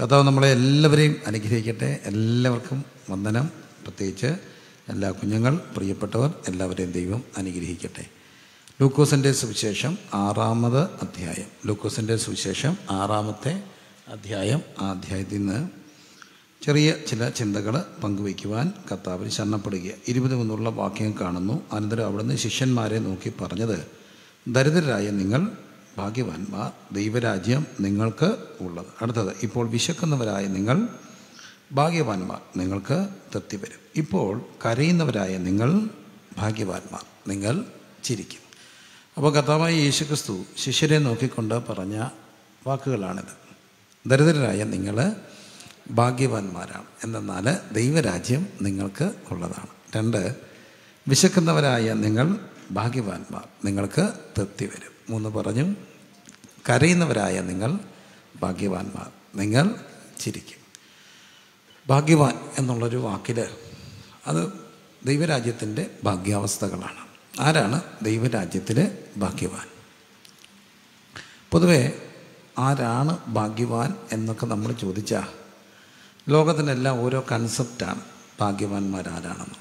കർത്താവ് നമ്മളെ എല്ലാവരെയും അനുഗ്രഹിക്കട്ടെ എല്ലാവർക്കും വന്ദനം പ്രത്യേകിച്ച് എല്ലാ കുഞ്ഞുങ്ങൾ പ്രിയപ്പെട്ടവർ എല്ലാവരെയും ദൈവം അനുഗ്രഹിക്കട്ടെ ലൂക്കോസിൻ്റെ സുവിശേഷം ആറാമത് അധ്യായം ലൂക്കോസിൻ്റെ സുവിശേഷം ആറാമത്തെ അധ്യായം ആ അധ്യായത്തിൽ നിന്ന് ചെറിയ ചില ചിന്തകൾ പങ്കുവയ്ക്കുവാൻ കർത്താവിൽ ശരണപ്പെടുക ഇരുപത് മുന്നുള്ള വാക്യം കാണുന്നു അനന്തരം അവിടുന്ന് ശിഷ്യന്മാരെ നോക്കി പറഞ്ഞത് ദരിദ്രരായ നിങ്ങൾ ഭാഗ്യവാന്മാർ ദൈവരാജ്യം നിങ്ങൾക്ക് ഉള്ളത് അടുത്തത് ഇപ്പോൾ വിശക്കുന്നവരായ നിങ്ങൾ ഭാഗ്യവാന്മാർ നിങ്ങൾക്ക് തൃപ്തി വരും ഇപ്പോൾ കരയുന്നവരായ നിങ്ങൾ ഭാഗ്യവാന്മാർ നിങ്ങൾ ചിരിക്കും അപ്പോൾ കർത്താവായ യേശുക്രിസ്തു ശിഷ്യരെ നോക്കിക്കൊണ്ട് പറഞ്ഞ വാക്കുകളാണിത് ദരിദ്രരായ നിങ്ങൾ ഭാഗ്യവാന്മാരാണ് എന്തെന്നാൽ ദൈവരാജ്യം നിങ്ങൾക്ക് ഉള്ളതാണ് രണ്ട് വിശക്കുന്നവരായ നിങ്ങൾ ഭാഗ്യവാന്മാർ നിങ്ങൾക്ക് തൃപ്തി വരും മൂന്ന് പറഞ്ഞു കരയുന്നവരായ നിങ്ങൾ ഭാഗ്യവാന്മാർ നിങ്ങൾ ചിരിക്കും ഭാഗ്യവാൻ എന്നുള്ളൊരു വാക്കിൽ അത് ദൈവരാജ്യത്തിൻ്റെ ഭാഗ്യാവസ്ഥകളാണ് ആരാണ് ദൈവരാജ്യത്തിലെ ഭാഗ്യവാൻ പൊതുവെ ആരാണ് ഭാഗ്യവാൻ എന്നൊക്കെ നമ്മൾ ചോദിച്ചാൽ ലോകത്തിനെല്ലാം ഓരോ കൺസെപ്റ്റാണ് ഭാഗ്യവാന്മാരാരാണെന്നുള്ളത്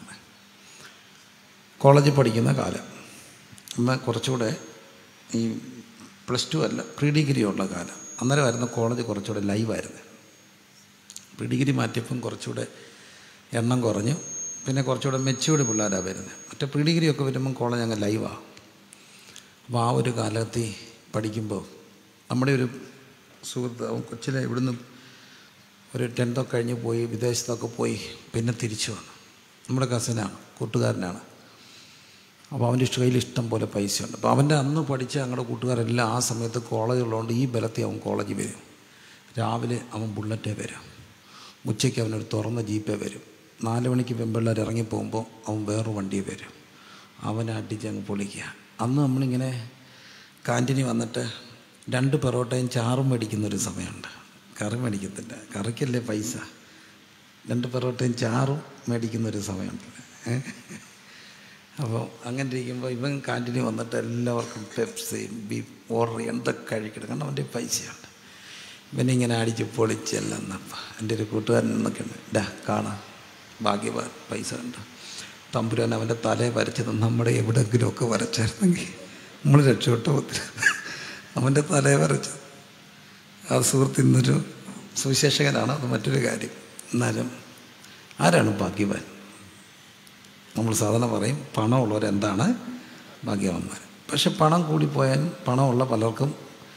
കോളേജിൽ പഠിക്കുന്ന കാലം എന്നാൽ കുറച്ചുകൂടെ ഈ പ്ലസ് ടു അല്ല പ്രീ ഡിഗ്രി ഉള്ള കാലം അന്നേരമായിരുന്നു കോളേജ് കുറച്ചുകൂടെ ലൈവായിരുന്നു പ്രീ ഡിഗ്രി മാറ്റിയപ്പം കുറച്ചുകൂടെ എണ്ണം കുറഞ്ഞു പിന്നെ കുറച്ചുകൂടെ മെച്യൂർഡ് പിള്ളേരാണ് വരുന്നത് മറ്റേ പ്രീ ഡിഗ്രി ഒക്കെ വരുമ്പം കോളേജ് അങ്ങ് ലൈവാണ് അപ്പോൾ ആ ഒരു കാലത്തിൽ പഠിക്കുമ്പോൾ നമ്മുടെ ഒരു സുഹൃത്ത് അവൻ കൊച്ചിലെ ഇവിടുന്ന് ഒരു ടെൻത്തൊക്കെ കഴിഞ്ഞ് പോയി വിദേശത്തൊക്കെ പോയി പിന്നെ തിരിച്ചു വന്നു നമ്മുടെ കസിനാണ് കൂട്ടുകാരനാണ് അപ്പോൾ അവൻ്റെ ഇഷ്ട കയ്യിൽ ഇഷ്ടം പോലെ പൈസയുണ്ട് അപ്പോൾ അവൻ്റെ അന്ന് പഠിച്ച ഞങ്ങളുടെ കൂട്ടുകാരെല്ലാം ആ സമയത്ത് കോളേജ് ഉള്ളതുകൊണ്ട് ഈ ബലത്തിൽ അവൻ കോളേജിൽ വരും രാവിലെ അവൻ ബുള്ളറ്റേ വരും ഉച്ചയ്ക്ക് അവനൊരു തുറന്ന ജീപ്പേ വരും നാല് മണിക്ക് പെമ്പിള്ളേർ ഇറങ്ങിപ്പോകുമ്പോൾ അവൻ വേറെ വണ്ടിയിൽ വരും അവനെ അടിച്ച് അങ്ങ് പൊളിക്കുക അന്ന് നമ്മളിങ്ങനെ കാൻറ്റീനിൽ വന്നിട്ട് രണ്ട് പെറോട്ടയും ചാറും മേടിക്കുന്നൊരു സമയമുണ്ട് കറി മേടിക്കത്തില്ല കറിക്കല്ലേ പൈസ രണ്ട് പെറോട്ടയും ചാറും മേടിക്കുന്നൊരു സമയമുണ്ട് ഏ? അപ്പോൾ അങ്ങനെ ഇരിക്കുമ്പോൾ ഇവൻ കാൻറ്റീനിൽ വന്നിട്ട് എല്ലാവർക്കും പെപ്സിയും ബീഫ് ഓർഡർ എന്തൊക്കെ കഴിക്കണം കാരണം അവൻ്റെ പൈസയുണ്ട് ഇവനിങ്ങനെ അടിച്ച് പൊളിച്ചെല്ലാം എന്നപ്പം എൻ്റെ ഒരു കൂട്ടുകാരൻ എന്നൊക്കെ ഉണ്ട് ഡാ കാണാം ഭാഗ്യവാൻ പൈസ ഉണ്ട് തമ്പുരാൻ അവൻ്റെ തലയെ വരച്ചത് നമ്മുടെ എവിടെയെങ്കിലുമൊക്കെ വരച്ചായിരുന്നെങ്കിൽ നമ്മൾ രക്ഷപ്പെട്ട ഒത്തിരി അവൻ്റെ തലയെ വരച്ചത് ആ സുഹൃത്ത് ഇന്നൊരു സുവിശേഷകനാണ് അത് മറ്റൊരു കാര്യം എന്നാലും ആരാണ് ഭാഗ്യവാൻ നമ്മൾ സാധാരണ പറയും പണമുള്ളവരെന്താണ് ഭാഗ്യവാന്മാർ പക്ഷെ പണം കൂടിപ്പോയാൽ പണമുള്ള പലർക്കും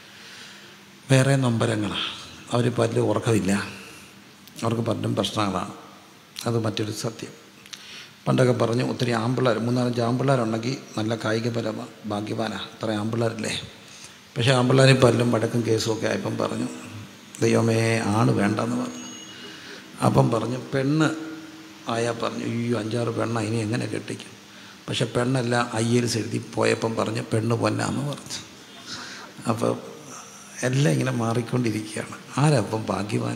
വേറെ നൊമ്പരങ്ങളാണ് അവർ പലരും ഉറക്കമില്ല അവർക്ക് പലരും പ്രശ്നങ്ങളാണ് അത് മറ്റൊരു സത്യം പണ്ടൊക്കെ പറഞ്ഞു ഒത്തിരി ആമ്പിള്ളേർ മൂന്നാലഞ്ച് ആമ്പിള്ളേരുണ്ടെങ്കിൽ നല്ല കായികപരമാണ് ഭാഗ്യവാനാണ് അത്ര ആമ്പിള്ളേരില്ലേ പക്ഷേ ആമ്പിള്ളേർ പലരും വഴക്കും കേസും ഒക്കെ ആയപ്പം പറഞ്ഞു ദൈവമേ ആണ് വേണ്ടെന്ന് പറഞ്ഞു അപ്പം പറഞ്ഞു പെണ്ണ് ആയാൽ പറഞ്ഞു അയ്യോ അഞ്ചാറ് പെണ്ണ ഇനി എങ്ങനെ കെട്ടിക്കും പക്ഷെ പെണ്ണെല്ലാം ഐ എൽസ് എഴുതി പോയപ്പം പറഞ്ഞു പെണ്ണ് പൊന്നാന്ന് പറഞ്ഞു അപ്പോൾ എല്ലാം ഇങ്ങനെ മാറിക്കൊണ്ടിരിക്കുകയാണ് ആരാ അപ്പം ഭാഗ്യവാൻ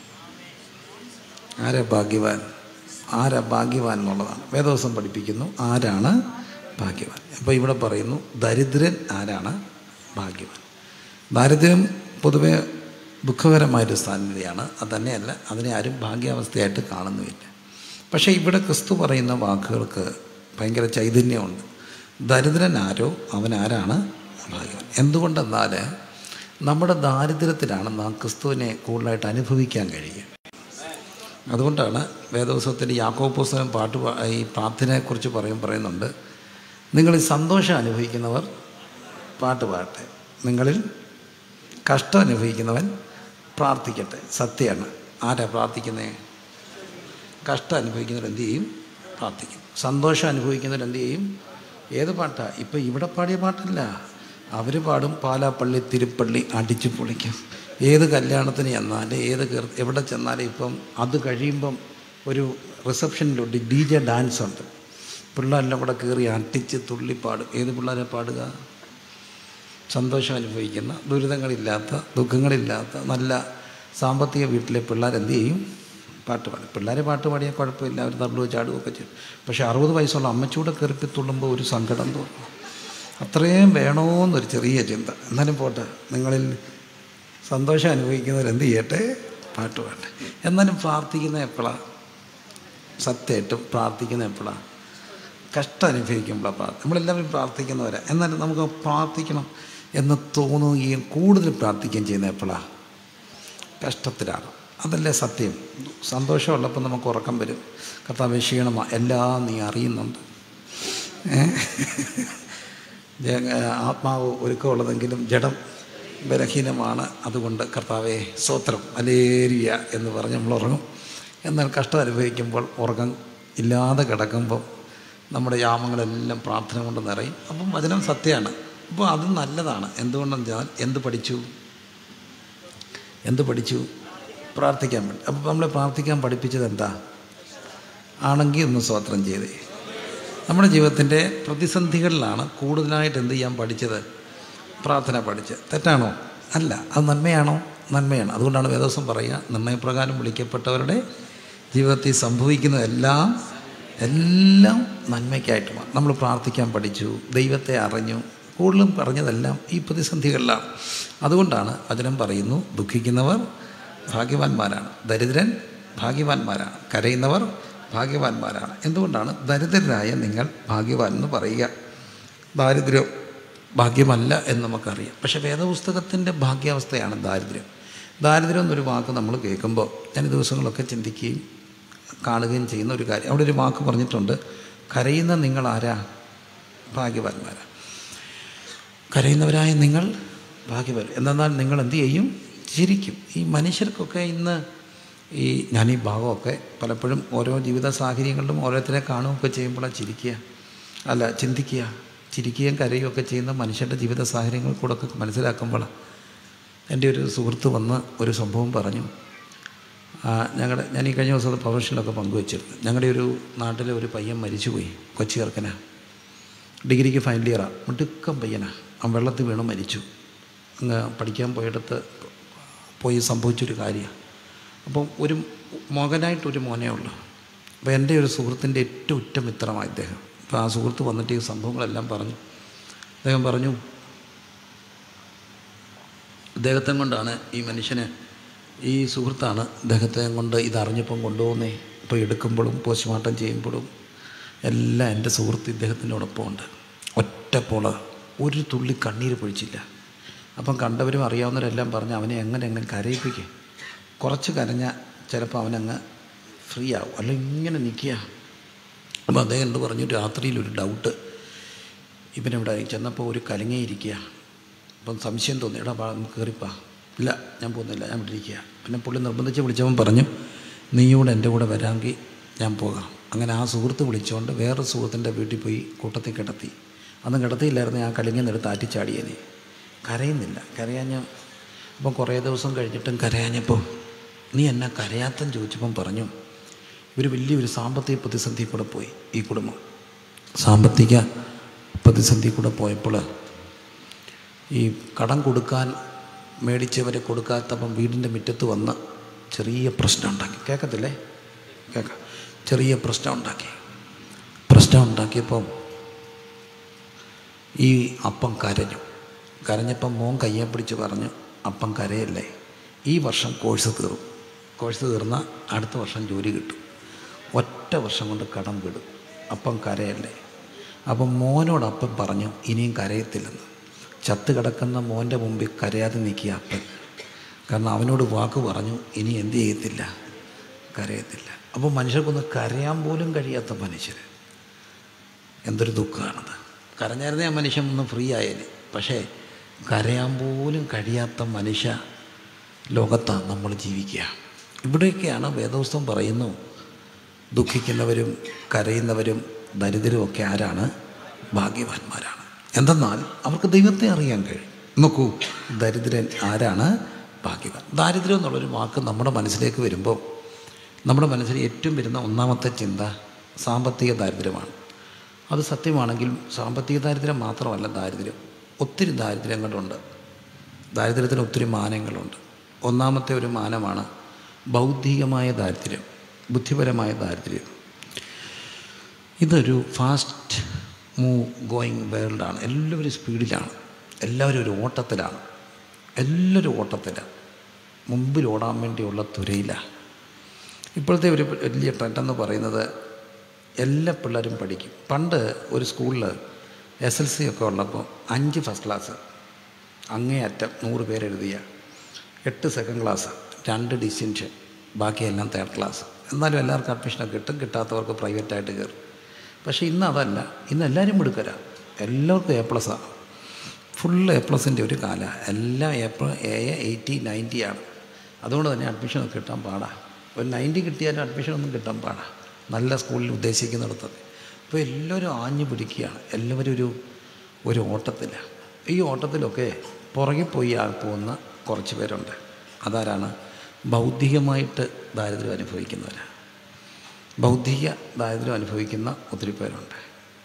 ആരാ ഭാഗ്യവാൻ ആരാ ഭാഗ്യവാൻ എന്നുള്ളതാണ് വേദവസം പഠിപ്പിക്കുന്നു ആരാണ് ഭാഗ്യവാൻ അപ്പോൾ ഇവിടെ പറയുന്നു ദരിദ്രൻ ആരാണ് ഭാഗ്യവാൻ ദാരിദ്ര്യം പൊതുവെ ദുഃഖകരമായൊരു സ്ഥാനതയാണ് അത് തന്നെയല്ല അതിനെ ആരും ഭാഗ്യാവസ്ഥയായിട്ട് കാണുന്നുമില്ല പക്ഷേ ഇവിടെ ക്രിസ്തു പറയുന്ന വാക്കുകൾക്ക് ഭയങ്കര ചൈതന്യമുണ്ട് ദരിദ്രൻ ആരോ അവൻ ആരാണ് ഭാഗ്യവാൻ എന്തുകൊണ്ടെന്നാൽ നമ്മുടെ ദാരിദ്ര്യത്തിലാണ് നാം ക്രിസ്തുവിനെ കൂടുതലായിട്ട് അനുഭവിക്കാൻ കഴിയുക അതുകൊണ്ടാണ് വേദോത്സവത്തിൻ്റെ യാക്കോ പുസ്തകം പാട്ട് പാ- ഈ പ്രാർത്ഥനയെക്കുറിച്ച് പറയും പറയുന്നുണ്ട് നിങ്ങൾ ഈ സന്തോഷം അനുഭവിക്കുന്നവർ പാട്ട് പാടട്ടെ നിങ്ങളിൽ കഷ്ടം അനുഭവിക്കുന്നവൻ പ്രാർത്ഥിക്കട്ടെ സത്യമാണ് ആരാ പ്രാർത്ഥിക്കുന്നേ കഷ്ടം അനുഭവിക്കുന്നവർ എന്ത് ചെയ്യും പ്രാർത്ഥിക്കും സന്തോഷം അനുഭവിക്കുന്നവർ എന്ത് ചെയ്യും ഏത് പാട്ടാ ഇപ്പം ഇവിടെ പാടിയ പാട്ടല്ല അവർ പാടും പാലാപ്പള്ളി തിരുപ്പള്ളി അടിച്ചു പൊളിക്കും ഏത് കല്യാണത്തിന് ചെന്നാലും ഏത് കീർ- എവിടെ ചെന്നാലും ഇപ്പം അത് കഴിയുമ്പം ഒരു റിസപ്ഷനിലുണ്ട് ഡി ജെ ഡാൻസ് ഉണ്ട് പിള്ളേരെല്ലാം കൂടെ കയറി അടിച്ച് തുള്ളി പാടും ഏത് പിള്ളേരെ പാടുക സന്തോഷം അനുഭവിക്കുന്ന ദുരിതങ്ങളില്ലാത്ത ദുഃഖങ്ങളില്ലാത്ത നല്ല സാമ്പത്തിക വീട്ടിലെ പിള്ളേർ എന്ത് ചെയ്യും പാട്ട് പാടും പിള്ളേരെ പാട്ട് പാടിയാൽ കുഴപ്പമില്ല അവർ തള്ളുകയോ ചാടുകയൊക്കെ ചെയ്യും പക്ഷേ അറുപത് വയസ്സുള്ള അമ്മച്ചൂടെ കയറിപ്പി തുള്ളുമ്പോൾ ഒരു സങ്കടം തോന്നും അത്രയും വേണമെന്നൊരു ചെറിയ ചിന്ത എന്നാലും പോട്ടെ നിങ്ങളിൽ സന്തോഷം അനുഭവിക്കുന്നവർ എന്ത് ചെയ്യട്ടെ പാട്ട് വേണ്ടേ എന്നാലും പ്രാർത്ഥിക്കുന്ന എപ്പോഴാണ് സത്യമായിട്ടും പ്രാർത്ഥിക്കുന്ന എപ്പോഴാണ് കഷ്ടം അനുഭവിക്കുമ്പോഴാണ് പ്രാർത്ഥന നമ്മളെല്ലാവരും പ്രാർത്ഥിക്കുന്നവരാ എന്നാലും നമുക്ക് പ്രാർത്ഥിക്കണം എന്ന് തോന്നുകയും കൂടുതൽ പ്രാർത്ഥിക്കുകയും ചെയ്യുന്ന എപ്പോഴാണ് കഷ്ടത്തിലാണ് അതല്ലേ സത്യം സന്തോഷമുള്ളപ്പോൾ നമുക്ക് ഉറക്കം വരും കർത്താവ് ക്ഷീണമാണ് എല്ലാം നീ അറിയുന്നുണ്ട് ഏ? ജ- ആത്മാവ് ഒരുക്കമുള്ളതെങ്കിലും ജഡം ബലഹീനമാണ് അതുകൊണ്ട് കർത്താവെ സ്വത്രം അലേരിയ എന്ന് പറഞ്ഞ് നമ്മൾ ഉറങ്ങും എന്നാൽ കഷ്ടം അനുഭവിക്കുമ്പോൾ ഉറക്കം ഇല്ലാതെ കിടക്കുമ്പോൾ നമ്മുടെ യാമങ്ങളെല്ലാം പ്രാർത്ഥന കൊണ്ട് നിറയും അപ്പം വചനം സത്യമാണ് അപ്പോൾ അത് നല്ലതാണ് എന്തുകൊണ്ടെന്ന് വെച്ചാൽ എന്ത് പഠിച്ചു എന്ത് പഠിച്ചു പ്രാർത്ഥിക്കാൻ വേണ്ടി അപ്പോൾ നമ്മളെ പ്രാർത്ഥിക്കാൻ പഠിപ്പിച്ചത് എന്താ ആണെങ്കിൽ ഒന്ന് സ്വത്രം ചെയ്തേ നമ്മുടെ ജീവിതത്തിൻ്റെ പ്രതിസന്ധികളിലാണ് കൂടുതലായിട്ട് എന്ത് ചെയ്യാൻ പഠിച്ചത് പ്രാർത്ഥന പഠിച്ചത് തെറ്റാണോ അല്ല അത് നന്മയാണോ നന്മയാണ് അതുകൊണ്ടാണ് വേദോസം പറയുക നിർണയപ്രകാരം വിളിക്കപ്പെട്ടവരുടെ ജീവിതത്തിൽ സംഭവിക്കുന്നതെല്ലാം എല്ലാം നന്മയ്ക്കായിട്ടുമാണ് നമ്മൾ പ്രാർത്ഥിക്കാൻ പഠിച്ചു ദൈവത്തെ അറിഞ്ഞു കൂടുതലും പറഞ്ഞതെല്ലാം ഈ പ്രതിസന്ധികളിലാണ് അതുകൊണ്ടാണ് വചനം പറയുന്നു ദുഃഖിക്കുന്നവർ ഭാഗ്യവാന്മാരാണ് ദരിദ്രൻ ഭാഗ്യവാന്മാരാണ് കരയുന്നവർ ഭാഗ്യവാന്മാരാണ് എന്തുകൊണ്ടാണ് ദരിദ്രരായ നിങ്ങൾ ഭാഗ്യവാൻ എന്ന് പറയുക ദാരിദ്ര്യം ഭാഗ്യമല്ല എന്ന് നമുക്കറിയാം പക്ഷേ വേദപുസ്തകത്തിൻ്റെ ഭാഗ്യാവസ്ഥയാണ് ദാരിദ്ര്യം ദാരിദ്ര്യം എന്നൊരു വാക്ക് നമ്മൾ കേൾക്കുമ്പോൾ ഞാൻ ഈ ദിവസങ്ങളൊക്കെ ചിന്തിക്കുകയും കാണുകയും ചെയ്യുന്ന ഒരു കാര്യം അവിടെ ഒരു വാക്ക് പറഞ്ഞിട്ടുണ്ട് കരയുന്ന നിങ്ങൾ ആരാ ഭാഗ്യവാന്മാരാ കരയുന്നവരായ നിങ്ങൾ ഭാഗ്യവാൻ എന്നാൽ നിങ്ങൾ എന്ത് ചെയ്യും ചിരിക്കും ഈ മനുഷ്യർക്കൊക്കെ ഇന്ന് ഈ ഞാൻ ഈ ഭാഗമൊക്കെ പലപ്പോഴും ഓരോ ജീവിത സാഹചര്യങ്ങളിലും ഓരോരുത്തരെ കാണുകയൊക്കെ ചെയ്യുമ്പോഴാണ് ചിരിക്കുക അല്ല ചിന്തിക്കുക ചിരിക്കുകയും കരയുകയും ഒക്കെ ചെയ്യുന്ന മനുഷ്യരുടെ ജീവിത സാഹചര്യങ്ങൾ കൂടെ ഒക്കെ മനസ്സിലാക്കുമ്പോഴാണ് എൻ്റെ ഒരു സുഹൃത്ത് വന്ന് ഒരു സംഭവം പറഞ്ഞു ഞങ്ങളുടെ ഞാൻ ഈ കഴിഞ്ഞ ദിവസം പ്രൊഫഷനിലൊക്കെ പങ്കുവച്ചിരുന്നു ഞങ്ങളുടെ ഒരു നാട്ടിലെ ഒരു പയ്യൻ മരിച്ചുപോയി കൊച്ചി ചെറുക്കനാ ഡിഗ്രിക്ക് ഫൈനൽ ഇയറാണ് മിടുക്കം പയ്യനാ അവൻ വെള്ളത്തിൽ വീണ് മരിച്ചു അങ്ങ് പഠിക്കാൻ പോയിടത്ത് പോയി സംഭവിച്ചൊരു കാര്യമാണ് അപ്പം ഒരു മകനായിട്ടൊരു മോനേ ഉള്ളൂ അപ്പോൾ എൻ്റെ ഒരു സുഹൃത്തിൻ്റെ ഏറ്റവും ഉറ്റ മിത്രമാണ് ഇദ്ദേഹം അപ്പോൾ ആ സുഹൃത്ത് വന്നിട്ട് ഈ സംഭവങ്ങളെല്ലാം പറഞ്ഞു അദ്ദേഹം പറഞ്ഞു ഇദ്ദേഹത്തെ കൊണ്ടാണ് ഈ മനുഷ്യന് ഈ സുഹൃത്താണ് ഇദ്ദേഹത്തെ കൊണ്ട് ഇതറിഞ്ഞപ്പം കൊണ്ടുപോകുന്നേ ഇപ്പോൾ എടുക്കുമ്പോഴും പോസ്റ്റ്മോർട്ടം ചെയ്യുമ്പോഴും എല്ലാം എൻ്റെ സുഹൃത്ത് ഇദ്ദേഹത്തിനോടൊപ്പമുണ്ട് ഒറ്റപ്പോള ഒരു തുള്ളി കണ്ണീര് പൊഴിച്ചില്ല അപ്പം കണ്ടവരും അറിയാവുന്നവരെല്ലാം പറഞ്ഞ് അവനെ എങ്ങനെ എങ്ങനെ കരയിപ്പിക്കുക കുറച്ച് കരഞ്ഞാൽ ചിലപ്പോൾ അവനങ്ങ് ഫ്രീ ആവും അല്ല ഇങ്ങനെ നിൽക്കുക അപ്പോൾ അദ്ദേഹം എന്ത് പറഞ്ഞു രാത്രിയിൽ ഒരു ഡൗട്ട് ഇവനെവിടെ ചെന്നപ്പോൾ ഒരു കലങ്ങിയിരിക്കുക അപ്പം സംശയം തോന്നി എടാ വാ നമുക്ക് കയറിപ്പാ ഇല്ല ഞാൻ പോകുന്നില്ല ഞാൻ ഇവിടെ ഇരിക്കുക പിന്നെ പുള്ളി നിർബന്ധിച്ച് വിളിച്ചവൻ പറഞ്ഞു നീയൂടെ എൻ്റെ കൂടെ വരാമെങ്കിൽ ഞാൻ പോകാം അങ്ങനെ ആ സുഹൃത്ത് വിളിച്ചുകൊണ്ട് വേറെ സുഹൃത്തിൻ്റെ വീട്ടിൽ പോയി കൂട്ടത്തിൽ കിടത്തി അന്ന് കിടത്തിയില്ലായിരുന്നു ഞാൻ കലിങ്ങെന്നെടുത്ത് ആറ്റിച്ചാടിയനെ കരയുന്നില്ല കരയാഞ്ഞ അപ്പം കുറേ ദിവസം കഴിഞ്ഞിട്ടും കരയാഞ്ഞപ്പോൾ നീ എന്നാ കരയാത്തം ചോദിച്ചപ്പം പറഞ്ഞു ഇവർ വലിയൊരു സാമ്പത്തിക പ്രതിസന്ധി കൂടെ പോയി ഈ കുടുംബം സാമ്പത്തിക പ്രതിസന്ധി കൂടെ പോയപ്പോൾ ഈ കടം കൊടുക്കാൻ മേടിച്ചവരെ കൊടുക്കാത്തപ്പം വീടിൻ്റെ മുറ്റത്ത് വന്ന് ചെറിയ പ്രശ്നം ഉണ്ടാക്കി കേൾക്കത്തില്ലേ കേൾക്കാം ചെറിയ പ്രശ്നം ഉണ്ടാക്കി പ്രശ്നം ഉണ്ടാക്കിയപ്പം ഈ അപ്പം കരഞ്ഞു കരഞ്ഞപ്പം മോൻ കയ്യെ പിടിച്ച് പറഞ്ഞു അപ്പം കരയല്ലേ ഈ വർഷം കോഴ്സ് തീർന്നു കോഴ്സ് തീർന്നാൽ അടുത്ത വർഷം ജോലി കിട്ടും ഒറ്റ വർഷം കൊണ്ട് കടം വിടും അപ്പം കരയല്ലേ അപ്പം മോനോടപ്പം പറഞ്ഞു ഇനിയും കരയത്തില്ലെന്ന് ചത്ത് കിടക്കുന്ന മോൻ്റെ മുമ്പിൽ കരയാതെ നിൽക്കുക അപ്പൻ കാരണം അവനോട് വാക്ക് പറഞ്ഞു ഇനി എന്ത് ചെയ്യത്തില്ല കരയത്തില്ല അപ്പോൾ മനുഷ്യർക്കൊന്ന് കരയാൻ പോലും കഴിയാത്ത മനുഷ്യർ എന്തൊരു ദുഃഖമാണത് കരഞ്ഞായിരുന്നേ ആ മനുഷ്യൻ ഒന്ന് ഫ്രീ ആയേനെ പക്ഷേ കരയാൻ പോലും കഴിയാത്ത മനുഷ്യ ലോകത്താണ് നമ്മൾ ജീവിക്കുക ഇവിടെയൊക്കെയാണ് വേദോസ്തം പറയുന്നു ദുഃഖിക്കുന്നവരും കരയുന്നവരും ദരിദ്രരും ഒക്കെ ആരാണ് ഭാഗ്യവാന്മാരാണ് എന്തെന്നാൽ അവർക്ക് ദൈവത്തെ അറിയാൻ കഴിയും നോക്കൂ ദരിദ്രൻ ആരാണ് ഭാഗ്യവാൻ ദാരിദ്ര്യം എന്നുള്ളൊരു വാക്ക് നമ്മുടെ മനസ്സിലേക്ക് വരുമ്പോൾ നമ്മുടെ മനസ്സിൽ ഏറ്റവും വരുന്ന ഒന്നാമത്തെ ചിന്ത സാമ്പത്തിക ദാരിദ്ര്യമാണ് അത് സത്യമാണെങ്കിൽ സാമ്പത്തിക ദാരിദ്ര്യം മാത്രമല്ല ദാരിദ്ര്യം ഒത്തിരി ദാരിദ്ര്യങ്ങളുണ്ട് ദാരിദ്ര്യത്തിന് ഒത്തിരി മാനങ്ങളുണ്ട് ഒന്നാമത്തെ ഒരു മാനമാണ് ബൗദ്ധികമായ ദാരിദ്ര്യം ബുദ്ധിപരമായ ദാരിദ്ര്യം ഇതൊരു ഫാസ്റ്റ് മൂവ് ഗോയിങ് വേൾഡാണ് എല്ലാവരും സ്പീഡിലാണ് എല്ലാവരും ഒരു ഓട്ടത്തിലാണ് എല്ലാവരും ഓട്ടത്തിലാണ് മുമ്പിൽ ഓടാൻ വേണ്ടിയുള്ള തുരയില്ല ഇപ്പോഴത്തെ ഒരു വലിയ ട്രെൻഡെന്ന് പറയുന്നത് എല്ലാ പിള്ളേരും പഠിക്കും പണ്ട് ഒരു സ്കൂളിൽ എസ് എൽ സി ഒക്കെ ഉള്ളപ്പോൾ അഞ്ച് ഫസ്റ്റ് ക്ലാസ് അങ്ങേയറ്റം നൂറ് പേരെഴുതിയ എട്ട് സെക്കൻഡ് ക്ലാസ് രണ്ട് ഡിസ്റ്റിങ്ഷൻ ബാക്കിയെല്ലാം തേർഡ് ക്ലാസ് എന്നാലും എല്ലാവർക്കും അഡ്മിഷനൊക്കെ കിട്ടും കിട്ടാത്തവർക്ക് പ്രൈവറ്റായിട്ട് കയറും പക്ഷേ ഇന്ന് അതല്ല ഇന്ന് എല്ലാവരും മിടുക്കരാ എല്ലാവർക്കും എ പ്ലസ്സാണ് ഫുൾ എ പ്ലസിൻ്റെ ഒരു കാല എല്ലാം എ പ്ല എ എയ്റ്റി നയൻറ്റി ആണ് അതുകൊണ്ട് തന്നെ അഡ്മിഷനൊക്കെ കിട്ടാൻ പാടാണ് ഒരു നയൻറ്റി കിട്ടിയാലും അഡ്മിഷനൊന്നും കിട്ടാൻ പാടാണ് നല്ല സ്കൂളിൽ ഉദ്ദേശിക്കുന്നിടത്ത് അപ്പോൾ എല്ലാവരും ആഞ്ഞു പിടിക്കുകയാണ് എല്ലാവരും ഒരു ഒരു ഓട്ടത്തിലാണ് ഈ ഓട്ടത്തിലൊക്കെ പുറകെ പോയി ആ പോകുന്ന കുറച്ച് പേരുണ്ട് അതാരാണ് ബൗദ്ധികമായിട്ട് ദാരിദ്ര്യം അനുഭവിക്കുന്നവരാണ് ബൗദ്ധിക ദാരിദ്ര്യം അനുഭവിക്കുന്ന ഒത്തിരി പേരുണ്ട്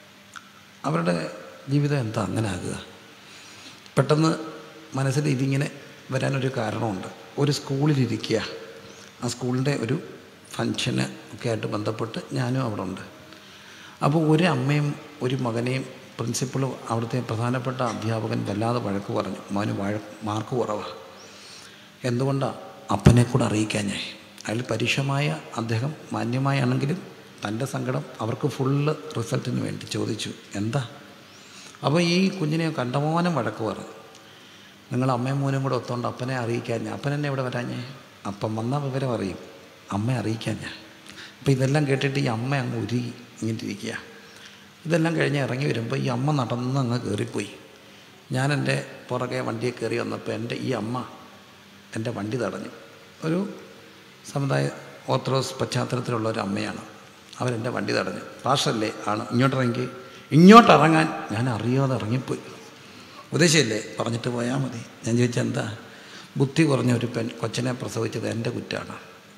അവരുടെ ജീവിതം എന്താ അങ്ങനെ ആകുക പെട്ടെന്ന് മനസ്സിൽ ഇതിങ്ങനെ വരാനൊരു കാരണമുണ്ട് ഒരു സ്കൂളിലിരിക്കുക ആ സ്കൂളിൻ്റെ ഒരു ഫങ്ഷന് ഒക്കെ ആയിട്ട് ബന്ധപ്പെട്ട് ഞാനും അവിടെ ഉണ്ട് അപ്പോൾ ഒരു അമ്മയും ഒരു മകനെയും പ്രിൻസിപ്പളും അവിടുത്തെ പ്രധാനപ്പെട്ട അധ്യാപകൻ വല്ലാതെ വഴക്ക് പറഞ്ഞു മോന് വഴ മാർക്ക് കുറവാണ് എന്തുകൊണ്ടാണ് അപ്പനെ കൂടെ അറിയിക്കാൻ ഞാൻ അയാൾ പരീക്ഷമായ അദ്ദേഹം മാന്യമായാണെങ്കിലും തൻ്റെ സങ്കടം അവർക്ക് ഫുള്ള് റിസൾട്ടിന് വേണ്ടി ചോദിച്ചു എന്താ അപ്പോൾ ഈ കുഞ്ഞിനെ കണ്ടമാനം വഴക്ക് പറഞ്ഞു നിങ്ങൾ അമ്മയും മോനും കൂടെ ഒത്തോണ്ട് അപ്പനെ അറിയിക്കാൻ ഞാൻ അപ്പൻ എന്നെ ഇവിടെ വരാഞ്ഞേ അപ്പം വന്ന വിവരം അറിയും അമ്മയെ അറിയിക്കാൻ ഞാൻ അപ്പോൾ ഇതെല്ലാം കേട്ടിട്ട് ഈ അമ്മ അങ്ങ് ഉരുകി ഇങ്ങനെ ഇരിക്കുക ഇതെല്ലാം കഴിഞ്ഞ് ഇറങ്ങി വരുമ്പോൾ ഈ അമ്മ നടന്ന് അങ്ങ് കയറിപ്പോയി ഞാൻ എൻ്റെ പുറകെ വണ്ടിയെ കയറി വന്നപ്പോൾ എൻ്റെ ഈ അമ്മ എൻ്റെ വണ്ടി തടഞ്ഞു ഒരു സമുദായ ഓർത്തഡോക്സ് പശ്ചാത്തലത്തിലുള്ള ഒരു അമ്മയാണ് അവരെൻ്റെ വണ്ടി തടഞ്ഞു പാഷല്ലേ ആണ് ഇങ്ങോട്ടിറങ്ങി ഇങ്ങോട്ടിറങ്ങാൻ ഞാൻ അറിയാതെ ഇറങ്ങിപ്പോയി ഉദ്ദേശിച്ചല്ലേ പറഞ്ഞിട്ട് പോയാൽ മതി ഞാൻ ചോദിച്ചാൽ എന്താ ബുദ്ധി കുറഞ്ഞ ഒരു പെൺ കൊച്ചിനെ പ്രസവിച്ചത് എൻ്റെ കുറ്റാണ്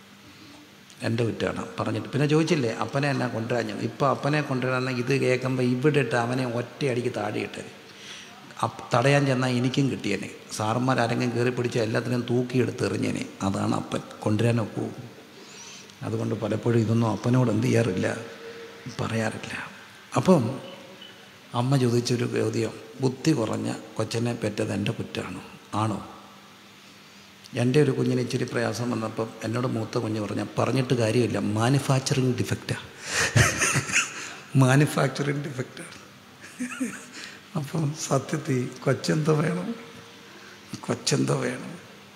എൻ്റെ കുറ്റാണ് പറഞ്ഞിട്ട് പിന്നെ ചോദിച്ചില്ലേ അപ്പനെ എന്നാ കൊണ്ടുവരാഞ്ഞത് ഇപ്പോൾ അപ്പനെ കൊണ്ടുവരാൻ ഇത് കേൾക്കുമ്പോൾ ഇവിടെ ഇട്ട് അവനെ ഒറ്റയടിക്ക് താടിയിട്ടത് അപ്പ് തടയാൻ ചെന്നാൽ എനിക്കും കിട്ടിയേനെ സാറന്മാർ ആരെങ്കിലും കയറി പിടിച്ച് എല്ലാത്തിനും തൂക്കിയെടുത്ത് എറിഞ്ഞേനെ അതാണ് അപ്പൻ കൊണ്ടുവരാനൊക്കൂ അതുകൊണ്ട് പലപ്പോഴും ഇതൊന്നും അപ്പനോട് എന്ത് ചെയ്യാറില്ല പറയാറില്ല അപ്പം അമ്മ ചോദിച്ചൊരു ചോദ്യം ബുദ്ധി കുറഞ്ഞ കൊച്ചനെ പെറ്റത് എൻ്റെ കുറ്റാണോ ആണോ എൻ്റെ ഒരു കുഞ്ഞിന് ഇച്ചിരി പ്രയാസം വന്നപ്പം എന്നോട് മൂത്ത കുഞ്ഞ് പറഞ്ഞ പറഞ്ഞിട്ട് കാര്യമില്ല മാനുഫാക്ചറിങ് ഡിഫക്റ്റാണ് മാനുഫാക്ചറിങ് ഡിഫക്റ്റാണ് അപ്പം സത്യത്തിൽ കൊച്ചെന്തോ വേണം കൊച്ചെന്തോ വേണം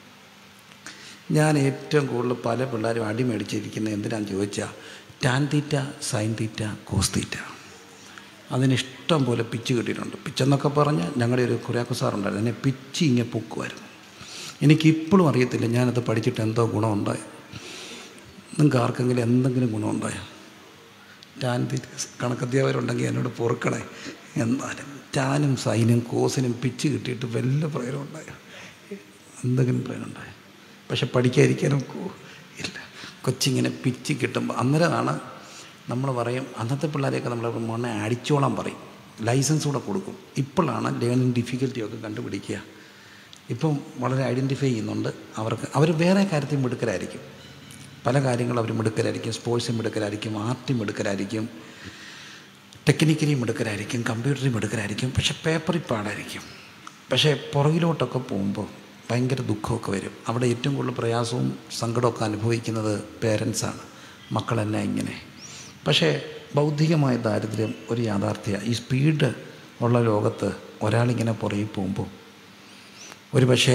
ഞാൻ ഏറ്റവും കൂടുതൽ പല പിള്ളേരും അടി മേടിച്ചിരിക്കുന്നത് എന്തിനാന്ന് ചോദിച്ചാൽ tan theta sine theta cos theta അതിന് ഇഷ്ടം പോലെ പിച്ച് കിട്ടിയിട്ടുണ്ട് പിച്ചെന്നൊക്കെ പറഞ്ഞ് ഞങ്ങളുടെ ഒരു കുര്യാക്കു സാറുണ്ടായിരുന്നു എന്നെ പിച്ച് ഇങ്ങനെ പൊക്കുമായിരുന്നു എനിക്കിപ്പോഴും അറിയത്തില്ല ഞാനത് പഠിച്ചിട്ട് എന്തോ ഗുണമുണ്ടായി നിങ്ങൾക്ക് ആർക്കെങ്കിലും എന്തെങ്കിലും ഗുണമുണ്ടായോ ടാൻ തീറ്റ കണക്കധ്യാപകരുണ്ടെങ്കിൽ എന്നോട് പൊറുക്കണേ എന്നാലും ടാനും സൈനും കോസിനും പിച്ച് കിട്ടിയിട്ട് വല്ല പ്രയോജനം ഉണ്ടായോ എന്തെങ്കിലും പ്രയോജനം ഉണ്ടായോ പക്ഷെ പഠിക്കാതിരിക്കാനൊക്കെ ഇല്ല കൊച്ചിങ്ങനെ പിച്ച് കിട്ടുമ്പോൾ അന്നേരമാണ് നമ്മൾ പറയും അന്നത്തെ പിള്ളേരെയൊക്കെ നമ്മൾ മോനെ അടിച്ചോളാൻ പറയും ലൈസൻസ് കൂടെ കൊടുക്കും ഇപ്പോഴാണ് ലേണിംഗ് ഡിഫിക്കൽറ്റിയൊക്കെ കണ്ടുപിടിക്കുക ഇപ്പം വളരെ ഐഡൻറ്റിഫൈ ചെയ്യുന്നുണ്ട് അവർക്ക് അവർ വേറെ കാര്യത്തിൽ മിടുക്കരായിരിക്കും പല കാര്യങ്ങളും അവർ മിടുക്കരായിരിക്കും സ്പോർട്സും മിടുക്കരായിരിക്കും ആർട്ടും മിടുക്കരായിരിക്കും ടെക്നിക്കലി മിടുക്കരായിരിക്കും കമ്പ്യൂട്ടറിൽ മിടുക്കരായിരിക്കും പക്ഷെ പേപ്പറിൽ പാടായിരിക്കും പക്ഷേ പുറകിലോട്ടൊക്കെ പോകുമ്പോൾ ഭയങ്കര ദുഃഖമൊക്കെ വരും അവിടെ ഏറ്റവും കൂടുതൽ പ്രയാസവും സങ്കടമൊക്കെ അനുഭവിക്കുന്നത് പേരൻസാണ് മക്കളെല്ലാം ഇങ്ങനെ പക്ഷേ ബൗദ്ധികമായ ദാരിദ്ര്യം ഒരു യാഥാർത്ഥ്യമാണ് ഈ സ്പീഡ് ഉള്ള ലോകത്ത് ഒരാളിങ്ങനെ പുറകിൽ പോകുമ്പോൾ ഒരു പക്ഷേ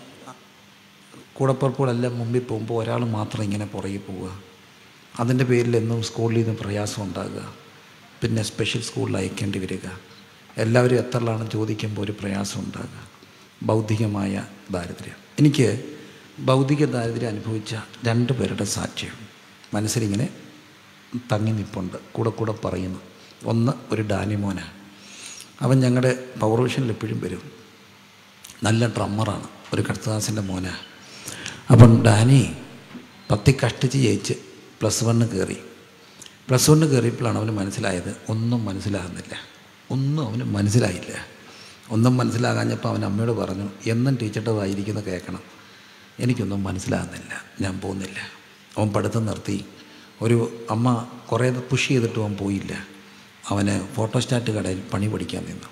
കൂടപ്പുറപ്പുകളെല്ലാം മുമ്പിൽ പോകുമ്പോൾ ഒരാൾ മാത്രം ഇങ്ങനെ പുറകിൽ പോവുക അതിൻ്റെ പേരിൽ എന്നും സ്കൂളിൽ നിന്ന് പ്രയാസം ഉണ്ടാകുക പിന്നെ സ്പെഷ്യൽ സ്കൂളിൽ അയക്കേണ്ടി വരിക എല്ലാവരും എത്രലാണെന്ന് ചോദിക്കുമ്പോൾ ഒരു പ്രയാസം ഉണ്ടാകുക ബൗദ്ധികമായ ദാരിദ്ര്യം എനിക്ക് ഭൗതിക ദാരിദ്ര്യം അനുഭവിച്ച രണ്ട് പേരുടെ സാക്ഷ്യം മനസ്സിലിങ്ങനെ തങ്ങി നിപ്പുണ്ട് കൂടെ കൂടെ പറയുന്നു ഒന്ന് ഒരു ഡാനിമോന അവൻ ഞങ്ങളുടെ പവർ വിഷനിൽ എപ്പോഴും വരും നല്ല ഡ്രമ്മറാണ് ഒരു കർത്തദാസിൻ്റെ മോന അപ്പം ഡാനി പത്തി കഷ്ടിച്ച് ജയിച്ച് പ്ലസ് വണ്ണ് കയറി പ്ലസ് വണ്ണ് കയറിയപ്പോഴാണ് അവന് മനസ്സിലായത് ഒന്നും മനസ്സിലാകുന്നില്ല ഒന്നും അവന് മനസ്സിലായില്ല ഒന്നും മനസ്സിലാകാഞ്ഞപ്പോൾ അവൻ അമ്മയോട് പറഞ്ഞു എന്നും ടീച്ചറുടെ വായിരിക്കുന്ന കേൾക്കണം എനിക്കൊന്നും മനസ്സിലാകുന്നില്ല ഞാൻ പോകുന്നില്ല അവൻ പഠിത്തം നിർത്തി ഒരു അമ്മ കുറേ പുഷ് ചെയ്തിട്ട് അവൻ പോയില്ല അവന് ഫോട്ടോസ്റ്റാറ്റ് കടയിൽ പണി പഠിക്കാൻ നിന്നു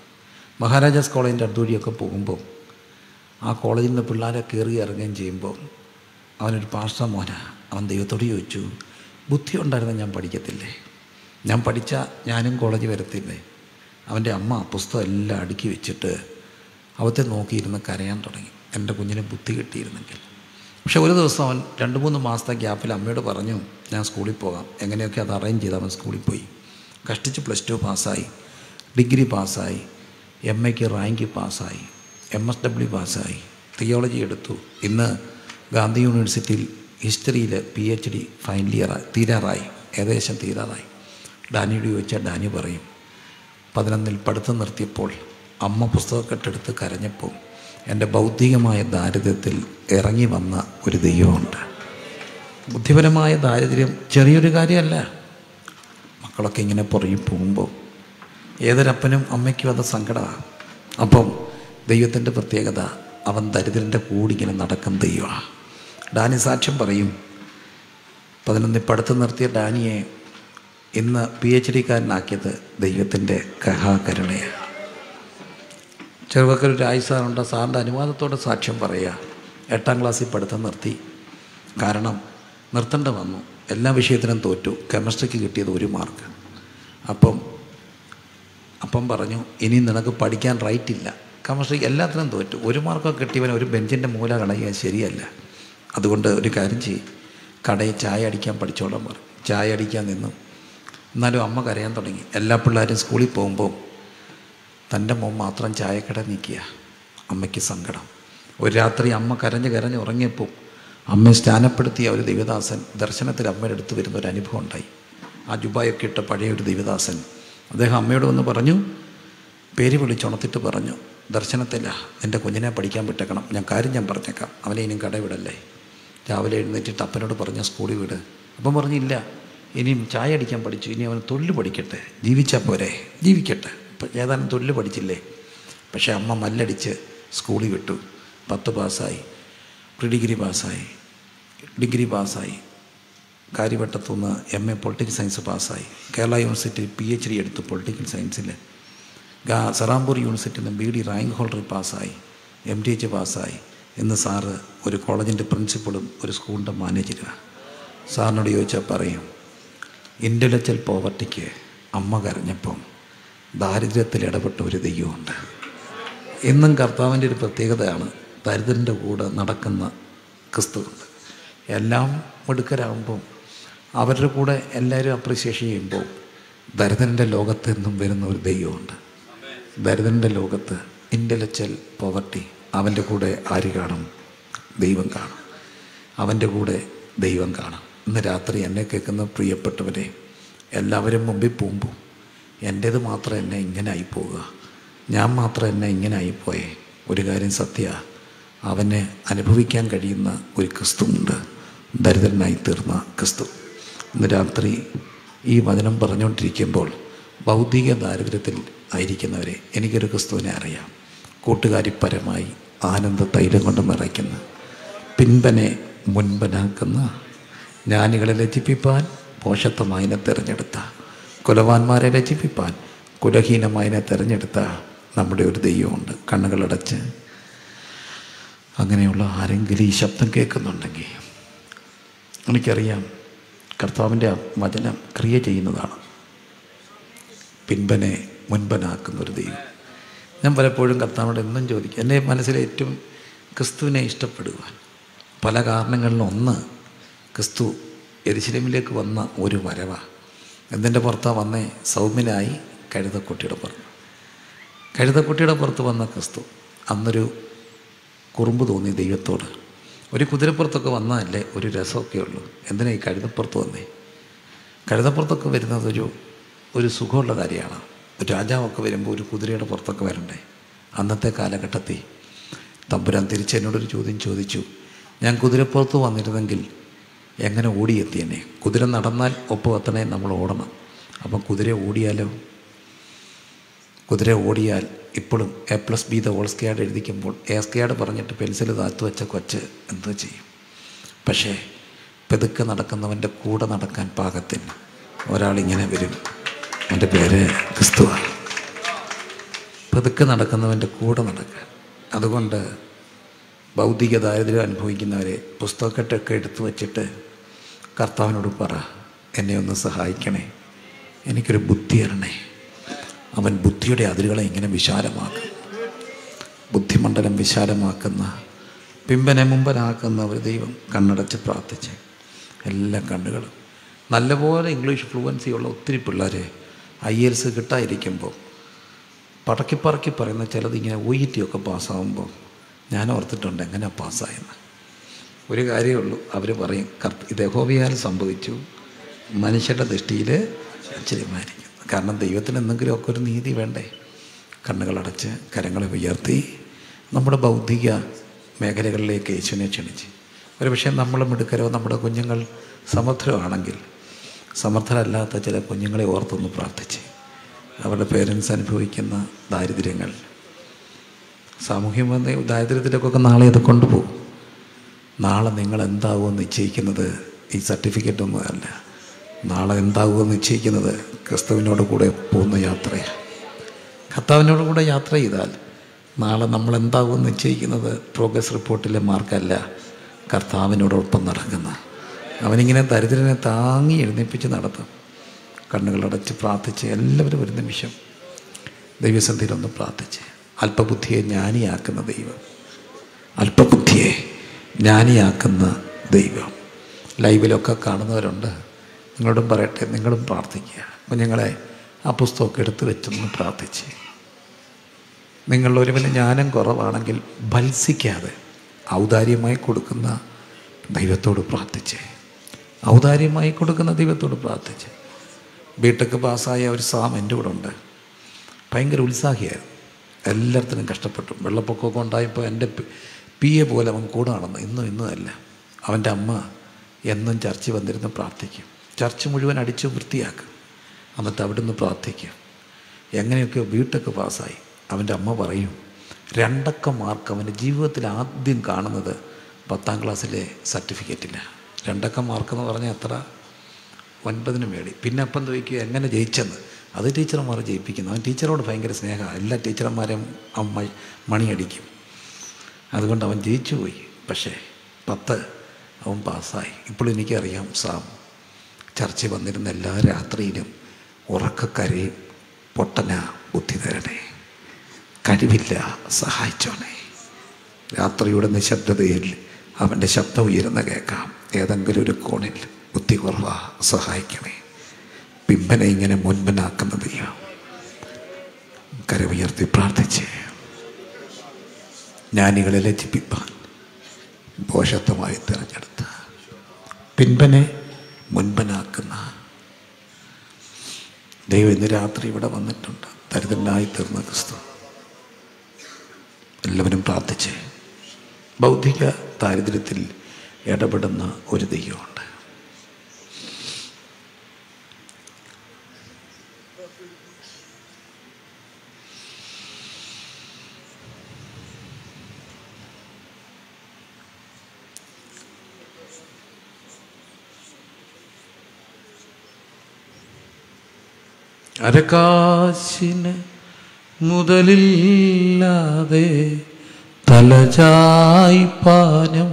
മഹാരാജാസ് കോളേജിൻ്റെ അടുത്തുവഴിയൊക്കെ പോകുമ്പോൾ ആ കോളേജിൽ നിന്ന് പിള്ളേരെ കയറി ഇറങ്ങുകയും ചെയ്യുമ്പോൾ അവനൊരു പാർശ്വ മോന അവൻ ദൈവത്തോട് ചോദിച്ചു ബുദ്ധി ഉണ്ടായിരുന്ന ഞാൻ പഠിക്കത്തില്ലേ ഞാൻ പഠിച്ച ഞാനും കോളേജ് വരത്തില്ലേ അവൻ്റെ അമ്മ പുസ്തകം എല്ലാം അടുക്കി വെച്ചിട്ട് അവത്തെ നോക്കിയിരുന്ന് കരയാൻ തുടങ്ങി എൻ്റെ കുഞ്ഞിന് ബുദ്ധി കിട്ടിയിരുന്നെങ്കിൽ പക്ഷെ ഒരു ദിവസം അവൻ രണ്ട് മൂന്ന് മാസത്തെ ഗ്യാപ്പിൽ അമ്മയോട് പറഞ്ഞു ഞാൻ സ്കൂളിൽ പോകാം എങ്ങനെയൊക്കെ അത് അറേഞ്ച് ചെയ്ത് അവൻ സ്കൂളിൽ പോയി കഷ്ടിച്ച് പ്ലസ് ടു പാസ്സായി ഡിഗ്രി പാസ്സായി എം എക്ക് റാങ്ക് പാസ്സായി എം എസ് ഡബ്ല്യു പാസ്സായി തിയോളജി എടുത്തു ഇന്ന് ഗാന്ധി യൂണിവേഴ്സിറ്റിയിൽ ഹിസ്റ്ററിയിൽ P H D final year തീരാറായി ഏകദേശം തീരാറായി ഡാനിയോട് ചോദിച്ചാൽ ഡാനി പറയും പതിനൊന്നിൽ പഠിത്തം നിർത്തിയപ്പോൾ അമ്മ പുസ്തകക്കെട്ടെടുത്ത് കരഞ്ഞപ്പോൾ എൻ്റെ ഭൗതികമായ ദാരിദ്ര്യത്തിൽ ഇറങ്ങി വന്ന ഒരു ദൈവമുണ്ട് ബുദ്ധിപരമായ ദാരിദ്ര്യം ചെറിയൊരു കാര്യമല്ല മക്കളൊക്കെ ഇങ്ങനെ പുറകെ പോകുമ്പോൾ ഏതൊരപ്പനും അമ്മയ്ക്കും അത് സങ്കടമാണ് അപ്പം ദൈവത്തിൻ്റെ പ്രത്യേകത അവൻ ദരിദ്രൻ്റെ കൂടി ഇങ്ങനെ നടക്കുന്ന ദൈവമാണ് ഡാനി സാക്ഷ്യം പറയും പതിനൊന്നിൽ പഠിത്തം നിർത്തിയ ഡാനിയെ ഇന്ന് പി എച്ച് ഡിക്കാരനാക്കിയത് ദൈവത്തിൻ്റെ കഹാകരുണയാണ് ചെറുപ്പക്കൽ ഒരു ആയി സാറുണ്ട് സാറിൻ്റെ അനുവാദത്തോടെ സാക്ഷ്യം പറയുക എട്ടാം ക്ലാസ്സിൽ പഠിത്തം നിർത്തി കാരണം നിർത്തേണ്ട വന്നു എല്ലാ വിഷയത്തിനും തോറ്റു കെമിസ്ട്രിക്ക് കിട്ടിയത് ഒരു മാർക്ക് അപ്പം അപ്പം പറഞ്ഞു ഇനി നിനക്ക് പഠിക്കാൻ റൈറ്റ് ഇല്ല കെമിസ്ട്രി എല്ലാത്തിനും തോറ്റു ഒരു മാർക്കൊക്കെ കിട്ടിയവൻ ഒരു ബെഞ്ചിൻ്റെ മൂല കളയുക ശരിയല്ല അതുകൊണ്ട് ഒരു കാര്യം ചെയ്യും കടയിൽ ചായ അടിക്കാൻ പഠിച്ചോളാൻ പറഞ്ഞു ചായ അടിക്കാൻ നിന്നു എന്നാലും അമ്മ കരയാൻ തുടങ്ങി എല്ലാ പിള്ളേരും സ്കൂളിൽ പോകുമ്പോൾ തൻ്റെ മോൻ മാത്രം ചായക്കട നിൽക്കുക അമ്മയ്ക്ക് സങ്കടം ഒരു രാത്രി അമ്മ കരഞ്ഞ് കരഞ്ഞ് ഉറങ്ങിയപ്പോൾ അമ്മയെ സ്ഥാനപ്പെടുത്തിയ ഒരു ദൈവദാസൻ ദർശനത്തിൽ അമ്മയുടെ അടുത്ത് വരുന്ന ഒരു അനുഭവം ഉണ്ടായി ആ ജുബായൊക്കെ ഇട്ട പഴയ ഒരു ദൈവദാസൻ അദ്ദേഹം അമ്മയോട് വന്ന് പറഞ്ഞു പേര് വിളിച്ചുണർത്തിട്ട് പറഞ്ഞു ദർശനത്തില്ല എൻ്റെ കുഞ്ഞിനെ പഠിക്കാൻ വിട്ടേക്കണം ഞാൻ കാര്യം ഞാൻ പറഞ്ഞേക്കാം അവനെ ഇനിയും കടവിടല്ലേ രാവിലെ എഴുന്നേറ്റിട്ട് അപ്പനോട് പറഞ്ഞ സ്കൂളിൽ വിട് അപ്പം പറഞ്ഞില്ല ഇനിയും ചായ അടിക്കാൻ പഠിച്ചു ഇനി അവൻ തൊഴിൽ പഠിക്കട്ടെ ജീവിച്ചാൽ പോരെ ജീവിക്കട്ടെ ഇപ്പം ഏതാനും തൊഴിൽ പഠിച്ചില്ലേ പക്ഷേ അമ്മ മല്ലടിച്ച് സ്കൂളിൽ വിട്ടു പത്ത് പാസ്സായി പ്രീ ഡിഗ്രി പാസ്സായി ഡിഗ്രി പാസ്സായി കാര്യവട്ടത്തുനിന്ന് എം എ പൊളിറ്റിക്കൽ സയൻസ് പാസ്സായി Kerala university P H D എടുത്തു പൊളിറ്റിക്കൽ സയൻസിൽ ഗാ സറാംപൂർ യൂണിവേഴ്സിറ്റിയിൽ നിന്ന് ബി ഡി റാങ്ക് ഹോൾഡർ പാസ്സായി എം ടി എച്ച് പാസ്സായി ഇന്ന് സാറ് ഒരു കോളേജിൻ്റെ പ്രിൻസിപ്പളും ഒരു സ്കൂളിൻ്റെ മാനേജരുമാണ് സാറിനോട് ചോദിച്ചാൽ പറയും ഇൻ്റലക്ച്വൽ പോവർട്ടിക്ക് അമ്മ കരഞ്ഞപ്പം ദാരിദ്ര്യത്തിൽ ഇടപെട്ട ഒരു ദൈവമുണ്ട് ഇന്നും കർത്താവിൻ്റെ ഒരു പ്രത്യേകതയാണ് ദരിദ്രൻ്റെ കൂടെ നടക്കുന്ന ക്രിസ്തുവുണ്ട് എല്ലാം മിടുക്കരാകുമ്പോൾ അവരുടെ കൂടെ എല്ലാവരും അപ്രിസിയേഷൻ ചെയ്യുമ്പോൾ ദരിദ്രൻ്റെ ലോകത്ത് നിന്നും വരുന്ന ഒരു ദൈവമുണ്ട് ദരിദ്രൻ്റെ ലോകത്ത് ഇൻ്റലക്ച്വൽ പോവർട്ടി അവൻ്റെ കൂടെ ആര് കാണും ദൈവം കാണും അവൻ്റെ കൂടെ ദൈവം കാണും ഇന്ന് രാത്രി എന്നെ കേൾക്കുന്ന പ്രിയപ്പെട്ടവരെ എല്ലാവരും മുമ്പിൽ പോകുമ്പോൾ എൻ്റേത് മാത്രം എന്നെ ഇങ്ങനെ ആയിപ്പോവുക ഞാൻ മാത്രം എന്നെ ഇങ്ങനെ ആയിപ്പോയേ ഒരു കാര്യം സത്യ അവനെ അനുഭവിക്കാൻ കഴിയുന്ന ഒരു ക്രിസ്തുവുണ്ട് ദരിദ്രനായി തീർന്ന ക്രിസ്തു ഇന്ന് രാത്രി ഈ വചനം പറഞ്ഞുകൊണ്ടിരിക്കുമ്പോൾ ഭൗതിക ദാരിദ്ര്യത്തിൽ ആയിരിക്കുന്നവരെ എനിക്കൊരു ക്രിസ്തുവിനെ അറിയാം കൂട്ടുകാരിപ്പരമായി ആനന്ദ തൈലം കൊണ്ട് നിറയ്ക്കുന്ന പിൻപനെ മുൻപനാക്കുന്ന ജ്ഞാനികളെ ലജ്ജിപ്പിപ്പാൻ പോഷത്വമായതിനെ തിരഞ്ഞെടുത്ത കുലവാന്മാരെ രചിപ്പിപ്പാൻ കുലഹീനമായതിനെ തിരഞ്ഞെടുത്ത നമ്മുടെ ഒരു ദൈവമുണ്ട് കണ്ണുകളടച്ച് അങ്ങനെയുള്ള ആരെങ്കിലും ഈ ശബ്ദം കേൾക്കുന്നുണ്ടെങ്കിൽ എനിക്കറിയാം കർത്താവിൻ്റെ ആ വചനം ക്രിയ ചെയ്യുന്നതാണ് പിൻപനെ മുൻപനാക്കുന്ന ഒരു ദൈവം ഞാൻ പലപ്പോഴും കർത്താവിനോട് എന്നും ചോദിക്കും എൻ്റെ മനസ്സിലെ ഏറ്റവും ക്രിസ്തുവിനെ ഇഷ്ടപ്പെടുവാൻ പല കാരണങ്ങളിലും ഒന്ന് ക്രിസ്തു എരിശിലമിലേക്ക് വന്ന ഒരു വരവാണ് എന്തിൻ്റെ പുറത്താണ് വന്നേ സൗമ്യനായി കഴുതക്കുട്ടിയുടെ പുറത്ത് കഴുതക്കുട്ടിയുടെ പുറത്ത് വന്ന ക്രിസ്തു അന്നൊരു കുറുമ്പ് തോന്നി ദൈവത്തോട് ഒരു കുതിരപ്പുറത്തൊക്കെ വന്നാലേ ഒരു രസമൊക്കെ ഉള്ളൂ എന്തിനാ ഈ കഴുതപ്പുറത്ത് വന്നേ കഴുതപ്പുറത്തൊക്കെ വരുന്നത് ഒരു ഒരു സുഖമുള്ള കാര്യമാണ് ഒരു രാജാവൊക്കെ വരുമ്പോൾ ഒരു കുതിരയുടെ പുറത്തൊക്കെ വരണ്ടേ അന്നത്തെ കാലഘട്ടത്തിൽ തമ്പുരാൻ തിരിച്ച് എന്നോടൊരു ചോദ്യം ചോദിച്ചു ഞാൻ കുതിരപ്പുറത്ത് വന്നിരുന്നെങ്കിൽ എങ്ങനെ ഓടിയെത്തിയെന്നെ കുതിര നടന്നാൽ ഒപ്പം എത്തണേ നമ്മൾ ഓടണം അപ്പം കുതിര ഓടിയാലോ കുതിര ഓടിയാൽ ഇപ്പോഴും A plus B the whole squad എഴുതിക്കുമ്പോൾ എ സ്ക്യാഡ് പറഞ്ഞിട്ട് പെൻസിൽ താത്തു വെച്ച കൊച്ച് എന്തോ ചെയ്യും പക്ഷേ പെതുക്കെ നടക്കുന്നവൻ്റെ കൂടെ നടക്കാൻ പാകത്തിന് ഒരാളിങ്ങനെ വരും എൻ്റെ പേര് ക്രിസ്തുവാണ് പെതുക്കെ നടക്കുന്നവൻ്റെ കൂടെ നടക്കാൻ അതുകൊണ്ട് ഭൗതിക ദാരിദ്ര്യം അനുഭവിക്കുന്നവരെ പുസ്തകക്കെട്ടൊക്കെ എടുത്തു വച്ചിട്ട് കർത്താവിനോട് പറ എന്നെ ഒന്ന് സഹായിക്കണേ എനിക്കൊരു ബുദ്ധി തരണേ അവൻ ബുദ്ധിയുടെ അതിരുകളെ ഇങ്ങനെ വിശാലമാക്കും ബുദ്ധിമണ്ഡലം വിശാലമാക്കുന്ന പിമ്പനെ മുമ്പനാക്കുന്ന ഒരു ദൈവം കണ്ണടച്ച് പ്രാർത്ഥിച്ച് എല്ലാ കണ്ണുകളും നല്ലപോലെ ഇംഗ്ലീഷ് ഫ്ലുവൻസി ഉള്ള ഒത്തിരി പിള്ളേരെ ഐ എൽസ് കിട്ടാതിരിക്കുമ്പോൾ പടക്കി പറക്കി പറയുന്ന ചിലത് ഇങ്ങനെ ഒ ഇ ടി ഒക്കെ പാസ്സാകുമ്പോൾ ഞാൻ ഓർത്തിട്ടുണ്ട് എങ്ങനെ പാസ്സായെന്ന് ഒരു കാര്യമേ ഉള്ളൂ അവർ പറയും കർത്ത ഇത് യഹോവയാൽ സംഭവിച്ചു മനുഷ്യരുടെ ദൃഷ്ടിയിൽ ആശ്ചര്യമായിരിക്കും കാരണം ദൈവത്തിന് എന്തെങ്കിലുമൊക്കെ ഒരു നീതി വേണ്ടേ കണ്ണുകളടച്ച് കരങ്ങളെ ഉയർത്തി നമ്മുടെ ബൗദ്ധിക മേഖലകളിലേക്ക് യേശുവിനെ ക്ഷണിച്ച് ഒരു പക്ഷേ നമ്മൾ മിടുക്കരോ നമ്മുടെ കുഞ്ഞുങ്ങൾ സമർത്ഥരമാണെങ്കിൽ സമർത്ഥരല്ലാത്ത ചില കുഞ്ഞുങ്ങളെ ഓർത്തൊന്ന് പ്രാർത്ഥിച്ച് അവരുടെ പേരൻസ് അനുഭവിക്കുന്ന ദാരിദ്ര്യങ്ങൾ സാമൂഹ്യ ദാരിദ്ര്യത്തിലേക്കൊക്കെ നാളെ അത് കൊണ്ടുപോകും നാളെ നിങ്ങൾ എന്താകുമെന്ന് നിശ്ചയിക്കുന്നത് ഈ സർട്ടിഫിക്കറ്റ് ഒന്നും അല്ല നാളെ എന്താകുമെന്ന് നിശ്ചയിക്കുന്നത് ക്രിസ്തുവിനോട് കൂടെ പോകുന്ന യാത്രയാണ് കർത്താവിനോട് കൂടെ യാത്ര ചെയ്താൽ നാളെ നമ്മൾ എന്താകുമെന്ന് നിശ്ചയിക്കുന്നത് പ്രോഗ്രസ് റിപ്പോർട്ടിലെ മാർക്കല്ല കർത്താവിനോടൊപ്പം നടക്കുന്ന അവനിങ്ങനെ ദരിദ്രനെ താങ്ങി എഴുന്നേൽപ്പിച്ച് നടത്തും കണ്ണുകളടച്ച് പ്രാർത്ഥിച്ച് എല്ലാവരും ഒരു നിമിഷം ദൈവസന്ധിയിലൊന്ന് പ്രാർത്ഥിച്ച് അല്പബുദ്ധിയെ ജ്ഞാനിയാക്കുന്ന ദൈവം അല്പബുദ്ധിയെ ജ്ഞാനിയാക്കുന്ന ദൈവം ലൈവിലൊക്കെ കാണുന്നവരുണ്ട് നിങ്ങളോടും പറയട്ടെ നിങ്ങളും പ്രാർത്ഥിക്കുക കുഞ്ഞുങ്ങളെ ആ പുസ്തകമൊക്കെ എടുത്ത് വെച്ചൊന്ന് പ്രാർത്ഥിച്ച് നിങ്ങൾ ഒരുവിന് ജ്ഞാനം കുറവാണെങ്കിൽ ഭത്സിക്കാതെ ഔദാര്യമായി കൊടുക്കുന്ന ദൈവത്തോട് പ്രാർത്ഥിച്ച് ഔദാര്യമായി കൊടുക്കുന്ന ദൈവത്തോട് പ്രാർത്ഥിച്ച് ബിടെക് പാസ്സായ ഒരു സാം എൻ്റെ കൂടെ ഉണ്ട് ഭയങ്കര ഉത്സാഹിയായിരുന്നു എല്ലാത്തിനും കഷ്ടപ്പെട്ടു വെള്ളപ്പൊക്കമൊക്കെ ഉണ്ടായപ്പോൾ എൻ്റെ പി എ പോലെ അവൻ കൂടെ നടന്നു ഇന്നും ഇന്നും അല്ല അവൻ്റെ അമ്മ എന്നും ചർച്ച വന്നിരുന്ന് പ്രാർത്ഥിക്കും ചർച്ച് മുഴുവൻ അടിച്ച് വൃത്തിയാക്കും എന്നിട്ട് അവിടുന്ന് പ്രാർത്ഥിക്കും എങ്ങനെയൊക്കെയോ ബിടെക് പാസ്സായി അവൻ്റെ അമ്മ പറയും രണ്ടക്ക മാർക്ക് അവൻ്റെ ജീവിതത്തിൽ ആദ്യം കാണുന്നത് പത്താം ക്ലാസ്സിലെ സർട്ടിഫിക്കറ്റില്ല രണ്ടക്ക മാർക്ക് എന്ന് പറഞ്ഞാൽ എത്ര ഒൻപതിന് മേടി പിന്നെ അപ്പം ചോദിക്കുക എങ്ങനെ ജയിച്ചെന്ന് അത് ടീച്ചർമാർ ജയിപ്പിക്കുന്നു അവൻ ടീച്ചറോട് ഭയങ്കര സ്നേഹമാണ് എല്ലാ ടീച്ചർമാരും അമ്മ മണിയടിക്കും അതുകൊണ്ട് അവൻ ജയിച്ചു പോയി പക്ഷേ പത്ത് അവൻ പാസ്സായി ഇപ്പോൾ എനിക്കറിയാം സാം ചർച്ച വന്നിരുന്ന എല്ലാ രാത്രിയിലും ഉറക്കക്കരയും പൊട്ടന ബുദ്ധി തരണേ കഴിവില്ല സഹായിച്ചോണേ രാത്രിയുടെ നിശബ്ദതയിൽ അവൻ്റെ ശബ്ദം ഉയരുന്ന കേൾക്കാം ഏതെങ്കിലും ഒരു കോണിൽ ബുദ്ധി കുറവ സഹായിക്കണേ പിമ്പനെ ഇങ്ങനെ മുൻപനാക്കുന്ന ദൈവം കരമുയർത്തി പ്രാർത്ഥിച്ച് ജ്ഞാനികളെ ലജ്ജിപ്പിപ്പാൻ ഭോഷത്വമായി തിരഞ്ഞെടുത്ത് പിൻപനെ മുൻപനാക്കുന്ന ദൈവം ഇന്ന് രാത്രി ഇവിടെ വന്നിട്ടുണ്ട് ദരിദ്രനായി തീർന്ന ക്രിസ്തു എല്ലാവരും പ്രാർത്ഥിച്ച് ബൗദ്ധിക ദാരിദ്ര്യത്തിൽ ഇടപെടുന്ന ഒരു ദൈവമുണ്ട് അരക്കാശിന് മുതലില്ലാതെ തലചായ്പാനും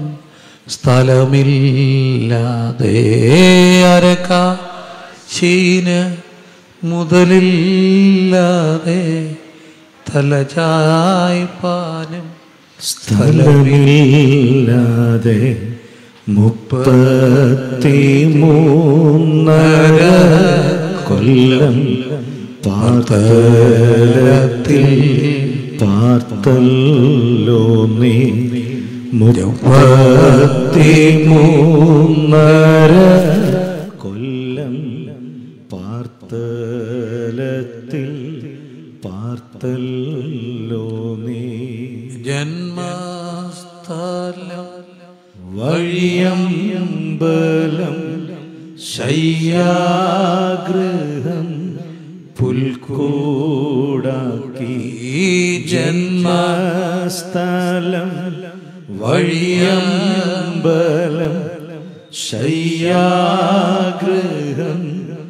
സ്ഥലമില്ലാതെ അരക്കാശീന് മുതലില്ലാതെ തലചായ്പാനും സ്ഥലമില്ലാതെ മുപ്പത്തി മൂന്നര കൊല്ലം പാതലത്തിൽ പാർത്തല്ലോ നീ മുപ്പത്തി മൂന്നര കൊല്ലം പാർത്തലത്തിൽ പാർത്തല്ലോ നീ ജന്മസ്ഥലം വഴിയമ്പലം ശയ്യാഗ്രഹം പുൽക്കൂടാക്കി ഈ ജന്മ ജന്മസ്ഥലം വഴിയമ്പലം ശയ്യാഗ്രഹം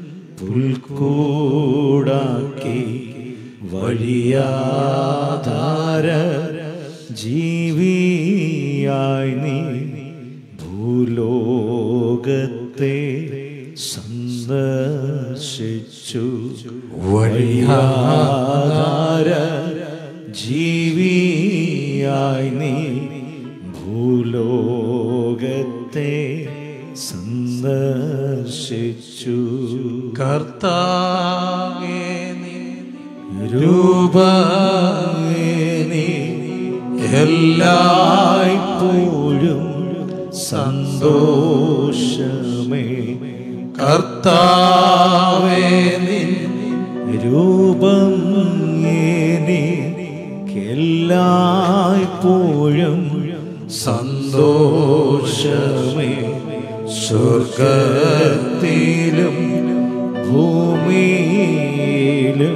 പുൽക്കൂടാക്കി വഴിയാധാര ജീവിയാക്കിയ ജീവിയായി നീ ഭൂലോകത്തെ സന്ദർശിച്ചു വഴിയാധാര ജീവിയായി നീ ഭൂലോകത്തെ സന്ദർശിച്ചു കർത്താവേ നീ രൂപമേ നീ എല്ലായ്പ്പോഴും സന്തോഷമേ കർത്താവേ നീ രൂപം എല്ലായ്പ്പോഴും സന്തോഷമേ സ്വർഗത്തിലും ഭൂമിയിലും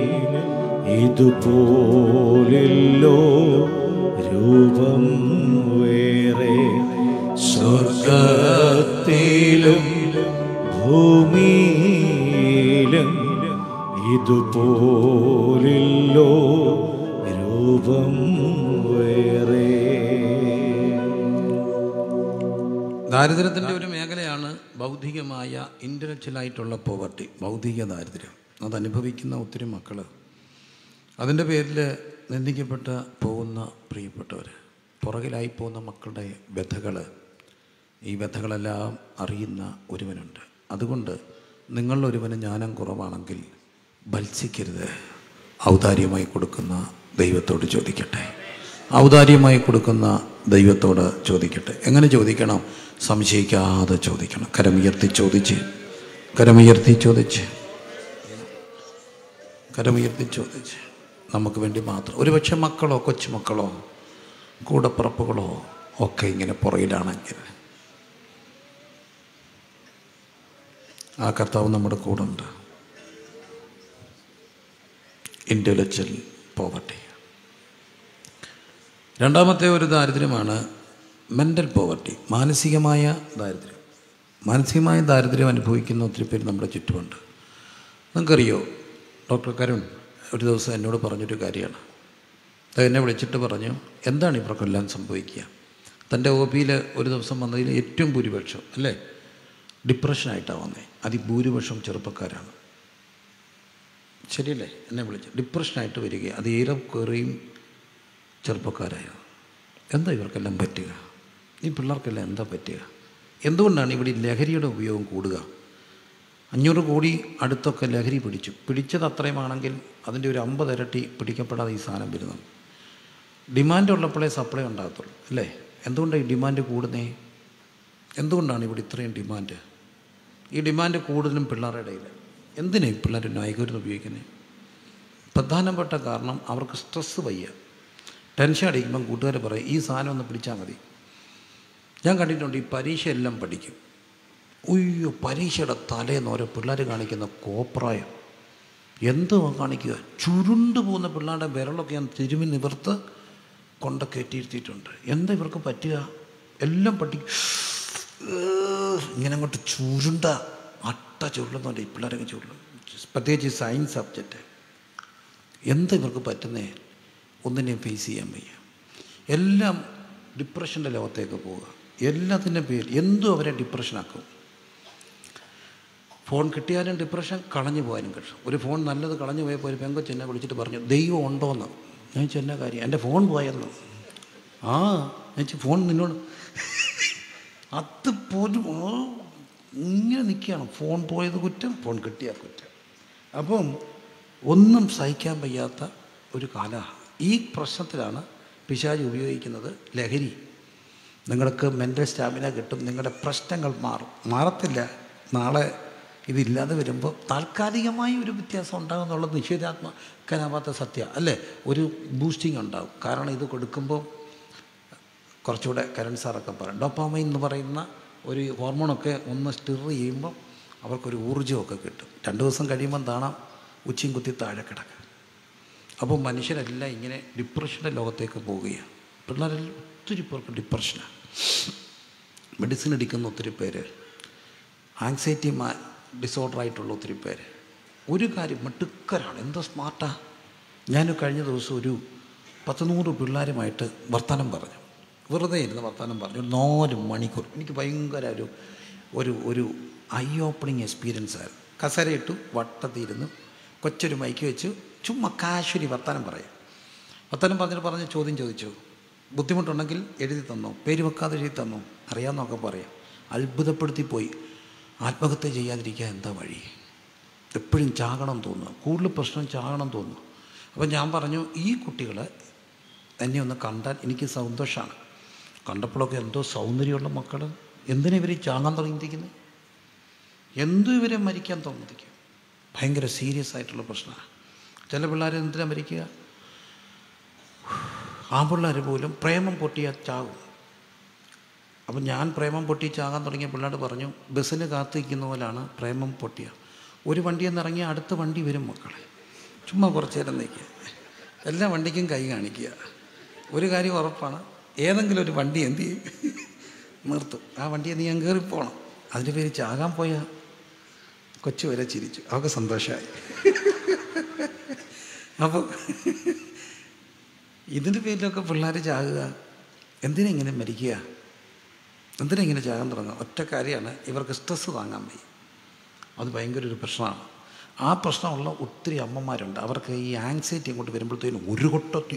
ഇതുപോലില്ലോ രൂപം വേറെ സ്വർഗത്തിലും ഭൂമിയിലും ഇതുപോലില്ലോ രൂപം വേറെ ദാരിദ്ര്യത്തിൻ്റെ ഒരു മേഖലയാണ് ബൗദ്ധികമായ ഇൻ്റലക്ച്വലായിട്ടുള്ള പോവർട്ടി ബൗദ്ധിക ദാരിദ്ര്യം അത് അനുഭവിക്കുന്ന ഒത്തിരി മക്കൾ അതിൻ്റെ പേരിൽ നിന്ദിക്കപ്പെട്ട് പോകുന്ന പ്രിയപ്പെട്ടവർ പുറകിലായി പോകുന്ന മക്കളുടെ വ്യഥകൾ ഈ വ്യഥകളെല്ലാം അറിയുന്ന ഒരുവനുണ്ട് അതുകൊണ്ട് നിങ്ങളിലൊരുവന് ജ്ഞാനം കുറവാണെങ്കിൽ ഭത്സിക്കരുത് ഔദാര്യമായി കൊടുക്കുന്ന ദൈവത്തോട് ചോദിക്കട്ടെ ഔദാര്യമായി കൊടുക്കുന്ന ദൈവത്തോട് ചോദിക്കട്ടെ എങ്ങനെ ചോദിക്കണം സംശയിക്കാതെ ചോദിക്കണം കരമുയർത്തി ചോദിച്ച് കരമുയർത്തി ചോദിച്ച് കരമുയർത്തി ചോദിച്ച് നമുക്ക് വേണ്ടി മാത്രം ഒരുപക്ഷെ മക്കളോ കൊച്ചുമക്കളോ കൂടപ്പിറപ്പുകളോ ഒക്കെ ഇങ്ങനെ പുറകിലാണെങ്കിൽ ആ കർത്താവ് നമ്മുടെ കൂടെ ഉണ്ട് ഇൻ്റലക്ച്വൽ പോവർട്ടി രണ്ടാമത്തെ ഒരു ദാരിദ്ര്യമാണ് മെൻ്റൽ പോവർട്ടി മാനസികമായ ദാരിദ്ര്യം മാനസികമായ ദാരിദ്ര്യം അനുഭവിക്കുന്ന ഒത്തിരി പേര് നമ്മുടെ ചുറ്റുമുണ്ട് നിങ്ങൾക്കറിയോ ഡോക്ടർ കരുൺ ഒരു ദിവസം എന്നോട് പറഞ്ഞൊരു കാര്യമാണ് അദ്ദേഹം എന്നെ വിളിച്ചിട്ട് പറഞ്ഞു എന്താണ് ഇവർക്കെല്ലാം സംഭവിക്കുക തൻ്റെ ഒ പിയിൽ ഒരു ദിവസം വന്നതിൽ ഏറ്റവും ഭൂരിപക്ഷം അല്ലേ ഡിപ്രഷനായിട്ടാണ് വന്നേ അതിഭൂരിപക്ഷം ചെറുപ്പക്കാരാണ് ശരിയല്ലേ എന്നെ വിളിച്ചു ഡിപ്രഷനായിട്ട് വരിക അത് ഏറെ കയറിയും ചെറുപ്പക്കാരായ എന്താ ഇവർക്കെല്ലാം പറ്റുക ഈ പിള്ളേർക്കെല്ലാം എന്താ പറ്റുക എന്തുകൊണ്ടാണ് ഇവിടെ ഈ ലഹരിയുടെ ഉപയോഗം കൂടുക അഞ്ഞൂറ് കോടി അടുത്തൊക്കെ ലഹരി പിടിച്ചു പിടിച്ചത് അത്രയുമാണെങ്കിൽ അതിൻ്റെ ഒരു അമ്പത് ഇരട്ടി പിടിക്കപ്പെടാതെ ഈ സാധനം വരുന്നത് ഡിമാൻഡ് ഉള്ളപ്പോഴേ സപ്ലൈ ഉണ്ടാകത്തുള്ളൂ അല്ലേ എന്തുകൊണ്ടാണ് ഈ ഡിമാൻഡ് കൂടുന്നേ എന്തുകൊണ്ടാണ് ഇവിടെ ഇത്രയും ഡിമാൻഡ് ഈ ഡിമാൻഡ് കൂടുതലും പിള്ളേരുടെ ഇടയിൽ എന്തിനാണ് ഈ പിള്ളേർ ന്യായീകരണം ഉപയോഗിക്കുന്നത് പ്രധാനപ്പെട്ട കാരണം അവർക്ക് സ്ട്രെസ്സ് വയ്യ ടെൻഷൻ അടിക്കുമ്പം കൂട്ടുകാർ പറയും ഈ സാധനം ഒന്ന് പിടിച്ചാൽ മതി ഞാൻ കണ്ടിട്ടുണ്ട് ഈ പരീക്ഷ എല്ലാം പഠിക്കും ഉയ്യോ പരീക്ഷയുടെ തലേന്ന് ഓരോ പിള്ളേർ കാണിക്കുന്ന കോപ്രായം എന്തുവാ കാണിക്കുക ചുരുണ്ട് പോകുന്ന പിള്ളേരുടെ വിരളൊക്കെ ഞാൻ തിരുമി നിവർത്ത് കൊണ്ട കയറ്റിയിരുത്തിയിട്ടുണ്ട് എന്താ ഇവർക്ക് പറ്റുക എല്ലാം പഠി ഇങ്ങനെ അങ്ങോട്ട് ചുരുണ്ട അട്ട ചുരുളുന്നുണ്ട് ഈ പിള്ളേരൊക്കെ ചുരുളും പ്രത്യേകിച്ച് ഈ സയൻസ് സബ്ജക്റ്റ് എന്താ ഇവർക്ക് പറ്റുന്നേ ഒന്നിനെയും ഫേസ് ചെയ്യാൻ വയ്യ എല്ലാം ഡിപ്രഷൻ്റെ ലോകത്തേക്ക് പോവുക എല്ലാത്തിൻ്റെ പേര് എന്തും അവരെ ഡിപ്രഷനാക്കും ഫോൺ കിട്ടിയാലും ഡിപ്രഷൻ കളഞ്ഞു പോകാനും കഴിയും ഒരു ഫോൺ നല്ലത് കളഞ്ഞു പോയപ്പോൾ ഒരു പെങ്കൊച്ച് എന്നെ വിളിച്ചിട്ട് പറഞ്ഞു ദൈവം ഉണ്ടോയെന്ന് ഞാൻ ചോദിച്ചു എന്നാ കാര്യം എൻ്റെ ഫോൺ പോയെന്ന് ആ ഞാൻ ചോദിച്ചു ഫോൺ നിന്നോട് അത് പോലും ആ, ഇങ്ങനെ നിൽക്കുകയാണ് ഫോൺ പോയത് കുറ്റം ഫോൺ കിട്ടിയ കുറ്റം അപ്പം ഒന്നും സഹിക്കാൻ വയ്യാത്ത ഒരു കാല ഈ പ്രശ്നത്തിലാണ് പിശാജ് ഉപയോഗിക്കുന്നത് ലഹരി നിങ്ങൾക്ക് മെൻ്റൽ സ്റ്റാമിന കിട്ടും നിങ്ങളുടെ പ്രശ്നങ്ങൾ മാറും മാറത്തില്ല നാളെ ഇതില്ലാതെ വരുമ്പോൾ താൽക്കാലികമായി ഒരു വ്യത്യാസം ഉണ്ടാകും എന്നുള്ളത് നിഷേധാത്മകനാവാത്ത സത്യ അല്ലേ ഒരു ബൂസ്റ്റിംഗ് ഉണ്ടാകും കാരണം ഇത് കൊടുക്കുമ്പോൾ കുറച്ചുകൂടെ കരൺ സാറൊക്കെ പറയും ഡോപ്പാമൈൻ എന്ന് പറയുന്ന ഒരു ഹോർമോണൊക്കെ ഒന്ന് സ്റ്റിർ ചെയ്യുമ്പോൾ അവർക്കൊരു ഊർജ്ജമൊക്കെ കിട്ടും രണ്ട് ദിവസം കഴിയുമ്പം കാണാം ഉച്ചയും കുത്തി താഴെ കിടക്കുക അപ്പോൾ മനുഷ്യരെല്ലാം ഇങ്ങനെ ഡിപ്രഷൻ്റെ ലോകത്തേക്ക് പോവുകയാണ് പിള്ളേരെല്ലാം ഒത്തിരി പേർക്ക് ഡിപ്രഷനാണ് മെഡിസിൻ അടിക്കുന്ന ഒത്തിരി പേര് ആങ്സൈറ്റി മാ ഡിസോർഡർ ആയിട്ടുള്ള ഒത്തിരി പേര് ഒരു കാര്യം മിടുക്കരാണ് എന്താ സ്മാർട്ടാ ഞാൻ കഴിഞ്ഞ ദിവസം ഒരു പത്ത് നൂറ് പിള്ളേരുമായിട്ട് വർത്തമാനം പറഞ്ഞു വെറുതെ ഇരുന്ന് വർത്തമാനം പറഞ്ഞു ഒരു നാല് മണിക്കൂർ എനിക്ക് ഭയങ്കര ഒരു ഒരു ഒരു ഐ ഓപ്പണിങ് എക്സ്പീരിയൻസ് ആയിരുന്നു കസരയിട്ടു വട്ടത്തിരുന്ന് കൊച്ചൊരു മൈക്ക് വെച്ച് ചുമ്മാ കാശ്വരി വർത്തമാനം പറയാം വർത്തമാനം പറഞ്ഞിട്ട് പറഞ്ഞ് ചോദ്യം ചോദിച്ചു ബുദ്ധിമുട്ടുണ്ടെങ്കിൽ എഴുതി തന്നോ പേര് വെക്കാതെ എഴുതി തന്നോ അറിയാമെന്നൊക്കെ പറയാം അത്ഭുതപ്പെടുത്തി പോയി ആത്മഹത്യ ചെയ്യാതിരിക്കാൻ എന്താ വഴി എപ്പോഴും ചാകണം തോന്നുക കൂടുതൽ പ്രശ്നം ചാകണം തോന്നുന്നു അപ്പം ഞാൻ പറഞ്ഞു ഈ കുട്ടികൾ എന്നെ ഒന്ന് കണ്ടാൽ എനിക്ക് സന്തോഷമാണ് കണ്ടപ്പോഴൊക്കെ എന്തോ സൗന്ദര്യമുള്ള മക്കൾ എന്തിനാ ഇവർ ചാകാൻ തുടങ്ങിയിരിക്കുന്നത് എന്തും ഇവരെ മരിക്കാൻ തോന്നിക്കും ഭയങ്കര സീരിയസ് ആയിട്ടുള്ള പ്രശ്നമാണ് ചില പിള്ളേർ എന്തിനാ മരിക്കുക ആ പിള്ളേർ പോലും പ്രേമം പൊട്ടിയാൽ ചാകും അപ്പം ഞാൻ പ്രേമം പൊട്ടി ചാകാൻ തുടങ്ങിയ പിള്ളേർ പറഞ്ഞു ബസ്സിന് കാത്തിരിക്കുന്ന പോലാണ് പ്രേമം പൊട്ടിയ ഒരു വണ്ടിയിൽ നിന്ന് ഇറങ്ങിയ അടുത്ത വണ്ടി വരും മക്കളെ ചുമ്മാ കുറച്ച് നേരം നിൽക്കുക എല്ലാ വണ്ടിക്കും കൈ കാണിക്കുക ഒരു കാര്യം ഉറപ്പാണ് ഏതെങ്കിലും ഒരു വണ്ടി എന്ത് ചെയ്യും നിർത്തും ആ വണ്ടിയെ നീ അങ്ങ് കയറിപ്പോണം അതിൻ്റെ പേര് ചാകാൻ പോയ കൊച്ചു വരെ ചിരിച്ചു അവർക്ക് സന്തോഷമായി അപ്പോൾ ഇതിൻ്റെ പേരിലൊക്കെ പിള്ളേർ ചാകുക എന്തിനാ ഇങ്ങനെ മരിക്കുക എന്തിനാ ഇങ്ങനെ ചാകാൻ തുടങ്ങുക ഒറ്റ കാര്യമാണ് ഇവർക്ക് സ്ട്രെസ്സ് താങ്ങാൻ വയ്യ അത് ഭയങ്കര ഒരു പ്രശ്നമാണ് ആ പ്രശ്നമുള്ള ഒത്തിരി അമ്മമാരുണ്ട് അവർക്ക് ഈ ആങ്സൈറ്റി അങ്ങോട്ട് വരുമ്പോഴത്തേനും ഒരു കൊട്ടത്തി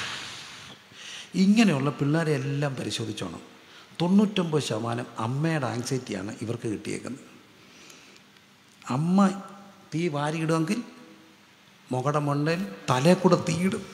ഇങ്ങനെയുള്ള പിള്ളേരെ എല്ലാം പരിശോധിച്ചോണം തൊണ്ണൂറ്റൊമ്പത് ശതമാനം അമ്മയുടെ ആങ്സൈറ്റിയാണ് ഇവർക്ക് കിട്ടിയേക്കുന്നത് അമ്മ തീ വാരിയിടുമെങ്കിൽ മുകട മണ്ടയിൽ തലേ കൂടെ തീയിടും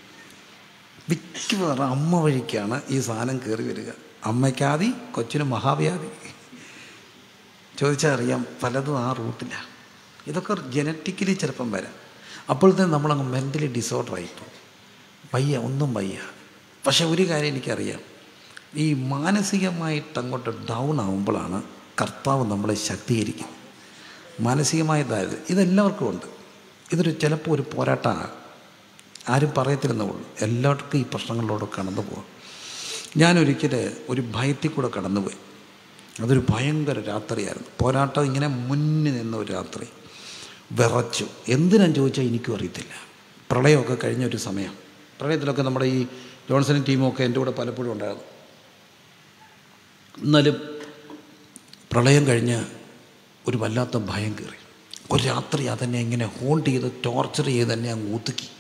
മിക്കവാറും അമ്മ വഴിക്കാണ് ഈ സാധനം കയറി വരിക അമ്മയ്ക്കാതി കൊച്ചിന് മഹാവ്യാധി ചോദിച്ചാൽ അറിയാം പലതും ആ റൂട്ടിലാണ് ഇതൊക്കെ ജനറ്റിക്കലി ചിലപ്പം വരാം അപ്പോഴത്തേനും നമ്മളങ്ങ് മെൻ്റലി ഡിസോർഡർ ആയിപ്പോകും വയ്യ ഒന്നും വയ്യ പക്ഷെ ഒരു കാര്യം എനിക്കറിയാം ഈ മാനസികമായിട്ട് അങ്ങോട്ട് ഡൗൺ ആകുമ്പോഴാണ് കർത്താവ് നമ്മളെ ശക്തീകരിക്കുന്നത് മാനസികമായ ദാരിദ്ര്യം ഇതെല്ലാവർക്കും ഉണ്ട് ഇതൊരു ചിലപ്പോൾ ഒരു പോരാട്ടമാണ് ആരും പറയത്തില്ലെന്നുള്ളൂ എല്ലാവർക്കും ഈ പ്രശ്നങ്ങളിലൂടെ കടന്നു പോകും ഞാനൊരിക്കൽ ഒരു ഭയത്തിൽ കൂടെ കടന്നുപോയി അതൊരു ഭയങ്കര രാത്രിയായിരുന്നു പോരാട്ടം ഇങ്ങനെ മുന്നിൽ നിന്ന ഒരു രാത്രി വിറച്ചു എന്തിനാന്ന് ചോദിച്ചാൽ എനിക്കും അറിയത്തില്ല പ്രളയമൊക്കെ കഴിഞ്ഞ ഒരു സമയം പ്രളയത്തിലൊക്കെ നമ്മുടെ ഈ ജോൺസൺ ടീമൊക്കെ എൻ്റെ കൂടെ പലപ്പോഴും ഉണ്ടായിരുന്നു എന്നാലും പ്രളയം കഴിഞ്ഞ് ഒരു വല്ലാത്ത ഭയം കയറി ഒരു രാത്രി അതെന്നെ ഇങ്ങനെ ഹോൾഡ് ചെയ്ത് ടോർച്ചർ ചെയ്ത് എന്നെ അങ്ങ് ഒതുക്കി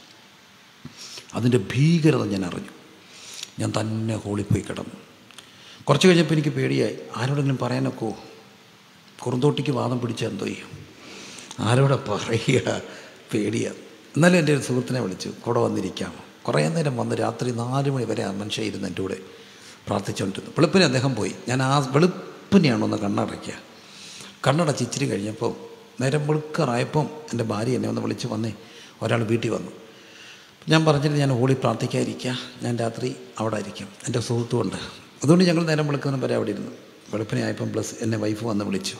അതിൻ്റെ ഭീകരത ഞാൻ അറിഞ്ഞു ഞാൻ തന്നെ ഹോളിൽ പോയി കിടന്നു കുറച്ച് കഴിഞ്ഞപ്പോൾ എനിക്ക് പേടിയായി ആരോടെങ്കിലും പറയാനൊക്കോ കുറുന്തോട്ടിക്ക് വാദം പിടിച്ച എന്തോ ചെയ്യും ആരോടെ പറയുക പേടിയാ എന്നാലും എൻ്റെ ഒരു സുഹൃത്തിനെ വിളിച്ചു കൂടെ വന്നിരിക്കാം കുറേ നേരം വന്ന് രാത്രി നാല് മണി വരെ ആ മനുഷ്യൻ ഇരുന്ന് എൻ്റെ കൂടെ പ്രാർത്ഥിച്ചുകൊണ്ടിരുന്നു വെളുപ്പിനെ അദ്ദേഹം പോയി ഞാൻ ആ വെളുപ്പിനെയാണ് ഒന്ന് കണ്ണടയ്ക്കുക കണ്ണടച്ച് ഇച്ചിരി കഴിഞ്ഞപ്പോൾ നേരം വെളുക്കാറായപ്പം എൻ്റെ ഭാര്യ എന്നെ ഒന്ന് വിളിച്ച് വന്നേ ഒരാൾ വീട്ടിൽ വന്നു ഞാൻ പറഞ്ഞിട്ട് ഞാൻ ഓടി പ്രാർത്ഥിക്കാതിരിക്കുക ഞാൻ രാത്രി അവിടെ ആയിരിക്കും എൻ്റെ സുഹൃത്തുമുണ്ട് അതുകൊണ്ട് ഞങ്ങൾ നേരം വെളുക്കുന്ന വരെ അവിടെ ഇരുന്നു വെളുപ്പിനെ ആയപ്പം പ്ലസ് എന്നെ വൈഫ് വന്ന് വിളിച്ചു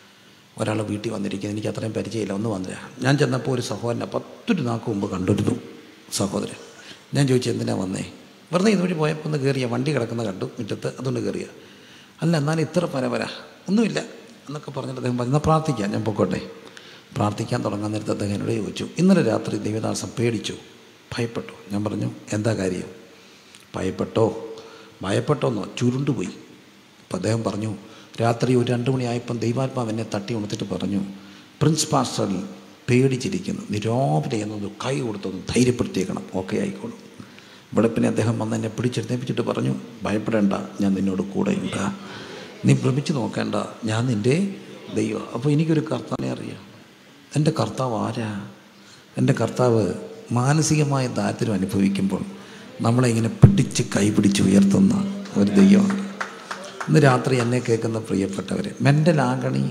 ഒരാൾ വീട്ടിൽ വന്നിരിക്കുന്നത് എനിക്ക് അത്രയും പരിചയമില്ല ഒന്ന് വന്നില്ല ഞാൻ ചെന്നപ്പോൾ ഒരു സഹോദരനെ പത്തൊരു നാക്ക് മുമ്പ് കണ്ടിരുന്നു സഹോദരൻ ഞാൻ ചോദിച്ചു എന്തിനാ വന്നേ വെറുതെ ഇതുവഴി പോയപ്പോൾ ഒന്ന് കയറിയ വണ്ടി കിടക്കുന്ന കണ്ടു മുറ്റത്ത് അതുകൊണ്ട് കയറിയ അല്ല എന്നാലും ഇത്ര പരപര ഒന്നുമില്ല എന്നൊക്കെ പറഞ്ഞിട്ട് അദ്ദേഹം പറഞ്ഞു എന്നാൽ പ്രാർത്ഥിക്കാം ഞാൻ പൊക്കോട്ടെ പ്രാർത്ഥിക്കാൻ തുടങ്ങാൻ നേരത്തെ അദ്ദേഹം എന്നോട് ചോദിച്ചു ഇന്നലെ രാത്രി ദേവദാസം പേടിച്ചു ഭയപ്പെട്ടു ഞാൻ പറഞ്ഞു എന്താ കാര്യം ഭയപ്പെട്ടോ ഭയപ്പെട്ടോന്നോ ചുരുണ്ടുപോയി അപ്പം അദ്ദേഹം പറഞ്ഞു രാത്രി ഒരു രണ്ട് മണിയായപ്പം ദൈവാത്മാവ് എന്നെ തട്ടി ഉണർത്തിട്ട് പറഞ്ഞു പ്രിൻസ് പാസ്റ്ററിൽ പേടിച്ചിരിക്കുന്നു നിരോപന എന്നത് കൈ കൊടുത്തൊന്ന് ധൈര്യപ്പെടുത്തിയേക്കണം ഓക്കെ ആയിക്കോളും വെളുപ്പിനെ അദ്ദേഹം വന്ന് എന്നെ പിടിച്ചെഴുന്നേപ്പിച്ചിട്ട് പറഞ്ഞു ഭയപ്പെടേണ്ട ഞാൻ നിന്നോട് കൂടെയുണ്ട് നീ ഭ്രമിച്ച് നോക്കേണ്ട ഞാൻ നിൻ്റെ ദൈവം അപ്പോൾ എനിക്കൊരു കർത്താവിനെ അറിയാം എൻ്റെ കർത്താവ് ആരാ എൻ്റെ കർത്താവ് മാനസികമായ ദാരിദ്ര്യം അനുഭവിക്കുമ്പോൾ നമ്മളെ ഇങ്ങനെ പിടിച്ച് കൈപിടിച്ച് ഉയർത്തുന്ന ഒരു ദൈവമുണ്ട് ഇന്ന് രാത്രി എന്നെ കേൾക്കുന്ന പ്രിയപ്പെട്ടവർ മെൻ്റൽ ആകണി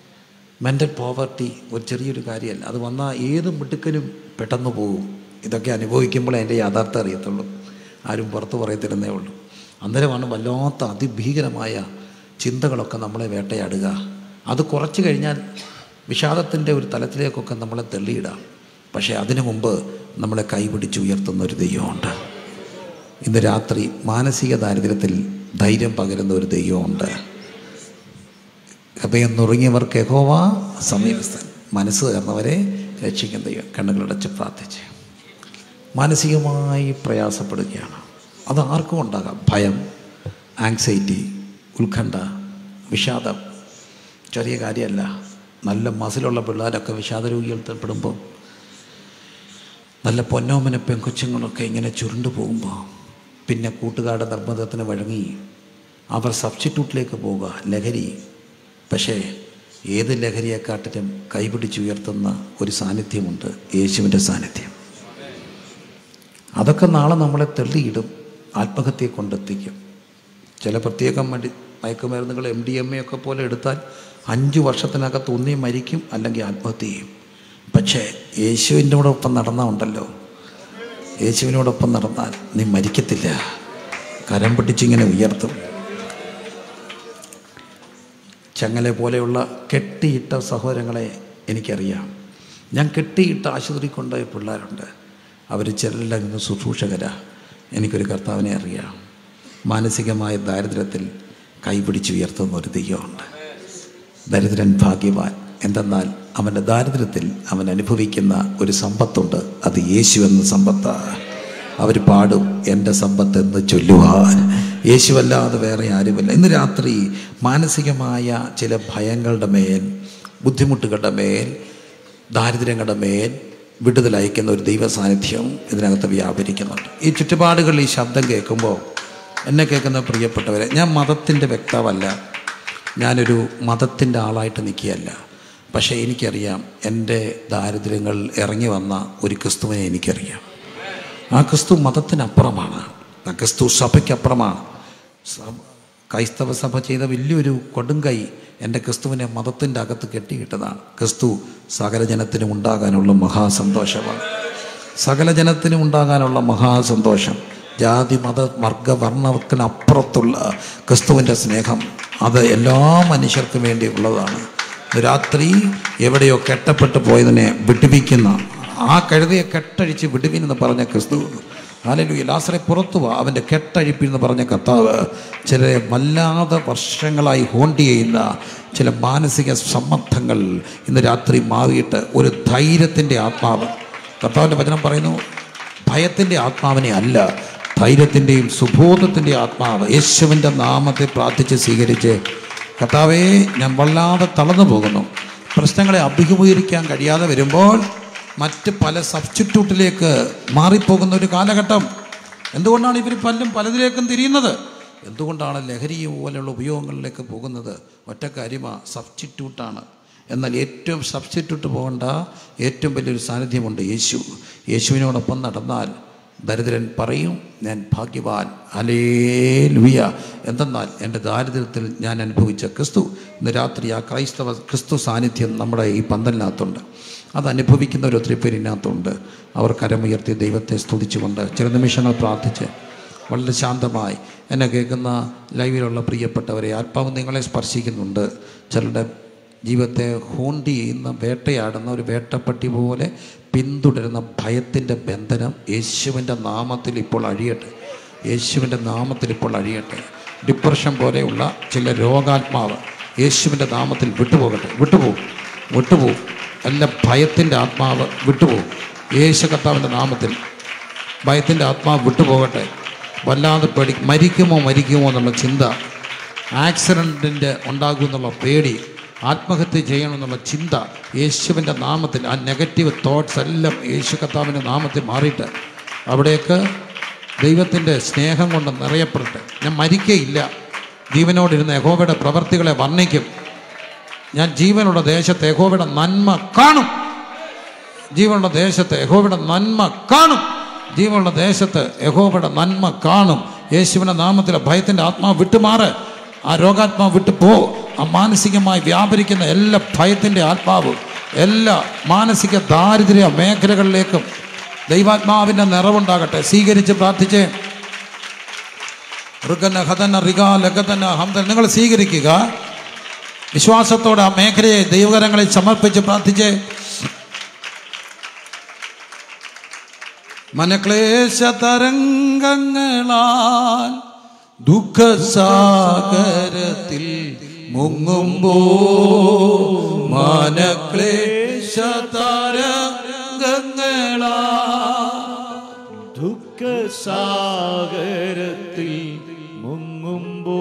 മെൻ്റൽ പോവർട്ടി ഒരു ചെറിയൊരു കാര്യമല്ല അത് വന്നാൽ ഏത് മിടുക്കനും പെട്ടെന്ന് പോകും ഇതൊക്കെ അനുഭവിക്കുമ്പോൾ അതിൻ്റെ യാഥാർത്ഥ്യം അറിയത്തുള്ളൂ ആരും പുറത്ത് പറയത്തില്ലെന്നേ ഉള്ളൂ അന്നേരമാണ് വല്ലാത്ത അതിഭീകരമായ ചിന്തകളൊക്കെ നമ്മളെ വേട്ടയാടുക അത് കുറച്ച് കഴിഞ്ഞാൽ വിഷാദത്തിൻ്റെ ഒരു തലത്തിലേക്കൊക്കെ നമ്മളെ തള്ളിയിടാം പക്ഷേ അതിനു മുമ്പ് നമ്മളെ കൈപിടിച്ച് ഉയർത്തുന്ന ഒരു ദൈവമുണ്ട് ഇന്ന് രാത്രി മാനസിക ദാരിദ്ര്യത്തിൽ ധൈര്യം പകരുന്ന ഒരു ദൈവമുണ്ട് ഹൃദയം നുറുങ്ങിയവർക്ക് യഹോവ സമീപസ്ഥൻ മനസ്സ് തകർന്നവരെ രക്ഷിക്കുന്ന ദൈവം കണ്ണുകളടച്ച് പ്രാർത്ഥിച്ച് മാനസികമായി പ്രയാസപ്പെടുകയാണ് അത് ആർക്കും ഉണ്ടാകാം ഭയം ആങ്സൈറ്റി ഉത്കണ്ഠ വിഷാദം ചെറിയ കാര്യമല്ല നല്ല മസിലുള്ള പിള്ളേരൊക്കെ വിഷാദ രോഗികൾ പെടുമ്പോൾ നല്ല പൊന്നോമന പെൺകൊച്ചുങ്ങളൊക്കെ ഇങ്ങനെ ചുരുണ്ടു പോകുമ്പോൾ പിന്നെ കൂട്ടുകാരുടെ നിർബന്ധത്തിന് വഴങ്ങി അവർ സബ്സ്റ്റിറ്റ്യൂട്ടിലേക്ക് പോവുക ലഹരി പക്ഷേ ഏത് ലഹരിയെക്കാട്ടിലും കൈപിടിച്ചുയർത്തുന്ന ഒരു സാന്നിധ്യമുണ്ട് യേശുവിൻ്റെ സാന്നിധ്യം അതൊക്കെ നാളെ നമ്മളെ തെള്ളിയിടും ആത്മഹത്യയെ കൊണ്ടെത്തിക്കും ചില പ്രത്യേകം മടി മയക്കുമരുന്നുകൾ എം ഡി എം എ ഒക്കെ പോലെ എടുത്താൽ അഞ്ച് വർഷത്തിനകത്ത് ഒന്നേ മരിക്കും അല്ലെങ്കിൽ ആത്മഹത്യ ചെയ്യും പക്ഷേ യേശുവിൻ്റെ ഒപ്പം നടന്നാൽ ഉണ്ടല്ലോ യേശുവിനോടൊപ്പം നടന്നാൽ നീ മരിക്കത്തില്ല കരം പിടിച്ചിങ്ങനെ ഉയർത്തും ചങ്ങല പോലെയുള്ള കെട്ടിയിട്ട സഹോദരങ്ങളെ എനിക്കറിയാം ഞാൻ കെട്ടിയിട്ട ആശുപത്രി കൊണ്ടുപോയ പിള്ളേരുണ്ട് അവർ ചിലരെല്ലാം ഇന്ന് ശുശ്രൂഷകരാ എനിക്കൊരു കർത്താവിനെ അറിയാം മാനസികമായ ദാരിദ്ര്യത്തിൽ കൈപിടിച്ചുയർത്തുന്ന ഒരു ദൈവമുണ്ട് ദരിദ്രൻ ഭാഗ്യവാൻ എന്തെന്നാൽ അവൻ്റെ ദാരിദ്ര്യത്തിൽ അവൻ അനുഭവിക്കുന്ന ഒരു സമ്പത്തുണ്ട് അത് യേശു എന്ന സമ്പത്താണ് അവർ പാടും എൻ്റെ സമ്പത്ത് എന്ന് ചൊല്ലുവാൻ യേശുവല്ലാതെ വേറെ ആരുമില്ല ഇന്ന് രാത്രി മാനസികമായ ചില ഭയങ്ങളുടെ മേൽ ബുദ്ധിമുട്ടുകളുടെ മേൽ ദാരിദ്ര്യങ്ങളുടെ മേൽ വിടുതൽ അയക്കുന്ന ഒരു ദൈവ സാന്നിധ്യം ഇതിനകത്ത് വ്യാപരിക്കുന്നുണ്ട് ഈ ചുറ്റുപാടുകളിൽ ഈ ശബ്ദം കേൾക്കുമ്പോൾ എന്നെ കേൾക്കുന്ന പ്രിയപ്പെട്ടവരെ ഞാൻ മതത്തിൻ്റെ വ്യക്താവല്ല ഞാനൊരു മതത്തിൻ്റെ ആളായിട്ട് നിൽക്കുകയല്ല പക്ഷേ എനിക്കറിയാം എൻ്റെ ദാരിദ്ര്യങ്ങൾ ഇറങ്ങി വന്ന ഒരു ക്രിസ്തുവിനെ എനിക്കറിയാം ആ ക്രിസ്തു മതത്തിനപ്പുറമാണ് ആ ക്രിസ്തു സഭയ്ക്കപ്പുറമാണ് സഭ ക്രൈസ്തവ സഭ ചെയ്ത വലിയൊരു കൊടുങ്കൈ എൻ്റെ ക്രിസ്തുവിനെ മതത്തിൻ്റെ അകത്ത് കെട്ടിയിട്ടതാണ് ക്രിസ്തു സകല ജനത്തിനും ഉണ്ടാകാനുള്ള മഹാസന്തോഷമാണ് സകല ജനത്തിനും ഉണ്ടാകാനുള്ള മഹാസന്തോഷം ജാതി മത വർഗ വർണ്ണത്തിനപ്പുറത്തുള്ള ക്രിസ്തുവിൻ്റെ സ്നേഹം അത് എല്ലാ മനുഷ്യർക്കും വേണ്ടി ഉള്ളതാണ് രാത്രി എവിടെയോ കെട്ടപ്പെട്ടു പോയതിനെ വിടുവിക്കുന്ന ആ കഴുതയെ കെട്ടഴിച്ച് വിടുവിനെന്ന് പറഞ്ഞ ക്രിസ്തു ആലലു ലാസറെ പുറത്തു വാ അവൻ്റെ കെട്ടഴിപ്പിൽ എന്ന് പറഞ്ഞ കർത്താവ് ചിലരെ വല്ലാതെ വർഷങ്ങളായി ഹോണ്ടി ചെയ്യുന്ന ചില മാനസിക സമ്മർദ്ദങ്ങൾ ഇന്ന് രാത്രി മാറിയിട്ട് ഒരു ധൈര്യത്തിൻ്റെ ആത്മാവ് കർത്താവിൻ്റെ വചനം പറയുന്നു ഭയത്തിൻ്റെ ആത്മാവിനെ അല്ല ധൈര്യത്തിൻ്റെയും സുബോധത്തിൻ്റെ ആത്മാവ് യേശുവിൻ്റെ നാമത്തെ പ്രാർത്ഥിച്ച് സ്വീകരിച്ച് കർത്താവേ ഞാൻ വല്ലാതെ തളർന്നു പോകുന്നു പ്രശ്നങ്ങളെ അഭിമുഖീകരിക്കാൻ കഴിയാതെ വരുമ്പോൾ മറ്റ് പല സബ്സ്റ്റിറ്റ്യൂട്ടിലേക്ക് മാറിപ്പോകുന്ന ഒരു കാലഘട്ടം എന്തുകൊണ്ടാണ് ഇവർ പലരും പലതിലേക്കും തിരിയുന്നത് എന്തുകൊണ്ടാണ് ലഹരി പോലെയുള്ള ഉപയോഗങ്ങളിലേക്ക് പോകുന്നത് ഒറ്റ കാര്യമാ സബ്സ്റ്റിറ്റ്യൂട്ടാണ് എന്നാൽ ഏറ്റവും സബ്സ്റ്റിറ്റ്യൂട്ട് പോകേണ്ട ഏറ്റവും വലിയൊരു സാന്നിധ്യമുണ്ട് യേശു യേശുവിനോടൊപ്പം നടന്നാൽ ദരിദ്രൻ പറയും ഞാൻ ഭാഗ്യവാൻ അലേ ലുയ എന്തെന്നാൽ എൻ്റെ ദാരിദ്ര്യത്തിൽ ഞാൻ അനുഭവിച്ച ക്രിസ്തു ഇന്ന് രാത്രി ആ ക്രൈസ്തവ ക്രിസ്തു സാന്നിധ്യം നമ്മുടെ ഈ പന്തലിനകത്തുണ്ട് അത് അനുഭവിക്കുന്നവർ ഒത്തിരി പേര് ഇതിനകത്തുണ്ട് അവർ കരമുയർത്തി ദൈവത്തെ സ്തുതിച്ചുകൊണ്ട് ചില നിമിഷങ്ങൾ പ്രാർത്ഥിച്ച് വളരെ ശാന്തമായി എന്നെ കേൾക്കുന്ന ലൈവിലുള്ള പ്രിയപ്പെട്ടവരെ ആത്മാവ് നിങ്ങളെ സ്പർശിക്കുന്നുണ്ട് ചിലരുടെ ജീവിതത്തെ ഹോണ്ടി ചെയ്യുന്ന വേട്ടയാടുന്ന ഒരു വേട്ടപ്പട്ടി പോലെ പിന്തുടരുന്ന ഭയത്തിൻ്റെ ബന്ധനം യേശുവിൻ്റെ നാമത്തിൽ ഇപ്പോൾ അഴിയട്ടെ യേശുവിൻ്റെ നാമത്തിൽ ഇപ്പോൾ അഴിയട്ടെ ഡിപ്രഷൻ പോലെയുള്ള ചില രോഗാത്മാവ് യേശുവിൻ്റെ നാമത്തിൽ വിട്ടുപോകട്ടെ വിട്ടുപോകും വിട്ടുപോകും എല്ലാ ഭയത്തിൻ്റെ ആത്മാവ് വിട്ടുപോകും യേശു കർത്താവിൻ്റെ നാമത്തിൽ ഭയത്തിൻ്റെ ആത്മാവ് വിട്ടുപോകട്ടെ വല്ലാതെ പേടി മരിക്കുമോ മരിക്കുമോ എന്നുള്ള ചിന്ത ആക്സിഡൻറ്റിൻ്റെ ഉണ്ടാകുമെന്നുള്ള പേടി ആത്മഹത്യ ചെയ്യണമെന്നുള്ള ചിന്ത യേശുവിൻ്റെ നാമത്തിൽ ആ നെഗറ്റീവ് തോട്ട്സ് എല്ലാം യേശു കർത്താവിൻ്റെ നാമത്തിൽ മാറിയിട്ട് അവിടേക്ക് ദൈവത്തിൻ്റെ സ്നേഹം കൊണ്ട് നിറയപ്പെടട്ടെ ഞാൻ മരിക്കയില്ല ജീവനോടിരുന്ന യഹോവയുടെ പ്രവർത്തികളെ വർണ്ണിക്കും ഞാൻ ജീവനുള്ള ദേശത്ത് യഹോവയുടെ നന്മ കാണും ജീവനുള്ള ദേശത്ത് യഹോവയുടെ നന്മ കാണും ജീവനുള്ള ദേശത്ത് യഹോവയുടെ നന്മ കാണും യേശുവിൻ്റെ നാമത്തിലെ ഭയത്തിൻ്റെ ആത്മാവ് വിട്ടുമാറ് ആ രോഗാത്മാവ് വിട്ടു പോ ആ മാനസികമായി വ്യാപരിക്കുന്ന എല്ലാ ഭയത്തിൻ്റെ ആത്മാവും എല്ലാ മാനസിക ദാരിദ്ര്യ മേഖലകളിലേക്കും ദൈവാത്മാവിൻ്റെ നിറവുണ്ടാകട്ടെ സ്വീകരിച്ച് പ്രാർത്ഥിച്ചേ ഋഗന ഹതന റിഗ ലഗതന ഹംദൻ നിങ്ങൾ സ്വീകരിക്കുക വിശ്വാസത്തോടെ ആ മേഖലയെ ദൈവകരങ്ങളിൽ സമർപ്പിച്ച് പ്രാർത്ഥിച്ച് മനക്ലേശ തരംഗങ്ങളാൽ ദുഃഖസാഗരത്തിൽ മുങ്ങുമ്പോ മനക്ലേശ തരംഗങ്ങളാ ദുഃഖസാഗരത്തിൽ മുങ്ങുമ്പോ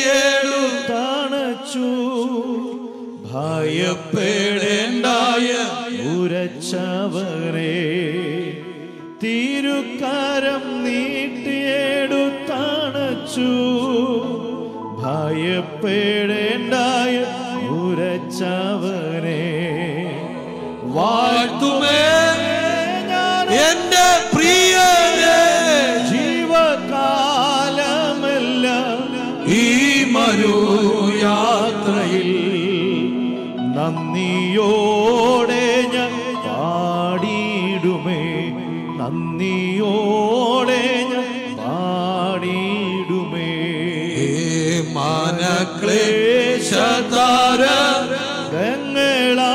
തണച്ചു ഭയപ്പെടേണ്ടായ ഉരച്ചവരെ തിരുക്കരം നീട്ടിയെടുത്തണച്ചു ഭയപ്പെടേണ്ടായ ഉരച്ചവരെ വാഴ്ത്തുമേ ഞാൻ എന്റെ പ്രിയരെ ജീവകാലമെല്ലാം ഈ മരുയാത്രയിൽ നന്ദിയോടെ ഞാൻ പാടിയിടുമേ നന്ദിയോടെ ഞാൻ പാടിയിടുമേ മാനക്ലേശതാര ഗങ്ങളാ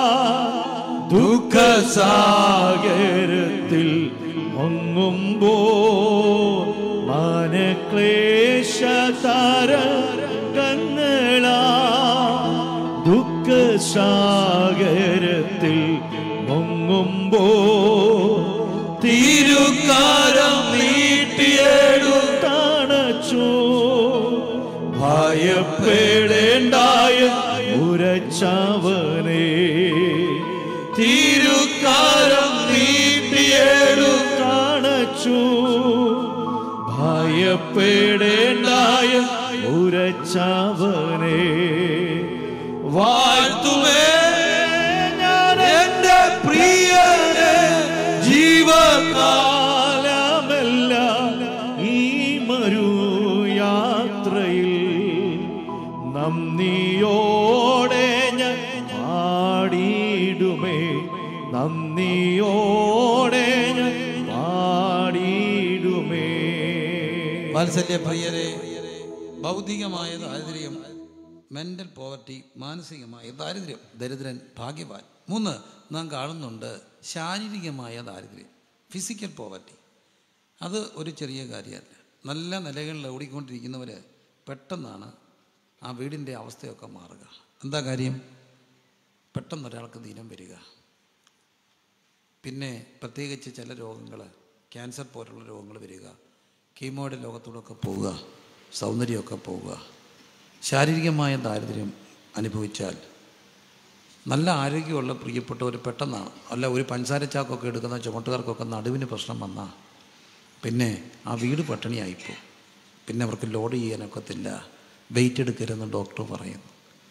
ദുഃഖസാഗരത്തിൽ മുങ്ങുമ്പോ മനക്ലേശതാര ഗങ്ങളാ ദുഃഖസാഗരത്തിൽ മുങ്ങുമ്പോ തിരുക്കാരം നീട്ടിയെടുത്തണച്ചു ഭയപ്പെടേണ്ടായ ഉരച്ചവനെ തിരുക്കാരം നീട്ടിയെടുത്തണച്ചു ഭയപ്പെടേണ്ടായ ഉരച്ചവനെ വാഴ്ത്തുമേ ഞാൻ എന്റെ പ്രിയരെ ജീവകാലമെല്ലാം ഈ മരുയാത്രയിൽ നന്ദിയോടെ ഞാൻ പാടിയിടുമേ നന്ദിയോടെ ഞാൻ പാടിയിടുമേ വാത്സല്യ പ്രിയരെ ഭൗതികമായ ദാരിദ്ര്യം മെൻ്റൽ പോവർട്ടി മാനസികമായ ദാരിദ്ര്യം ദരിദ്രൻ ഭാഗ്യവാൻ മൂന്ന് നാം കാണുന്നുണ്ട് ശാരീരികമായ ദാരിദ്ര്യം ഫിസിക്കൽ പോവർട്ടി അത് ഒരു ചെറിയ കാര്യമല്ല നല്ല നിലകളിൽ ഓടിക്കൊണ്ടിരിക്കുന്നവർ പെട്ടെന്നാണ് ആ വീടിൻ്റെ അവസ്ഥയൊക്കെ മാറുക എന്താ കാര്യം പെട്ടെന്ന് ഒരാൾക്ക് ദീനം വരിക പിന്നെ പ്രത്യേകിച്ച് ചില രോഗങ്ങൾ ക്യാൻസർ പോലുള്ള രോഗങ്ങൾ വരിക കീമോയുടെ ലോകത്തോടൊക്കെ പോവുക സൗന്ദര്യമൊക്കെ പോവുക ശാരീരികമായ ദാരിദ്ര്യം അനുഭവിച്ചാൽ നല്ല ആരോഗ്യമുള്ള പ്രിയപ്പെട്ടവർ പെട്ടെന്നാണ് അല്ല ഒരു പഞ്ചസാര ചാക്കൊക്കെ എടുക്കുന്ന ചുമട്ടുകാർക്കൊക്കെ നടുവിന് പ്രശ്നം വന്നാൽ പിന്നെ ആ വീട് പട്ടിണിയായിപ്പോവും പിന്നെ അവർക്ക് ലോഡ് ചെയ്യാനൊക്കത്തില്ല വെയിറ്റ് എടുക്കരുതെന്ന് ഡോക്ടർ പറയുന്നു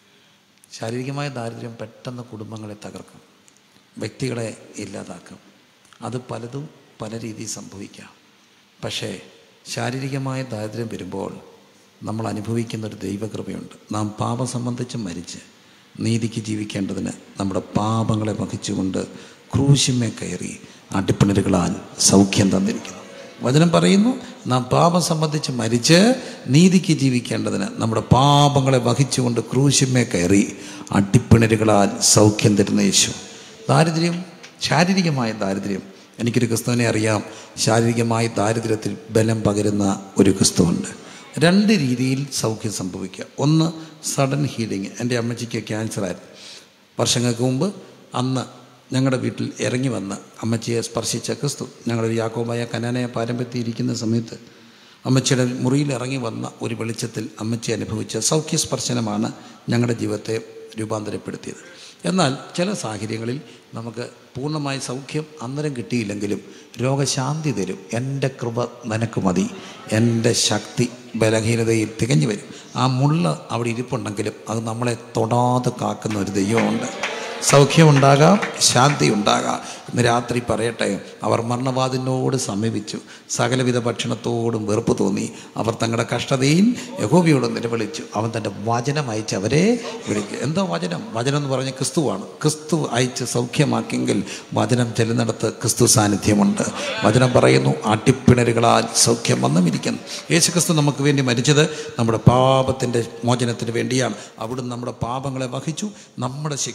ശാരീരികമായ ദാരിദ്ര്യം പെട്ടെന്ന് കുടുംബങ്ങളെ തകർക്കും വ്യക്തികളെ ഇല്ലാതാക്കും അത് പലതും പല രീതിയിൽ സംഭവിക്കാം പക്ഷേ ശാരീരികമായ ദാരിദ്ര്യം വരുമ്പോൾ നമ്മൾ അനുഭവിക്കുന്ന ഒരു ദൈവകൃപയുണ്ട് നാം പാപം സംബന്ധിച്ച് മരിച്ച് നീതിക്ക് ജീവിക്കേണ്ടതിന് നമ്മുടെ പാപങ്ങളെ വഹിച്ചുകൊണ്ട് ക്രൂശിമേ കയറി അടിപ്പിണരുകളാൽ സൗഖ്യം തന്നിരിക്കുന്നു വചനം പറയുന്നു നാം പാപം സംബന്ധിച്ച് മരിച്ച് നീതിക്ക് ജീവിക്കേണ്ടതിന് നമ്മുടെ പാപങ്ങളെ വഹിച്ചുകൊണ്ട് ക്രൂശിമേ കയറി അടിപ്പിണരുകളാൽ സൗഖ്യം തരുന്ന യേശു ദാരിദ്ര്യം ശാരീരികമായ ദാരിദ്ര്യം എനിക്കൊരു ക്രിസ്തുവിനെ അറിയാം ശാരീരികമായ ദാരിദ്ര്യത്തിൽ ബലം പകരുന്ന ഒരു ക്രിസ്തുവുണ്ട് രണ്ട് രീതിയിൽ സൗഖ്യം സംഭവിക്കുക ഒന്ന് സഡൻ ഹീലിംഗ് എൻ്റെ അമ്മച്ചിക്ക് ക്യാൻസറായിരുന്നു വർഷങ്ങൾക്ക് മുമ്പ് അന്ന് ഞങ്ങളുടെ വീട്ടിൽ ഇറങ്ങി വന്ന് അമ്മച്ചിയെ സ്പർശിച്ച ക്രിസ്തു ഞങ്ങളൊരു യാക്കോബായ കനാനയ പാരമ്പര്യത്തിൽ ഇരിക്കുന്ന സമയത്ത് അമ്മച്ചിയുടെ മുറിയിൽ ഇറങ്ങി വന്ന ഒരു വെളിച്ചത്തിൽ അമ്മച്ചി അനുഭവിച്ച സൗഖ്യസ്പർശനമാണ് ഞങ്ങളുടെ ജീവിതത്തെ രൂപാന്തരപ്പെടുത്തിയത് എന്നാൽ ചില സാഹചര്യങ്ങളിൽ നമുക്ക് പൂർണ്ണമായ സൗഖ്യം അന്നേരം കിട്ടിയില്ലെങ്കിലും രോഗശാന്തി തരും എൻ്റെ കൃപ നിനക്ക് മതി എൻ്റെ ശക്തി ബലഹീനതയിൽ തികഞ്ഞു വരും ആ മുള്ള അവിടെ ഇരിപ്പുണ്ടെങ്കിലും അത് നമ്മളെ തൊടാതെ കാക്കുന്ന ഒരു ദൈവമുണ്ട് സൗഖ്യമുണ്ടാകാം ശാന്തി ഉണ്ടാകാം ഇന്ന് രാത്രി പറയട്ടെ അവർ മരണവാദിനോട് സമീപിച്ചു സകലവിധ ഭക്ഷണത്തോടും വെറുപ്പ് തോന്നി അവർ തങ്ങളുടെ കഷ്ടതയിൽ യഹോബിയോട് നിലവിളിച്ചു അവൻ തൻ്റെ വചനം അയച്ച് അവരെ വിളിക്കും എന്താ വചനം വചനം എന്ന് പറഞ്ഞ ക്രിസ്തുവാണ് ക്രിസ്തു അയച്ച് സൗഖ്യമാക്കിയെങ്കിൽ വചനം ചെല്ലുന്നിടത്ത് ക്രിസ്തു സാന്നിധ്യമുണ്ട് വചനം പറയുന്നു അട്ടിപ്പിണരുകളാൽ സൗഖ്യം വന്നുമിരിക്കുന്നു യേശു ക്രിസ്തു നമുക്ക് വേണ്ടി മരിച്ചത് നമ്മുടെ പാപത്തിൻ്റെ മോചനത്തിന് വേണ്ടിയാണ് അവിടുന്ന് നമ്മുടെ പാപങ്ങളെ വഹിച്ചു നമ്മുടെ ശിക്ഷ അവിടെ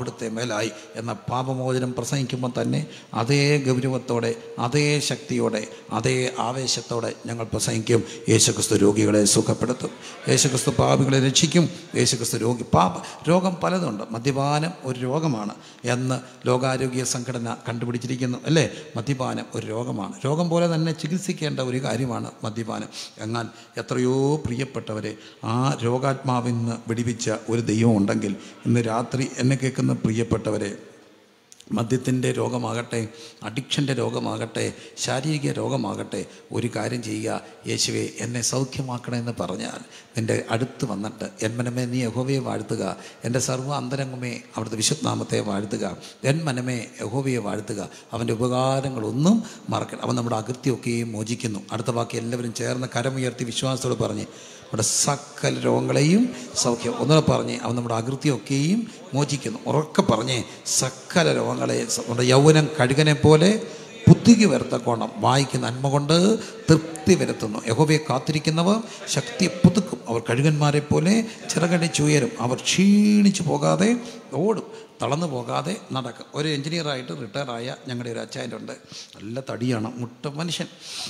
അവിടുത്തെ മേലായി എന്ന പാപമോചനം പ്രസംഗിക്കുമ്പോൾ തന്നെ അതേ ഗൗരവത്തോടെ അതേ ശക്തിയോടെ അതേ ആവേശത്തോടെ ഞങ്ങൾ പ്രസംഗിക്കും യേശുക്രിസ്തു രോഗികളെ സുഖപ്പെടുത്തും യേശുക്രിസ്തു പാപികളെ രക്ഷിക്കും യേശുക്രിസ്തു രോഗി പാപ രോഗം പലതുണ്ട് മദ്യപാനം ഒരു രോഗമാണ് എന്ന് ലോകാരോഗ്യ സംഘടന കണ്ടുപിടിച്ചിരിക്കുന്നു അല്ലേ മദ്യപാനം ഒരു രോഗമാണ് രോഗം പോലെ തന്നെ ചികിത്സിക്കേണ്ട ഒരു കാര്യമാണ് മദ്യപാനം എന്നാൽ എത്രയോ പ്രിയപ്പെട്ടവരെ ആ രോഗാത്മാവിൽ നിന്ന് വിടിവിച്ച ഒരു ദൈവം ഉണ്ടെങ്കിൽ ഇന്ന് രാത്രി എന്നെ കേൾക്കുന്ന പ്രിയപ്പെട്ടവരെ മദ്യത്തിൻ്റെ രോഗമാകട്ടെ അഡിക്ഷൻ്റെ രോഗമാകട്ടെ ശാരീരിക രോഗമാകട്ടെ ഒരു കാര്യം ചെയ്യുക യേശുവെ എന്നെ സൗഖ്യമാക്കണമെന്ന് പറഞ്ഞാൽ നിൻ്റെ അടുത്ത് വന്നിട്ട് എൻ മനമേ നീ യഹോവയെ വാഴ്ത്തുക എൻ്റെ സർവ്വ അന്തരംഗമേ അവിടുത്തെ വിശുദ്ധനാമത്തെ വാഴ്ത്തുക എൻ മനമേ യഹോവയെ വാഴ്ത്തുക അവൻ്റെ ഉപകാരങ്ങളൊന്നും മറക്കണം അവൻ നമ്മുടെ അകൃത്യമൊക്കെയും മോചിക്കുന്നു അടുത്ത ബാക്കി എല്ലാവരും ചേർന്ന് കരമുയർത്തി വിശ്വാസത്തോട് പറഞ്ഞ് നമ്മുടെ സകല രോഗങ്ങളെയും സൗഖ്യം ഒന്നുകൂടെ പറഞ്ഞ് അവൻ നമ്മുടെ അകൃത്യമൊക്കെയും മോചിക്കുന്നു ഉറക്കെ പറഞ്ഞ് സകല രോഗങ്ങളെ നമ്മുടെ യൗവനം കഴുകനെ പോലെ ബുദ്ധിക്ക് വരുത്തക്കോണം വായിക്ക് നന്മ കൊണ്ട് തൃപ്തി വരുത്തുന്നു യഹോവയെ കാത്തിരിക്കുന്നവർ ശക്തി പുതുക്കും അവർ കഴുകന്മാരെ പോലെ ചിറകടിച്ചുയരും അവർ ക്ഷീണിച്ചു പോകാതെ ഓടും തളർന്നു പോകാതെ നടക്കും ഒരു എഞ്ചിനീയറായിട്ട് റിട്ടയറായ ഞങ്ങളുടെ ഒരു അച്ചായനുണ്ട് നല്ല തടിയാണ് മുട്ട മനുഷ്യൻ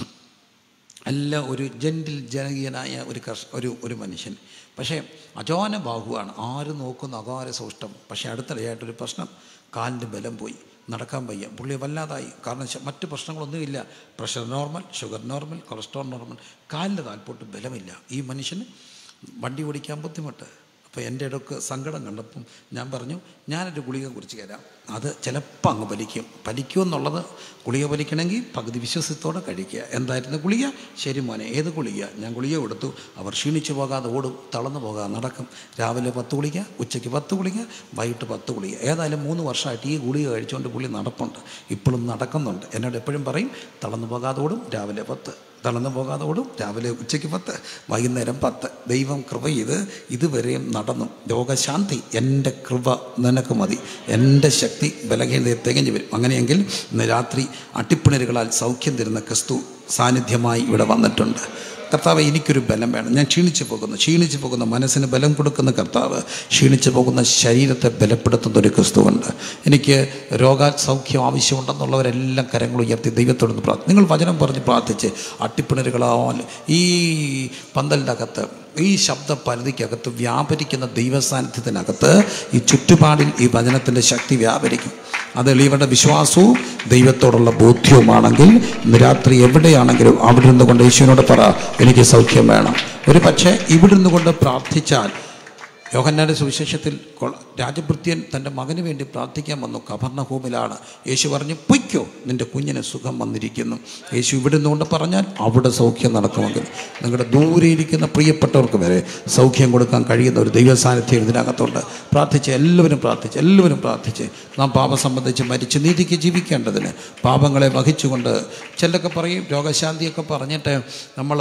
അല്ല ഒരു ജെൻറ്റിൽ ജനകീയനായ ഒരു കർഷ ഒരു ഒരു മനുഷ്യൻ പക്ഷേ അജോന ബാഹുവാണ് ആര് നോക്കുന്ന അകാര സൗഷ്ടം പക്ഷേ അടുത്തിടെയായിട്ടൊരു പ്രശ്നം കാലിൻ്റെ ബലം പോയി നടക്കാൻ വയ്യ പുള്ളി വല്ലാതായി കാരണം ശ- മറ്റ് പ്രശ്നങ്ങളൊന്നുമില്ല pressure normal sugar normal cholesterol normal കാലിൻ്റെ താൽപോട്ട് ബലമില്ല ഈ മനുഷ്യന് വണ്ടി ഓടിക്കാൻ ബുദ്ധിമുട്ട് അപ്പോൾ എൻ്റെ ഇടയ്ക്ക് സങ്കടം കണ്ടപ്പം ഞാൻ പറഞ്ഞു ഞാനൊരു ഗുളിക കുറിച്ച് തരാം അത് ചിലപ്പോൾ അങ്ങ് വലിക്കും വലിക്കുമെന്നുള്ളത് ഗുളിക വലിക്കണമെങ്കിൽ പകുതി വിശ്വസത്തോടെ കഴിക്കുക എന്തായിരുന്നു ഗുളിക ശരി മോനെ ഏത് ഗുളിക ഞാൻ ഗുളിക കൊടുത്തു അവർ ക്ഷീണിച്ചു പോകാതെ ഓടും തളർന്നു പോകാതെ നടക്കും രാവിലെ പത്ത് ഗുളിക ഉച്ചയ്ക്ക് പത്ത് ഗുളിക വൈകിട്ട് പത്ത് ഗുളിക ഏതായാലും മൂന്ന് വർഷമായിട്ട് ഈ ഗുളിക കഴിച്ചുകൊണ്ട് പുള്ളി നടപ്പുണ്ട് ഇപ്പോഴും നടക്കുന്നുണ്ട് എന്നോട് എപ്പോഴും പറയും തളർന്നു പോകാതെ ഓടും രാവിലെ പത്ത് തളർന്നു പോകാതെ ഓടും രാവിലെ ഉച്ചയ്ക്ക് പത്ത് വൈകുന്നേരം പത്ത് ദൈവം കൃപ ചെയ്ത് ഇതുവരെയും നടന്നു രോഗശാന്തി എൻ്റെ കൃപ നിനക്ക് മതി എൻ്റെ ശക്തി ബലഹീനതയെ തികഞ്ഞു വരും അങ്ങനെയെങ്കിൽ ഇന്ന് രാത്രി അട്ടിപ്പിണരുകളാൽ സൗഖ്യം തരുന്ന ക്രിസ്തു സാന്നിധ്യമായി ഇവിടെ വന്നിട്ടുണ്ട് കർത്താവ് എനിക്കൊരു ബലം വേണം ഞാൻ ക്ഷീണിച്ചു പോകുന്നു ക്ഷീണിച്ചു പോകുന്ന മനസ്സിന് ബലം കൊടുക്കുന്ന കർത്താവ് ക്ഷീണിച്ചു പോകുന്ന ശരീരത്തെ ബലപ്പെടുത്തുന്ന ഒരു ക്രിസ്തുവുണ്ട് എനിക്ക് രോഗ സൗഖ്യം ആവശ്യമുണ്ടെന്നുള്ളവരെല്ലാം കരങ്ങൾ ഉയർത്തി ദൈവത്തോടൊന്ന് പ്രാർത്ഥി നിങ്ങൾ വചനം പറഞ്ഞ് പ്രാർത്ഥിച്ച് അട്ടിപ്പിണരുകളാൽ ഈ പന്തലിൻ്റെ അകത്ത് ഈ ശബ്ദ പരിധിക്കകത്ത് വ്യാപരിക്കുന്ന ദൈവസാന്നിധ്യത്തിനകത്ത് ഈ ചുറ്റുപാടിൽ ഈ വചനത്തിൻ്റെ ശക്തി വ്യാപരിക്കും അത് എളിയവരുടെ വിശ്വാസവും ദൈവത്തോടുള്ള ബോധ്യവുമാണെങ്കിൽ ഇന്ന് രാത്രി എവിടെയാണെങ്കിലും അവിടെ ഇരുന്ന് കൊണ്ട് യേശുവിനോട് പറ എനിക്ക് സൗഖ്യം വേണം ഒരു പക്ഷേ ഇവിടെ ഇരുന്ന് കൊണ്ട് പ്രാർത്ഥിച്ചാൽ യോഹന്നാന്റെ സുവിശേഷത്തിൽ കൊള- രാജഭൃത്യൻ തൻ്റെ മകന് വേണ്ടി പ്രാർത്ഥിക്കാൻ വന്നു കവർണഭൂമിലാണ് യേശു പറഞ്ഞു പൊയ്ക്കോ നിൻ്റെ കുഞ്ഞിന് സുഖം വന്നിരിക്കുന്നു യേശു ഇവിടെ നിന്നുകൊണ്ട് പറഞ്ഞാൽ അവിടെ സൗഖ്യം നടക്കുമെങ്കിൽ നിങ്ങളുടെ ദൂരെ ഇരിക്കുന്ന പ്രിയപ്പെട്ടവർക്ക് വരെ സൗഖ്യം കൊടുക്കാൻ കഴിയുന്ന ഒരു ദൈവ സാന്നിധ്യം ഇതിനകത്തുണ്ട് പ്രാർത്ഥിച്ച് എല്ലാവരും പ്രാർത്ഥിച്ച് എല്ലാവരും പ്രാർത്ഥിച്ച് നാം പാപം സംബന്ധിച്ച് മരിച്ച് നീതിക്ക് ജീവിക്കേണ്ടതിന് പാപങ്ങളെ വഹിച്ചുകൊണ്ട് ചിലരൊക്കെ പറയും രോഗശാന്തിയൊക്കെ പറഞ്ഞിട്ട് നമ്മൾ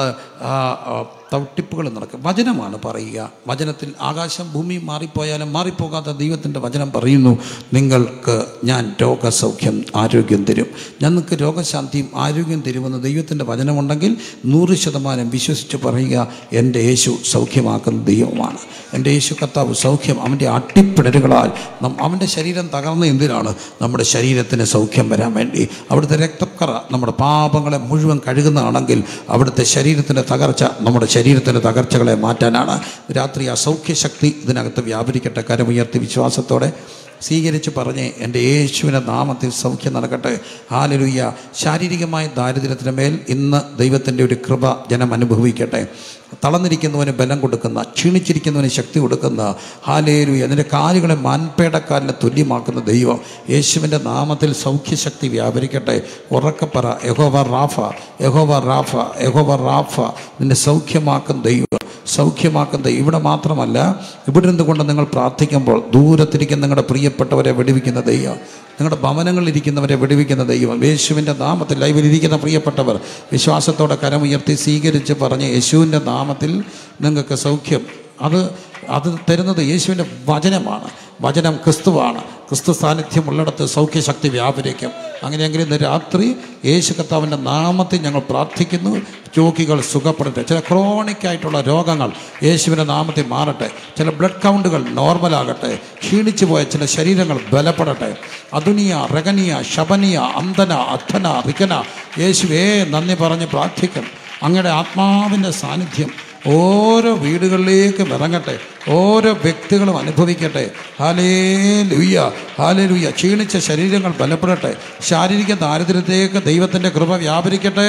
തട്ടിപ്പുകൾ നടക്കും വചനമാണ് പറയുക വചനത്തിൽ ആകാശം ഭൂമി മാറിപ്പോയാലും മാറിപ്പോകാത്ത ദൈവത്തിൻ്റെ വചനം പറയുന്നു നിങ്ങൾക്ക് ഞാൻ രോഗസൗഖ്യം ആരോഗ്യം തരും ഞങ്ങൾക്ക് രോഗശാന്തിയും ആരോഗ്യം തരുമെന്ന് ദൈവത്തിൻ്റെ വചനമുണ്ടെങ്കിൽ നൂറ് ശതമാനം വിശ്വസിച്ച് പറയുക എൻ്റെ യേശു സൗഖ്യമാക്കുന്ന ദൈവമാണ് എൻ്റെ യേശു കർത്താവ് സൗഖ്യം അവൻ്റെ അട്ടിപ്പിടരുകളാൽ നം അവൻ്റെ ശരീരം തകർന്ന എന്തിനാണ് നമ്മുടെ ശരീരത്തിന് സൗഖ്യം വരാൻ വേണ്ടി അവിടുത്തെ രക്തക്കറ നമ്മുടെ പാപങ്ങളെ മുഴുവൻ കഴുകുന്നതാണെങ്കിൽ അവിടുത്തെ ശരീരത്തിൻ്റെ തകർച്ച നമ്മുടെ ശരീരത്തിൻ്റെ തകർച്ചകളെ മാറ്റാനാണ് രാത്രി ആ സൗഖ്യശക്തി ഇതിനകത്ത് വ്യാപരിക്കട്ടെ കരമുയർത്തി വിശ്വാസത്തോടെ സ്വീകരിച്ച് പറഞ്ഞ് എൻ്റെ യേശുവിൻ്റെ നാമത്തിൽ സൗഖ്യം നടക്കട്ടെ ഹാലലുയ്യ ശാരീരികമായ ദാരിദ്ര്യത്തിന് മേൽ ഇന്ന് ദൈവത്തിൻ്റെ ഒരു കൃപ ജനം അനുഭവിക്കട്ടെ തളർന്നിരിക്കുന്നവന് ബലം കൊടുക്കുന്ന ക്ഷീണിച്ചിരിക്കുന്നവന് ശക്തി കൊടുക്കുന്ന ഹാലേലുയ അതിൻ്റെ കാലുകളെ മാൻപേടക്കാലിനെ തുല്യമാക്കുന്ന ദൈവം യേശുവിൻ്റെ നാമത്തിൽ സൗഖ്യശക്തി വ്യാപരിക്കട്ടെ ഉറക്കപ്പറ യഹോവ റാഫ യഹോവ റാഫ യഹോവ റാഫ നിന്നെ സൗഖ്യമാക്കുന്ന ദൈവം സൗഖ്യമാക്കുന്ന ദൈവം ഇവിടെ മാത്രമല്ല ഇവിടെ ഇരുന്ന് കൊണ്ട് നിങ്ങൾ പ്രാർത്ഥിക്കുമ്പോൾ ദൂരത്തിരിക്കുന്ന നിങ്ങളുടെ പ്രിയപ്പെട്ടവരെ വെടിവിക്കുന്ന ദൈവം നിങ്ങളുടെ ഭവനങ്ങളിലിരിക്കുന്നവരെ വെടിവിക്കുന്ന ദൈവം യേശുവിൻ്റെ നാമത്തിൽ ലൈവിലിരിക്കുന്ന പ്രിയപ്പെട്ടവർ വിശ്വാസത്തോടെ കരമുയർത്തി സ്വീകരിച്ച് പറഞ്ഞ് യേശുവിൻ്റെ നാമത്തിൽ നിങ്ങൾക്ക് സൗഖ്യം അത് അത് തരുന്നത് യേശുവിൻ്റെ വചനമാണ് വചനം ക്രിസ്തുവാണ് ക്രിസ്തു സാന്നിധ്യം ഉള്ളിടത്ത് സൗഖ്യശക്തി വ്യാപരിക്കും അങ്ങനെയെങ്കിൽ ഇന്ന് രാത്രി യേശു കർത്താവിൻ്റെ നാമത്തിൽ ഞങ്ങൾ പ്രാർത്ഥിക്കുന്നു രോഗികൾ സുഖപ്പെടട്ടെ ചില ക്രോണിക് ആയിട്ടുള്ള രോഗങ്ങൾ യേശുവിൻ്റെ നാമത്തിൽ മാറട്ടെ ചില ബ്ലഡ് കൗണ്ടുകൾ നോർമലാകട്ടെ ക്ഷീണിച്ചു പോയ ചില ശരീരങ്ങൾ ബലപ്പെടട്ടെ അതുനിയ റഗനിയ ശബനിയ അന്തന അധന റികന യേശുവേ നന്ദി പറഞ്ഞ് പ്രാർത്ഥിക്കും അങ്ങയുടെ ആത്മാവിൻ്റെ സാന്നിധ്യം ഓരോ വീടുകളിലേക്കും ഇറങ്ങട്ടെ ഓരോ വ്യക്തികളും അനുഭവിക്കട്ടെ ഹാലേ ലുയ്യ ഹാലേ ലുയ്യ ക്ഷീണിച്ച ശരീരങ്ങൾ ബലപ്പെടട്ടെ ശാരീരിക ദാരിദ്ര്യത്തേക്ക് ദൈവത്തിൻ്റെ കൃപ വ്യാപരിക്കട്ടെ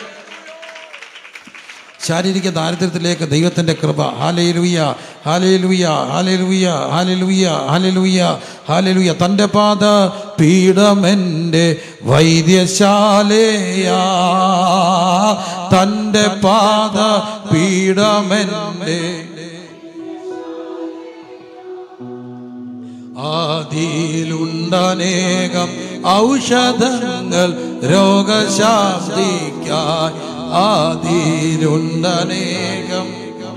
ശാരീരിക ദാരിദ്ര്യത്തിലേക്ക് ദൈവത്തിൻ്റെ കൃപ ഹാലേ ലുയ്യ ഹാലേ ലുയ്യ ഹാലേ ലുയ്യ ഹാലേ ലുയ്യ ഹാലേ ലുയ്യ ഹാലേ ലുയ്യ തൻ്റെ പാത പീഠമെൻ്റെ വൈദ്യശാലയാ തൻ്റെ പാത പീഠമെൻ്റെ ആദിയിലുണ്ടനേകം ഔഷധങ്ങൾ രോഗശാന്തിക്കായി ആദിയിലുണ്ടനേകം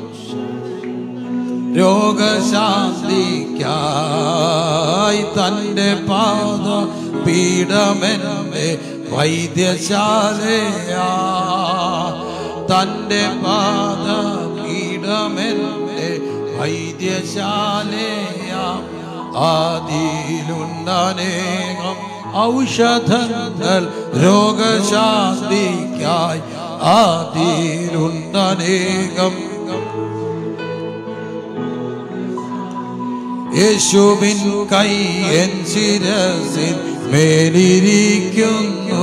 രോഗശാന്തിക്കായി തൻ്റെ പാത പീഠമെന്നെ വൈദ്യശാലയാ തൻ്റെ പാത പീഠമെന്നെ വൈദ്യശാലയാ ആദിയിലുണ്ടനേകം ഔഷധങ്ങൾ രോഗശാന്തിക്കായി ആദിയിലുണ്ടനേകം യേശുവിൻ കൈ എൻ ശിരസിൽ മേലിരിക്കുന്നു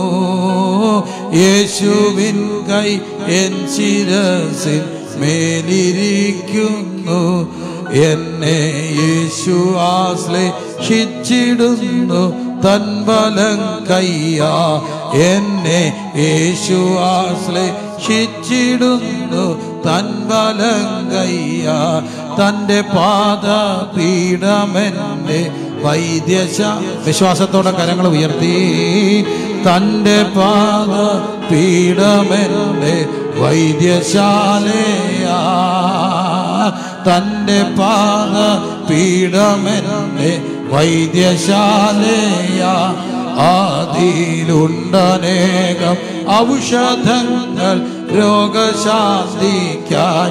യേശുവിൻ കൈ എൻ ശിരസിൽ മേലിരിക്കുന്നു എന്നെ യേശു ആശ്ലേഷിച്ചിടുന്നു തൻബലം കയ്യാ എന്നെ യേശു ആശ്ലേഷിച്ചിടുന്നു തൻബലം കയ്യാ തൻ്റെ പാത പീഠമെന്നെ വൈദ്യശ വിശ്വാസത്തോടെ കരങ്ങൾ ഉയർത്തി തൻ്റെ പാത പീഠമെന്നെ വൈദ്യശാലയാ തൻ്റെ പാത പീഠമെന്നെ വൈദ്യശാലയാ ആദിയിലുണ്ടനേകം ഔഷധങ്ങൾ രോഗശാന്തിക്കായി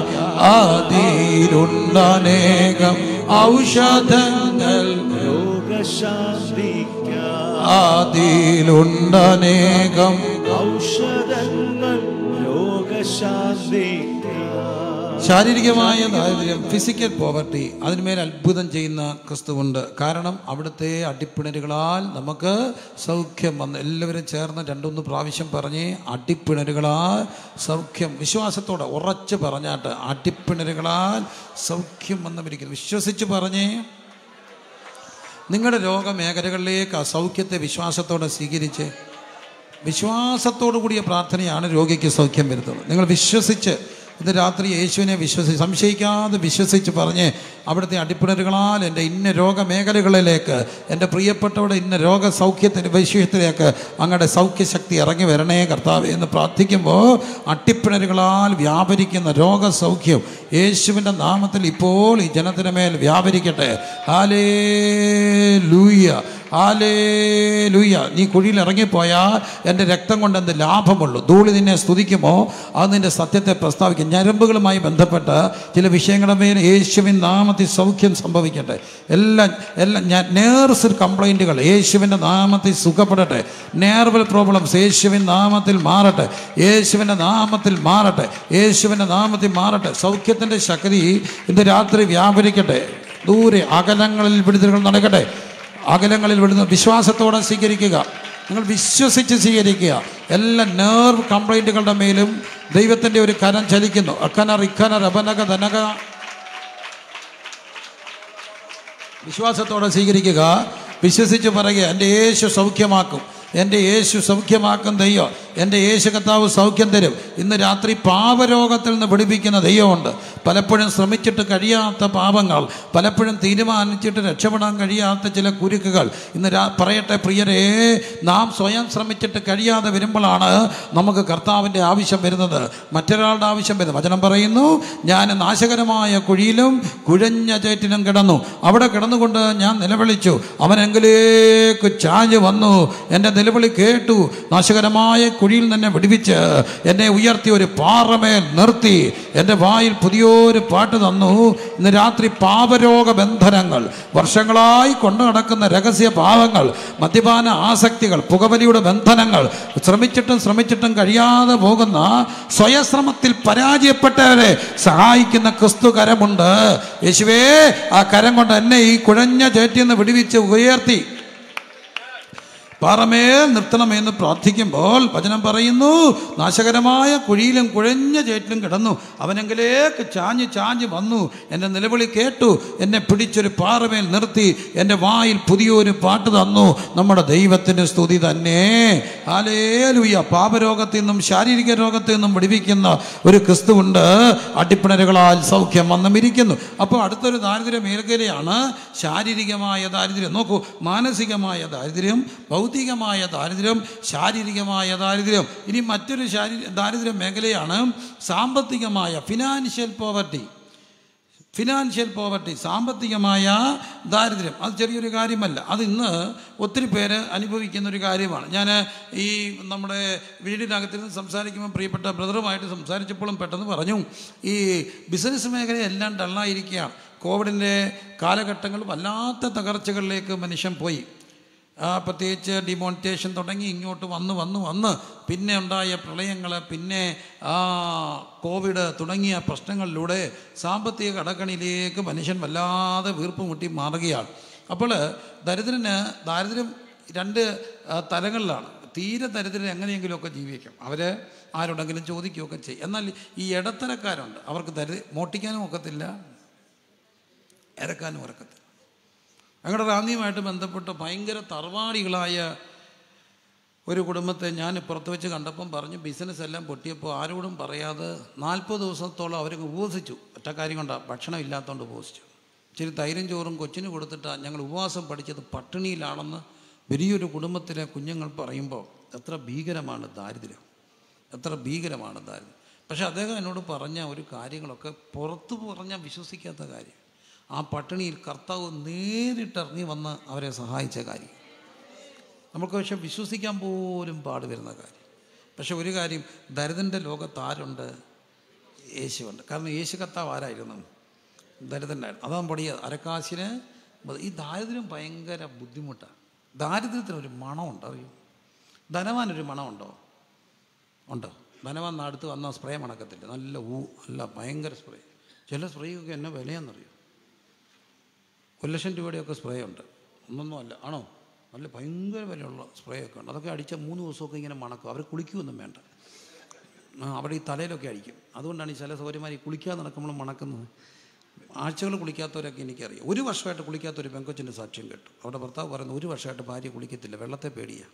ആദിയിലുണ്ടനേകം ഔഷധങ്ങൾ രോഗശാന്തിക്കാൻ ആദിയിലുണ്ടനേകം ഔഷധങ്ങൾ രോഗശാന്തിക്കാൻ ശാരീരികമായ ദാരിദ്ര്യം ഫിസിക്കൽ പോവർട്ടി അതിന്മേൽ അത്ഭുതം ചെയ്യുന്ന ക്രിസ്തുവുണ്ട് കാരണം അവിടുത്തെ അടിപ്പിണരുകളാൽ നമുക്ക് സൗഖ്യം വന്ന് എല്ലാവരും ചേർന്ന് രണ്ടൊന്ന് പ്രാവശ്യം പറഞ്ഞ് അടിപ്പിണരുകളാൽ സൗഖ്യം വിശ്വാസത്തോടെ ഉറച്ച് പറഞ്ഞാട്ട് അടിപ്പിണരുകളാൽ സൗഖ്യം വന്നവരിക്കുന്നു വിശ്വസിച്ച് പറഞ്ഞേ നിങ്ങളുടെ രോഗമേഖലകളിലേക്ക് ആ സൗഖ്യത്തെ വിശ്വാസത്തോടെ സ്വീകരിച്ച് വിശ്വാസത്തോടു കൂടിയ പ്രാർത്ഥനയാണ് രോഗിക്ക് സൗഖ്യം വരുന്നത് നിങ്ങൾ വിശ്വസിച്ച് ഇന്ന് രാത്രി യേശുവിനെ വിശ്വസിച്ച് സംശയിക്കാതെ വിശ്വസിച്ച് പറഞ്ഞ് അവിടുത്തെ അടിപ്പിണരുകളാൽ എൻ്റെ ഇന്ന രോഗമേഖലകളിലേക്ക് എൻ്റെ പ്രിയപ്പെട്ടവരുടെ ഇന്ന രോഗസൗഖ്യത്തിൻ്റെ വൈശ്യത്തിലേക്ക് അങ്ങയുടെ സൗഖ്യശക്തി ഇറങ്ങി വരണേ കർത്താവ് എന്ന് പ്രാർത്ഥിക്കുമ്പോൾ അട്ടിപ്പിണരുകളാൽ വ്യാപരിക്കുന്ന രോഗസൗഖ്യം യേശുവിൻ്റെ നാമത്തിൽ ഇപ്പോൾ ഈ ജനത്തിന് മേൽ വ്യാപരിക്കട്ടെ ഹാലേ ലൂയ്യ ഹാലേ ലൂയ്യ നീ കുഴിയിൽ ഇറങ്ങിപ്പോയാൽ എൻ്റെ രക്തം കൊണ്ട് എന്ത് ലാഭമുള്ളൂ ധൂളി നിന്നെ സ്തുതിക്കുമോ അത് നിന്റെ സത്യത്തെ പ്രസ്താവിക്കും ഞരമ്പുകളുമായി ബന്ധപ്പെട്ട് ചില വിഷയങ്ങളുടെ മേൽ യേശുവിൻ നാമത്തിൽ സൗഖ്യം സംഭവിക്കട്ടെ എല്ലാം എല്ലാം ഞാൻ നേർസ് കംപ്ലൈൻറ്റുകൾ യേശുവിൻ്റെ നാമത്തിൽ സുഖപ്പെടട്ടെ നേർവൽ പ്രോബ്ലംസ് യേശുവിൻ നാമത്തിൽ മാറട്ടെ യേശുവിൻ്റെ നാമത്തിൽ മാറട്ടെ യേശുവിൻ്റെ നാമത്തിൽ മാറട്ടെ സൗഖ്യത്തിൻ്റെ ശക്തി ഇന്ന് രാത്രി വ്യാപരിക്കട്ടെ ദൂരെ അകലങ്ങളിൽ വിടുതലുകൾ നടക്കട്ടെ അകലങ്ങളിൽ വിടുന്ന വിശ്വാസത്തോടെ സ്വീകരിക്കുക നിങ്ങൾ വിശ്വസിച്ച് സ്വീകരിക്കുക എല്ലാ നേർവ് കംപ്ലൈൻറ്റുകളുടെ മേലും ദൈവത്തിൻ്റെ ഒരു കരം ചലിക്കുന്നു അക്കന റിക്കന റബനക ധനക വിശ്വാസത്തോടെ സ്വീകരിക്കുക വിശ്വസിച്ച് പറയുക എൻ്റെ യേശു സൗഖ്യമാക്കും എൻ്റെ യേശു സൗഖ്യമാക്കും ദൈവം എൻ്റെ യേശു കർത്താവ് സൗഖ്യം തരും ഇന്ന് രാത്രി പാപരോഗത്തിൽ നിന്ന് പിടിപ്പിക്കുന്ന ദൈവമുണ്ട് പലപ്പോഴും ശ്രമിച്ചിട്ട് കഴിയാത്ത പാപങ്ങൾ പലപ്പോഴും തീരുമാനിച്ചിട്ട് രക്ഷപ്പെടാൻ കഴിയാത്ത ചില കുരുക്കുകൾ ഇന്ന് രാ പറയട്ടെ പ്രിയരെ നാം സ്വയം ശ്രമിച്ചിട്ട് കഴിയാതെ വരുമ്പോഴാണ് നമുക്ക് കർത്താവിൻ്റെ ആവശ്യം വരുന്നത് മറ്റൊരാളുടെ ആവശ്യം വരുന്നത് വചനം പറയുന്നു ഞാൻ നാശകരമായ കുഴിയിലും കുഴഞ്ഞ ചേറ്റിലും കിടന്നു അവിടെ കിടന്നുകൊണ്ട് ഞാൻ നിലവിളിച്ചു അവനെങ്കിലേക്ക് ചാഞ്ഞ് വന്നു എൻ്റെ നിലവിളി കേട്ടു നാശകരമായ കുഴിയിൽ തന്നെ വിടുവിച്ച് എന്നെ ഉയർത്തി ഒരു പാറമേൽ നിർത്തി എൻ്റെ വായിൽ പുതിയൊരു പാട്ട് തന്നു ഇന്ന് രാത്രി പാപരോഗ ബന്ധനങ്ങൾ വർഷങ്ങളായി കൊണ്ടു നടക്കുന്ന രഹസ്യ പാവങ്ങൾ മദ്യപാന ആസക്തികൾ പുകവലിയുടെ ബന്ധനങ്ങൾ ശ്രമിച്ചിട്ടും ശ്രമിച്ചിട്ടും കഴിയാതെ പോകുന്ന സ്വയശ്രമത്തിൽ പരാജയപ്പെട്ടവരെ സഹായിക്കുന്ന ക്രിസ്തു കരമുണ്ട് യേശുവേ ആ കരം കൊണ്ട് എന്നെ ഈ കുഴഞ്ഞ ചേറ്റിൽ നിന്ന് വിടുവിച്ച് ഉയർത്തി പാറമേൽ നിർത്തണമെന്ന് പ്രാർത്ഥിക്കുമ്പോൾ വചനം പറയുന്നു നാശകരമായ കുഴിയിലും കുഴഞ്ഞ ചേറ്റിലും കിടന്നു അവനെങ്കിലേക്ക് ചാഞ്ഞ് ചാഞ്ഞ് വന്നു എൻ്റെ നിലവിളി കേട്ടു എന്നെ പിടിച്ചൊരു പാറമേൽ നിർത്തി എൻ്റെ വായിൽ പുതിയൊരു പാട്ട് തന്നു നമ്മുടെ ദൈവത്തിൻ്റെ സ്തുതി തന്നെ ആലേലുയ്യ പാപരോഗത്തിൽ നിന്നും ശാരീരിക രോഗത്തിൽ നിന്നും വിടിവിക്കുന്ന ഒരു ക്രിസ്തുവുണ്ട് അടിപ്പിണരുകളാൽ സൗഖ്യം വന്നുമിരിക്കുന്നു അപ്പോൾ അടുത്തൊരു ദാരിദ്ര്യ മേഖലയാണ് ശാരീരികമായ ദാരിദ്ര്യം നോക്കൂ മാനസികമായ ദാരിദ്ര്യം ഭൗതികമായ ദാരിദ്ര്യം ശാരീരികമായ ദാരിദ്ര്യം ഇനി മറ്റൊരു ശാരീ ദാരിദ്ര്യ മേഖലയാണ് സാമ്പത്തികമായ ഫിനാൻഷ്യൽ പോവർട്ടി ഫിനാൻഷ്യൽ പോവർട്ടി സാമ്പത്തികമായ ദാരിദ്ര്യം അത് ചെറിയൊരു കാര്യമല്ല അത് ഇന്ന് ഒത്തിരി പേര് അനുഭവിക്കുന്ന ഒരു കാര്യമാണ് ഞാൻ ഈ നമ്മുടെ വീടിനകത്തിരുന്ന് സംസാരിക്കുമ്പോൾ പ്രിയപ്പെട്ട ബ്രദറുമായിട്ട് സംസാരിച്ചപ്പോഴും പെട്ടെന്ന് പറഞ്ഞു ഈ ബിസിനസ് മേഖല എല്ലാം ഡള്ളായിരിക്കുകയാണ് കോവിഡിൻ്റെ കാലഘട്ടങ്ങൾ വല്ലാത്ത തകർച്ചകളിലേക്ക് മനുഷ്യൻ പോയി ആ, പ്രത്യേകിച്ച് ഡിമോണിറ്റേഷൻ തുടങ്ങി ഇങ്ങോട്ട് വന്ന് വന്ന് വന്ന് പിന്നെ ഉണ്ടായ പ്രളയങ്ങൾ പിന്നെ ആ കോവിഡ് തുടങ്ങിയ പ്രശ്നങ്ങളിലൂടെ സാമ്പത്തിക കടക്കണിയിലേക്ക് മനുഷ്യൻ വല്ലാതെ വീർപ്പ് മുട്ടി മാറുകയാണ് അപ്പോൾ ദരിദ്രന് ദാരിദ്ര്യം രണ്ട് ആ, തലങ്ങളിലാണ് തീരെ ദരിദ്രൻ എങ്ങനെയെങ്കിലുമൊക്കെ ജീവിക്കും അവർ ആരോടെങ്കിലും ചോദിക്കുകയൊക്കെ ചെയ്യും എന്നാൽ ഈ ഇടത്തരക്കാരുണ്ട് അവർക്ക് ദരി മോട്ടിക്കാനും ഒക്കത്തില്ല ഇറക്കാനും ഇറക്കത്തില്ല ഞങ്ങളുടെ റാന്നിയുമായിട്ട് ബന്ധപ്പെട്ട് ഭയങ്കര തറവാടികളായ ഒരു കുടുംബത്തെ ഞാൻ പുറത്ത് വെച്ച് കണ്ടപ്പം പറഞ്ഞു ബിസിനസ് എല്ലാം പൊട്ടിയപ്പോൾ ആരോടും പറയാതെ നാൽപ്പത് ദിവസത്തോളം അവർ ഉപവസിച്ചു ഒറ്റ കാര്യം കൊണ്ടാണ് ഭക്ഷണം ഇല്ലാത്തതുകൊണ്ട് ഉപവസിച്ചു ഇച്ചിരി തൈരും ചോറും കൊച്ചിന് കൊടുത്തിട്ടാണ് ഞങ്ങൾ ഉപവാസം പഠിച്ചത് പട്ടിണിയിലാണെന്ന് വലിയൊരു കുടുംബത്തിലെ കുഞ്ഞുങ്ങൾ പറയുമ്പോൾ എത്ര ഭീകരമാണ് ദാരിദ്ര്യം എത്ര ഭീകരമാണ് ദാരിദ്ര്യം പക്ഷെ അദ്ദേഹം എന്നോട് പറഞ്ഞ ഒരു കാര്യങ്ങളൊക്കെ പുറത്തു പറഞ്ഞാൽ വിശ്വസിക്കാത്ത കാര്യം ആ പട്ടിണിയിൽ കർത്താവ് നേരിട്ടിറങ്ങി വന്ന് അവരെ സഹായിച്ച കാര്യം നമുക്ക് പക്ഷെ വിശ്വസിക്കാൻ പോലും പാട് വരുന്ന കാര്യം പക്ഷെ ഒരു കാര്യം ദരിദ്രൻ്റെ ലോകത്ത് ആരുണ്ട് യേശുവുണ്ട് കാരണം യേശു കർത്താവ് ആരായിരുന്നു ദരിദ്രനായിരുന്നു അതാ പൊടിയ അരക്കാശിന് മതി. ഈ ദാരിദ്ര്യം ഭയങ്കര ബുദ്ധിമുട്ടാണ് ദാരിദ്ര്യത്തിന് ഒരു മണമുണ്ട് അറിയും ധനവാനൊരു മണമുണ്ടോ ഉണ്ടോ ധനവാൻ അടുത്ത് വന്നാൽ സ്പ്രേ മണക്കത്തില്ല നല്ല ഊ നല്ല ഭയങ്കര സ്പ്രേ ചില സ്പ്രേയൊക്കെ എന്നെ വിലയാണെന്നറിയോ ഒരു ലക്ഷം രൂപയുടെയൊക്കെ സ്പ്രേ ഉണ്ട് ഒന്നൊന്നും അല്ല ആണോ നല്ല ഭയങ്കര വിലയുള്ള സ്പ്രേ ഒക്കെ ഉണ്ട് അതൊക്കെ അടിച്ച മൂന്ന് ദിവസമൊക്കെ ഇങ്ങനെ മണക്കും അവർ കുളിക്കുകയൊന്നും വേണ്ട ആ, അവിടെ ഈ തലയിലൊക്കെ അടിക്കും അതുകൊണ്ടാണ് ഈ ചില സൗകര്യമാർ ഈ കുളിക്കാതെ നടക്കുമ്പോൾ മണക്കുന്നത് ആഴ്ചകൾ കുളിക്കാത്തവരൊക്കെ എനിക്കറിയാം ഒരു വർഷമായിട്ട് കുളിക്കാത്ത ഒരു പെങ്കൊച്ചിൻ്റെ സാക്ഷ്യം കേട്ടു അവിടെ ഭർത്താവ് പറയുന്നു ഒരു വർഷമായിട്ട് ഭാര്യ കുളിക്കത്തില്ല വെള്ളത്തെ പേടിയാണ്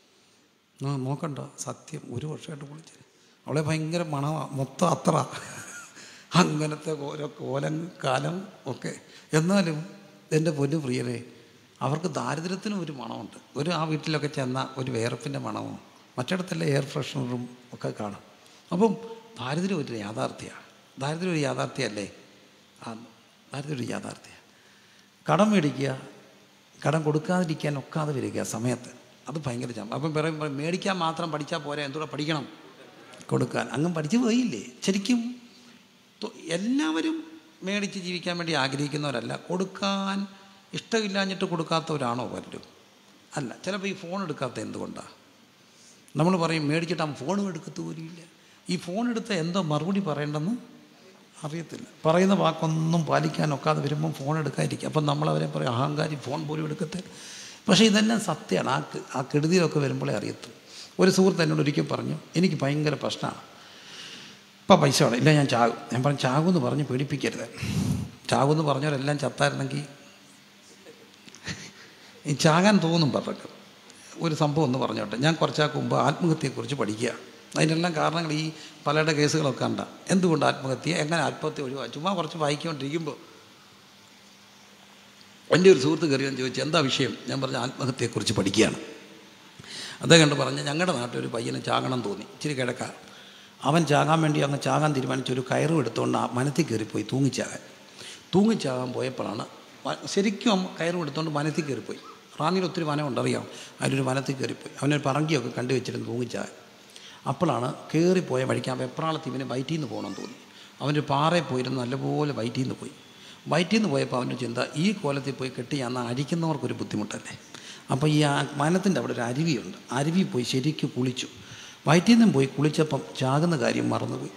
ആ നോക്കണ്ട സത്യം ഒരു വർഷമായിട്ട് കുളിച്ചില്ല അവളെ ഭയങ്കര മണമാ മൊത്തം അത്ര അങ്ങനത്തെ ഓരോ കോലം കാലം ഒക്കെ എന്നാലും എൻ്റെ പൊന്നു പ്രിയരെ അവർക്ക് ദാരിദ്ര്യത്തിനും ഒരു മണമുണ്ട് ഒരു ആ വീട്ടിലൊക്കെ ചെന്ന ഒരു വേർപ്പിൻ്റെ മണമോ മറ്റിടത്തല്ല എയർ ഫ്രഷ്നറും ഒക്കെ കാണും അപ്പം ദാരിദ്ര്യം ഒരു യാഥാർത്ഥ്യമാണ് ദാരിദ്ര്യം ഒരു യാഥാർത്ഥ്യമല്ലേ ആ ദാരിദ്ര്യം ഒരു യാഥാർത്ഥ്യമാണ് കടം മേടിക്കുക കടം കൊടുക്കാതിരിക്കാൻ ഒക്കാതെ വരിക സമയത്ത് അത് ഭയങ്കര ചാമ്പ അപ്പം പറയും പറയും, മേടിക്കാൻ മാത്രം പഠിച്ചാൽ പോരാ എന്തൂടെ പഠിക്കണം കൊടുക്കാൻ അങ്ങ് പഠിച്ചു പോയില്ലേ ശരിക്കും തൊ- എല്ലാവരും മേടിച്ച് ജീവിക്കാൻ വേണ്ടി ആഗ്രഹിക്കുന്നവരല്ല കൊടുക്കാൻ ഇഷ്ടമില്ലാഞ്ഞിട്ട് കൊടുക്കാത്തവരാണോ പലരും അല്ല ചിലപ്പോൾ ഈ ഫോൺ എടുക്കാത്ത എന്തുകൊണ്ടാണ് നമ്മൾ പറയും മേടിച്ചിട്ട് ആ ഫോണും എടുക്കത്ത് പോലുമില്ല ഈ ഫോൺ എടുത്ത എന്തോ മറുപടി പറയേണ്ടെന്ന് അറിയത്തില്ല പറയുന്ന വാക്കൊന്നും പാലിക്കാൻ ഒക്കാതെ വരുമ്പം ഫോൺ എടുക്കാതിരിക്കും അപ്പം നമ്മളവരെ പറയും അഹങ്കാരി ഫോൺ പോലും എടുക്കത്തെ പക്ഷേ ഇതെല്ലാം സത്യമാണ് ആ കെ- ആ കെടുതിയിലൊക്കെ വരുമ്പോഴേ അറിയത്തുള്ളൂ ഒരു സുഹൃത്ത് എന്നോട് ഒരിക്കൽ പറഞ്ഞു എനിക്ക് ഭയങ്കര പ്രശ്നമാണ് ഇപ്പം പൈസ വേണം ഇല്ല ഞാൻ ചാകും ഞാൻ പറഞ്ഞു ചാകുമെന്ന് പറഞ്ഞ് പേടിപ്പിക്കരുത് ചാകുമെന്ന് പറഞ്ഞവരെല്ലാം ചത്തായിരുന്നെങ്കിൽ ഈ ചാകാൻ തോന്നും പലർക്ക് ഒരു സംഭവം ഒന്ന് പറഞ്ഞോട്ടെ ഞാൻ കുറച്ചാൾക്ക് മുമ്പ് ആത്മഹത്യയെക്കുറിച്ച് പഠിക്കുക അതിനെല്ലാം കാരണങ്ങൾ ഈ പലരുടെ കേസുകളൊക്കെ കണ്ട എന്തുകൊണ്ട് ആത്മഹത്യ എങ്ങനെ ആത്മഹത്യ ഒഴിവാക്കും ചുമ്മാ കുറച്ച് വായിക്കൊണ്ടിരിക്കുമ്പോൾ എൻ്റെ ഒരു സുഹൃത്ത് കയറിയാൻ ചോദിച്ചു എന്താ വിഷയം ഞാൻ പറഞ്ഞ ആത്മഹത്യയെക്കുറിച്ച് പഠിക്കുകയാണ് അദ്ദേഹം കണ്ട് പറഞ്ഞ് ഞങ്ങളുടെ നാട്ടിൽ ഒരു പയ്യന് ചാകണം തോന്നി ഇച്ചിരി കിടക്ക അവൻ ചാകാൻ വേണ്ടി അങ്ങ് ചാകാൻ തീരുമാനിച്ച ഒരു കയറും എടുത്തുകൊണ്ട് ആ മനത്തിൽ കയറിപ്പോയി തൂങ്ങിച്ചാകാൻ തൂങ്ങിച്ചാകാൻ പോയപ്പോഴാണ് വ- ശരിക്കും അവൻ കയറും എടുത്തുകൊണ്ട് മനത്തിൽ കയറിപ്പോയി റാന്നിയിൽ ഒത്തിരി വനമുണ്ട് അറിയാം അതിലൊരു വനത്തിൽ കയറിപ്പോയി അവനൊരു പറങ്കിയൊക്കെ കണ്ടു വെച്ചിട്ട് തൂങ്ങിച്ചാകാൻ അപ്പോഴാണ് കയറിപ്പോയ വഴിക്ക് ആ വെപ്രാളത്ത് ഇവന് വയറ്റിൽ നിന്ന് പോകണമെന്ന് തോന്നി അവൻ്റെ പാറയിൽ പോയിരുന്ന് നല്ലപോലെ വയറ്റിൽ നിന്ന് പോയി വയറ്റിൽ നിന്ന് പോയപ്പോൾ അവൻ്റെ ചിന്ത ഈ കോലത്തിൽ പോയി കെട്ടി അന്ന് അഴിക്കുന്നവർക്കൊരു ബുദ്ധിമുട്ടല്ലേ അപ്പോൾ ഈ ആ വനത്തിൻ്റെ അവിടെ ഒരു അരുവിയുണ്ട് അരുവി പോയി ശരിക്കും കുളിച്ചു വയറ്റിൽ നിന്നും പോയി കുളിച്ചപ്പം ചാകുന്ന കാര്യം മറന്നുപോയി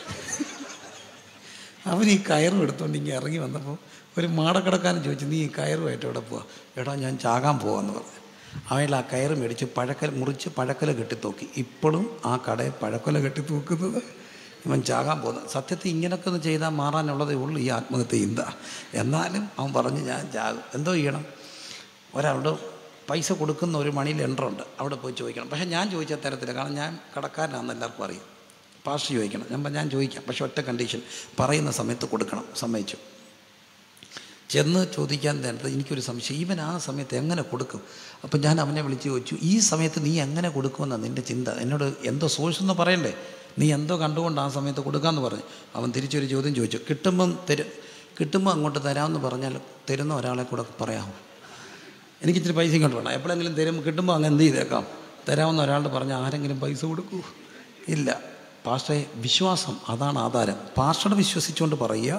അവൻ ഈ കയറും എടുത്തുകൊണ്ട് ഇങ്ങനെ ഇറങ്ങി വന്നപ്പോൾ ഒരു മാടക്കടക്കാരൻ ചോദിച്ചു നീ ഈ കയറുമായിട്ട് എവിടെ പോവാ എടാ ഞാൻ ചാകാൻ പോവാന്ന് പറഞ്ഞു അവൻ ആ കയറ് മേടിച്ച് പഴക്കൽ മുറിച്ച് പഴക്കല കെട്ടി തൂക്കി ഇപ്പോഴും ആ കടയിൽ പഴക്കൊല കെട്ടി തൂക്കുന്നത് ഇവൻ ചാകാൻ പോകുന്നത് സത്യത്തിൽ ഇങ്ങനൊക്കെ ഒന്ന് ചെയ്താൽ മാറാനുള്ളതേ ഉള്ളൂ ഈ ആത്മഹത്യ ചിന്ത എന്നാലും അവൻ പറഞ്ഞു ഞാൻ ചാകും എന്തോ ചെയ്യണം ഒരാളുടെ പൈസ കൊടുക്കുന്ന ഒരു മണി ലെൻഡറുണ്ട് അവിടെ പോയി ചോദിക്കണം പക്ഷേ ഞാൻ ചോദിച്ച തരത്തില്ല കാരണം ഞാൻ കടക്കാരനാണെന്ന് എല്ലാവർക്കും അറിയാം പാസ്റ്റ് ചോദിക്കണം ഞാൻ പറഞ്ഞു, ഞാൻ ചോദിക്കാം പക്ഷെ ഒറ്റ കണ്ടീഷൻ പറയുന്ന സമയത്ത് കൊടുക്കണം സമ്മതിച്ചു ചെന്ന് ചോദിക്കാൻ നേരത്തെ എനിക്കൊരു സംശയം ഇവൻ ആ സമയത്ത് എങ്ങനെ കൊടുക്കും അപ്പം ഞാൻ അവനെ വിളിച്ച് ചോദിച്ചു ഈ സമയത്ത് നീ എങ്ങനെ കൊടുക്കുമെന്നാണ് നിൻ്റെ ചിന്ത എന്നോട് എന്തോ സോഴ്സ് എന്ന് പറയണ്ടേ നീ എന്തോ കണ്ടുകൊണ്ട് ആ സമയത്ത് കൊടുക്കാമെന്ന് പറഞ്ഞു അവൻ തിരിച്ചൊരു ചോദ്യം ചോദിച്ചു കിട്ടുമ്പം തരും കിട്ടുമ്പോൾ അങ്ങോട്ട് തരാമെന്ന് പറഞ്ഞാൽ തരുന്ന ഒരാളെ കൂടെ പറയാമോ എനിക്ക് ഇച്ചിരി പൈസ ഇങ്ങോട്ട് വേണം എപ്പോഴെങ്കിലും തരും കിട്ടുമ്പോൾ അങ്ങ് എന്ത് ചെയ്തേക്കാം തരാമെന്ന് ഒരാളുടെ പറഞ്ഞാൽ ആരെങ്കിലും പൈസ കൊടുക്കൂ ഇല്ല പാസ്റ്ററെ വിശ്വാസം അതാണ് ആധാരം പാസ്റ്ററെ വിശ്വസിച്ചുകൊണ്ട് പറയുക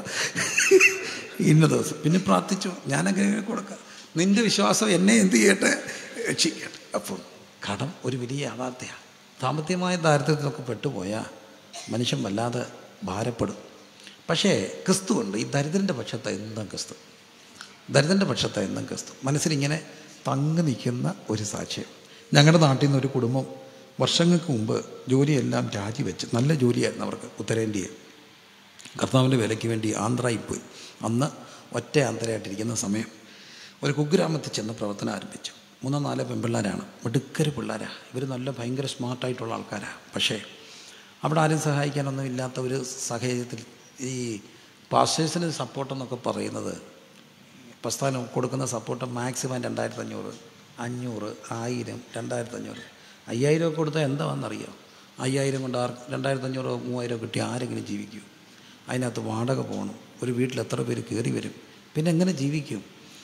ഇന്ന ദിവസം പിന്നെ പ്രാർത്ഥിച്ചു ഞാനങ്ങനെ കൊടുക്കാം നിൻ്റെ വിശ്വാസം എന്നെ എന്ത് ചെയ്യട്ടെ രക്ഷിക്കട്ടെ അപ്പം കടം ഒരു വലിയ യാഥാർത്ഥ്യമാണ് സാമ്പത്തികമായ ദാരിദ്ര്യത്തിലൊക്കെ പെട്ടുപോയാൽ മനുഷ്യൻ വല്ലാതെ ഭാരപ്പെടും പക്ഷേ ക്രിസ്തുവുണ്ട് ഈ ദരിദ്രൻ്റെ പക്ഷത്ത് എന്നും ക്രിസ്തു ദരിദ്രൻ്റെ പക്ഷത്ത് എന്നും ക്രിസ്തു മനസ്സിലിങ്ങനെ തങ്ങി നിൽക്കുന്ന ഒരു സാക്ഷ്യം ഞങ്ങളുടെ നാട്ടിൽ നിന്ന് ഒരു കുടുംബം വർഷങ്ങൾക്ക് മുമ്പ് ജോലിയെല്ലാം രാജിവെച്ച് നല്ല ജോലിയായിരുന്നു അവർക്ക് ഉത്തരേന്ത്യയിൽ കർത്താവിൻ്റെ വിലയ്ക്ക് വേണ്ടി ആന്ധ്രയിൽ പോയി അന്ന് ഒറ്റ ആന്ധ്രയായിട്ടിരിക്കുന്ന സമയം ഒരു കുഗ്രാമത്തിൽ ചെന്ന് പ്രവർത്തനം ആരംഭിച്ചു മൂന്നോ നാലോ പെൺപിള്ളേരാണ് മിടുക്കര് പിള്ളേരാണ് ഇവർ നല്ല ഭയങ്കര സ്മാർട്ടായിട്ടുള്ള ആൾക്കാരാണ് പക്ഷേ അവിടെ ആരും സഹായിക്കാനൊന്നും ഇല്ലാത്ത ഒരു സാഹചര്യത്തിൽ ഈ പാസ്റ്റേഴ്സിന് സപ്പോർട്ടെന്നൊക്കെ പറയുന്നത് പ്രസ്ഥാനം കൊടുക്കുന്ന സപ്പോർട്ട് മാക്സിമം രണ്ടായിരത്തി അഞ്ഞൂറ് അഞ്ഞൂറ് ആയിരം രണ്ടായിരത്തി അഞ്ഞൂറ് അയ്യായിരം ഒക്കെ കൊടുത്താൽ എന്താണെന്നറിയോ അയ്യായിരം കൊണ്ട് ആർ രണ്ടായിരത്തി അഞ്ഞൂറോ മൂവായിരം കിട്ടി ആരെങ്കിലും ജീവിക്കൂ അതിനകത്ത് വാടക പോകണം ഒരു വീട്ടിൽ എത്ര പേര് കയറി വരും പിന്നെ എങ്ങനെ ജീവിക്കും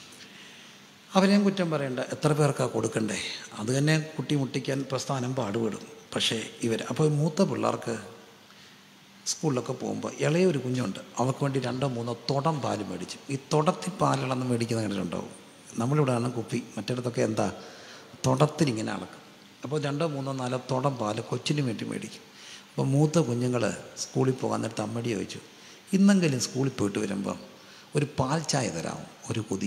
അവരെയും കുറ്റം പറയണ്ട എത്ര പേർക്കാ കൊടുക്കണ്ടേ അത് തന്നെ കുട്ടി മുട്ടിക്കാൻ പ്രസ്ഥാനം പാടുപെടും പക്ഷേ ഇവർ അപ്പോൾ മൂത്ത പിള്ളേർക്ക് സ്കൂളിലൊക്കെ പോകുമ്പോൾ ഇളയ ഒരു കുഞ്ഞുണ്ട് അവർക്ക് വേണ്ടി രണ്ടോ മൂന്നോ തുടം പാല് മേടിച്ചു ഈ തുടത്തിൽ പാലുകളൊന്നും മേടിക്കുന്ന കണ്ടിട്ടുണ്ടാവും നമ്മളിവിടെയാണ് കുപ്പി മറ്റിടത്തൊക്കെ എന്താ തുടത്തിൽ ഇങ്ങനെ അളക്കും അപ്പോൾ രണ്ടോ മൂന്നോ നാലോ തുടം പാല് കൊച്ചിന് വേണ്ടി മേടിക്കും അപ്പോൾ മൂത്ത കുഞ്ഞുങ്ങൾ സ്കൂളിൽ പോകാൻ നേരത്തെ അമ്മടി ചോദിച്ചു ഇന്നെങ്കിലും സ്കൂളിൽ പോയിട്ട് വരുമ്പോൾ ഒരു പാൽ ചായ തരാമോ ഒരു കുതി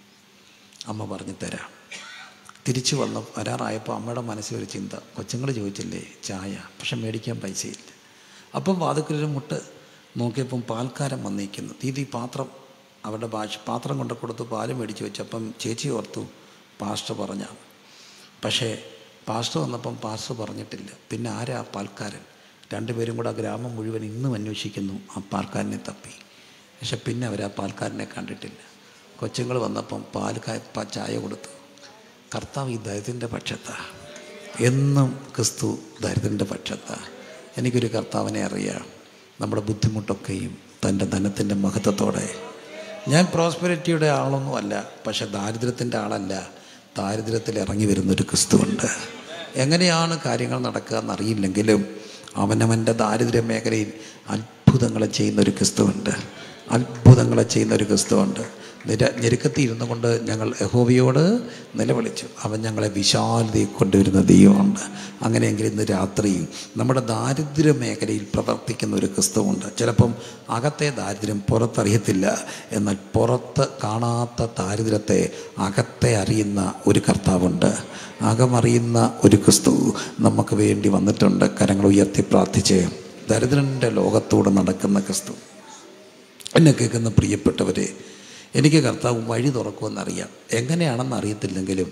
അമ്മ പറഞ്ഞു തരാം തിരിച്ചു വന്ന് വരാറായപ്പോൾ അമ്മയുടെ മനസ്സിൽ ഒരു ചിന്ത കൊച്ചുങ്ങൾ ചോദിച്ചില്ലേ ചായ പക്ഷെ മേടിക്കാൻ പൈസയില്ല അപ്പം വാതുക്കലൊരു മുട്ട് നോക്കിയപ്പം പാൽക്കാരൻ വന്നിരിക്കുന്നു ദീദി പാത്രം അവരുടെ ഭാഷ പാത്രം കൊണ്ട് കൊടുത്ത് പാല് മേടിച്ച് വെച്ചപ്പം ചേച്ചി ഓർത്തു പാസ്റ്റർ പറഞ്ഞ പക്ഷേ പാസ്റ്റർ വന്നപ്പം പാസ്റ്റർ പറഞ്ഞിട്ടില്ല പിന്നെ ആരാ ആ പാൽക്കാരൻ രണ്ടുപേരും കൂടെ ആ ഗ്രാമം മുഴുവൻ ഇന്നും അന്വേഷിക്കുന്നു ആ പാൽക്കാരനെ തപ്പി പക്ഷെ പിന്നെ അവർ ആ പാൽക്കാരനെ കണ്ടിട്ടില്ല കൊച്ചുങ്ങൾ വന്നപ്പം പാൽ കാ- പ- ചായ കൊടുത്തു കർത്താവ് ഈ ദരിദ്രൻ്റെ പക്ഷത്താ എന്നും ക്രിസ്തു ദരിദ്രൻ്റെ പക്ഷത്താ എനിക്കൊരു കർത്താവിനെ അറിയാം നമ്മുടെ ബുദ്ധിമുട്ടൊക്കെയും തൻ്റെ ധനത്തിൻ്റെ മഹത്വത്തോടെ ഞാൻ പ്രോസ്പെരിറ്റിയുടെ ആളൊന്നും അല്ല പക്ഷെ ദാരിദ്ര്യത്തിൻ്റെ ആളല്ല ദാരിദ്ര്യത്തിൽ ഇറങ്ങി വരുന്നൊരു ക്രിസ്തുവുണ്ട് എങ്ങനെയാണ് കാര്യങ്ങൾ നടക്കുക എന്നറിയില്ലെങ്കിലും അവനവൻ്റെ ദാരിദ്ര്യ മേഖലയിൽ അത്ഭുതങ്ങളെ ചെയ്യുന്ന ഒരു ക്രിസ്തുവുണ്ട് അത്ഭുതങ്ങളെ ചെയ്യുന്ന ഒരു ക്രിസ്തുവുണ്ട് നിര ഞെരുക്കത്തിൽ ഇരുന്നു കൊണ്ട് ഞങ്ങൾ യഹോവയോട് നിലവിളിച്ചു അവൻ ഞങ്ങളെ വിശാലതയിൽ കൊണ്ടുവരുന്ന ദൈവമുണ്ട് അങ്ങനെയെങ്കിൽ ഇന്ന് രാത്രിയും നമ്മുടെ ദാരിദ്ര്യ മേഖലയിൽ പ്രവർത്തിക്കുന്ന ഒരു ക്രിസ്തുവുണ്ട് ചിലപ്പം അകത്തെ ദാരിദ്ര്യം പുറത്തറിയത്തില്ല എന്നാൽ പുറത്ത് കാണാത്ത ദാരിദ്ര്യത്തെ അകത്തെ അറിയുന്ന ഒരു കർത്താവുണ്ട് അകമറിയുന്ന ഒരു ക്രിസ്തു നമുക്ക് വേണ്ടി വന്നിട്ടുണ്ട് കരങ്ങൾ ഉയർത്തി പ്രാർത്ഥിച്ച് ദരിദ്രൻ്റെ ലോകത്തോട് നടക്കുന്ന ക്രിസ്തു എന്നെ കേൾക്കുന്ന പ്രിയപ്പെട്ടവരെ എനിക്ക് കർത്താവ് വഴി തുറക്കുമെന്നറിയാം എങ്ങനെയാണെന്ന് അറിയത്തില്ലെങ്കിലും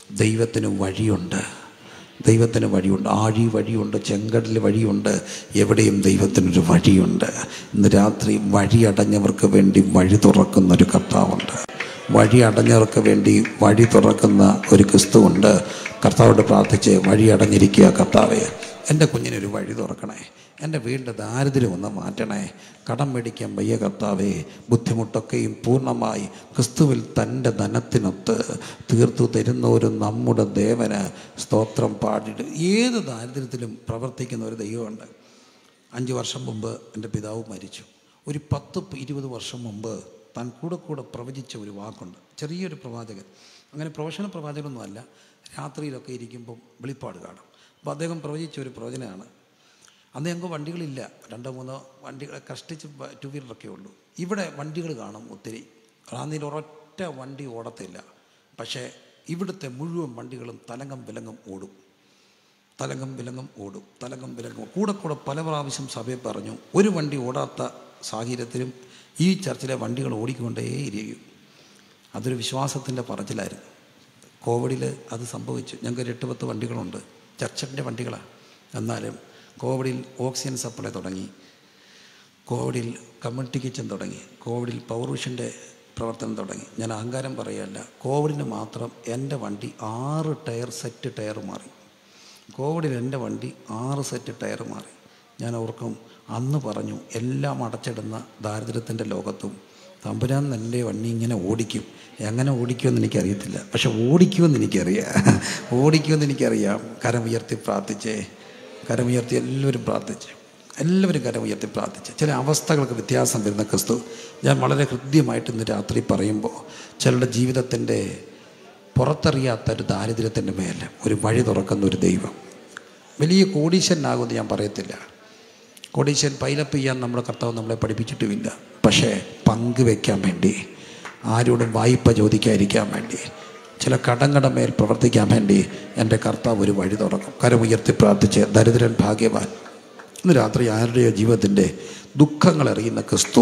ദൈവത്തിന് വഴിയുണ്ട് ദൈവത്തിന് വഴിയുണ്ട് ആഴി വഴിയുണ്ട് ചെങ്കടൽ വഴിയുണ്ട് എവിടെയും ദൈവത്തിനൊരു വഴിയുണ്ട് ഇന്ന് രാത്രി വഴി അടഞ്ഞവർക്ക് വേണ്ടി വഴി തുറക്കുന്ന ഒരു കർത്താവുണ്ട് വഴി അടഞ്ഞവർക്ക് വേണ്ടി വഴി തുറക്കുന്ന ഒരു ക്രിസ്തുവുണ്ട് കർത്താവോട് പ്രാർത്ഥിച്ച് വഴി അടഞ്ഞിരിക്കുക കർത്താവേ എൻ്റെ കുഞ്ഞിനൊരു വഴി തുറക്കണേ എൻ്റെ വീടിൻ്റെ ദാരിദ്ര്യം ഒന്ന് മാറ്റണേ കടം മേടിക്കാൻ വയ്യ കർത്താവേ ബുദ്ധിമുട്ടൊക്കെയും പൂർണ്ണമായി ക്രിസ്തുവിൽ തൻ്റെ ധനത്തിനൊത്ത് തീർത്തു തരുന്ന ഒരു നമ്മുടെ ദേവന് സ്തോത്രം പാടിയിട്ട് ഏത് ദാരിദ്ര്യത്തിലും പ്രവർത്തിക്കുന്ന ഒരു ദൈവമുണ്ട് അഞ്ച് വർഷം മുമ്പ് എൻ്റെ പിതാവ് മരിച്ചു ഒരു പത്ത് ഇരുപത് വർഷം മുമ്പ് താൻ കൂടെ കൂടെ പ്രവചിച്ച ഒരു വാക്കുണ്ട് ചെറിയൊരു പ്രവാചകൻ അങ്ങനെ പ്രൊഫഷണൽ പ്രവാചകനൊന്നുമല്ല രാത്രിയിലൊക്കെ ഇരിക്കുമ്പം വെളിപ്പാട് കാണും അപ്പോൾ അദ്ദേഹം പ്രവചിച്ച ഒരു പ്രവചനമാണ് അന്ന് ഞങ്ങൾക്ക് വണ്ടികളില്ല രണ്ടോ മൂന്നോ വണ്ടികളെ കഷ്ടിച്ച് ടു വീലറൊക്കെ ഉള്ളൂ ഇവിടെ വണ്ടികൾ കാണും ഒത്തിരി റാന്നിയിൽ ഒരൊറ്റ വണ്ടി ഓടത്തില്ല പക്ഷേ ഇവിടുത്തെ മുഴുവൻ വണ്ടികളും തലങ്കം വിലങ്ങും ഓടും തലങ്കം വിലങ്ങും ഓടും തലങ്കം വിലങ്ങും കൂടെ കൂടെ പല പ്രാവശ്യം സഭയെ പറഞ്ഞു ഒരു വണ്ടി ഓടാത്ത സാഹചര്യത്തിലും ഈ ചർച്ചിലെ വണ്ടികൾ ഓടിക്കൊണ്ടേയിരിക്കും അതൊരു വിശ്വാസത്തിൻ്റെ പറച്ചിലായിരുന്നു കോവിഡിൽ അത് സംഭവിച്ചു ഞങ്ങൾക്ക് ഒരു എട്ട് പത്ത് വണ്ടികളുണ്ട് ചർച്ചിൻ്റെ വണ്ടികളാണ് എന്നാലും കോവിഡിൽ ഓക്സിജൻ സപ്ലൈ തുടങ്ങി കോവിഡിൽ കമ്മ്യൂണിറ്റി കിച്ചൻ തുടങ്ങി കോവിഡിൽ പൗരുഷൻ്റെ പ്രവർത്തനം തുടങ്ങി ഞാൻ അഹങ്കാരം പറയുകയല്ല കോവിഡിന് മാത്രം എൻ്റെ വണ്ടി ആറ് ടയർ സെറ്റ് ടയർ മാറി കോവിഡിൽ എൻ്റെ വണ്ടി ആറ് സെറ്റ് ടയർ മാറി ഞാൻ ഓർക്കും അന്ന് പറഞ്ഞു എല്ലാം അടച്ചിടുന്ന ദാരിദ്ര്യത്തിൻ്റെ ലോകത്തും തമ്പുരാൻ എൻ്റെ വണ്ടി ഇങ്ങനെ ഓടിക്കും എങ്ങനെ ഓടിക്കുമെന്ന് എനിക്കറിയത്തില്ല പക്ഷെ ഓടിക്കുമെന്ന് എനിക്കറിയാം ഓടിക്കുമെന്ന് എനിക്കറിയാം കരം ഉയർത്തി പ്രാർത്ഥിച്ചേ കരമുയർത്തി എല്ലാവരും പ്രാർത്ഥിച്ച് എല്ലാവരും കരമുയർത്തി പ്രാർത്ഥിച്ച് ചില അവസ്ഥകൾക്ക് വ്യത്യാസം വരുന്ന ക്രിസ്തു ഞാൻ വളരെ ഹൃദ്യമായിട്ട് ഇന്ന് രാത്രി പറയുമ്പോൾ ചിലരുടെ ജീവിതത്തിൻ്റെ പുറത്തറിയാത്ത ഒരു ദാരിദ്ര്യത്തിൻ്റെ മേൽ ഒരു വഴി തുറക്കുന്ന ഒരു ദൈവം വലിയ കോടീശ്വരനാകുമെന്ന് ഞാൻ പറയത്തില്ല കോടീശ്വരൻ പൈലപ്പ് ചെയ്യാൻ നമ്മുടെ കർത്താവ് നമ്മളെ പഠിപ്പിച്ചിട്ടുമില്ല പക്ഷേ പങ്കുവെക്കാൻ വേണ്ടി ആരോടും വായ്പ ചോദിക്കാതിരിക്കാൻ വേണ്ടി ചില കടങ്ങളുടെ മേൽ പ്രവർത്തിക്കാൻ വേണ്ടി എൻ്റെ കർത്താവ് ഒരു വഴി തുറക്കും കരമുയർത്തി പ്രാർത്ഥിച്ച് ദരിദ്രൻ ഭാഗ്യവാൻ ഇന്ന് രാത്രി ആരുടെയോ ജീവിതത്തിൻ്റെ ദുഃഖങ്ങൾ അറിയുന്ന ക്രിസ്തു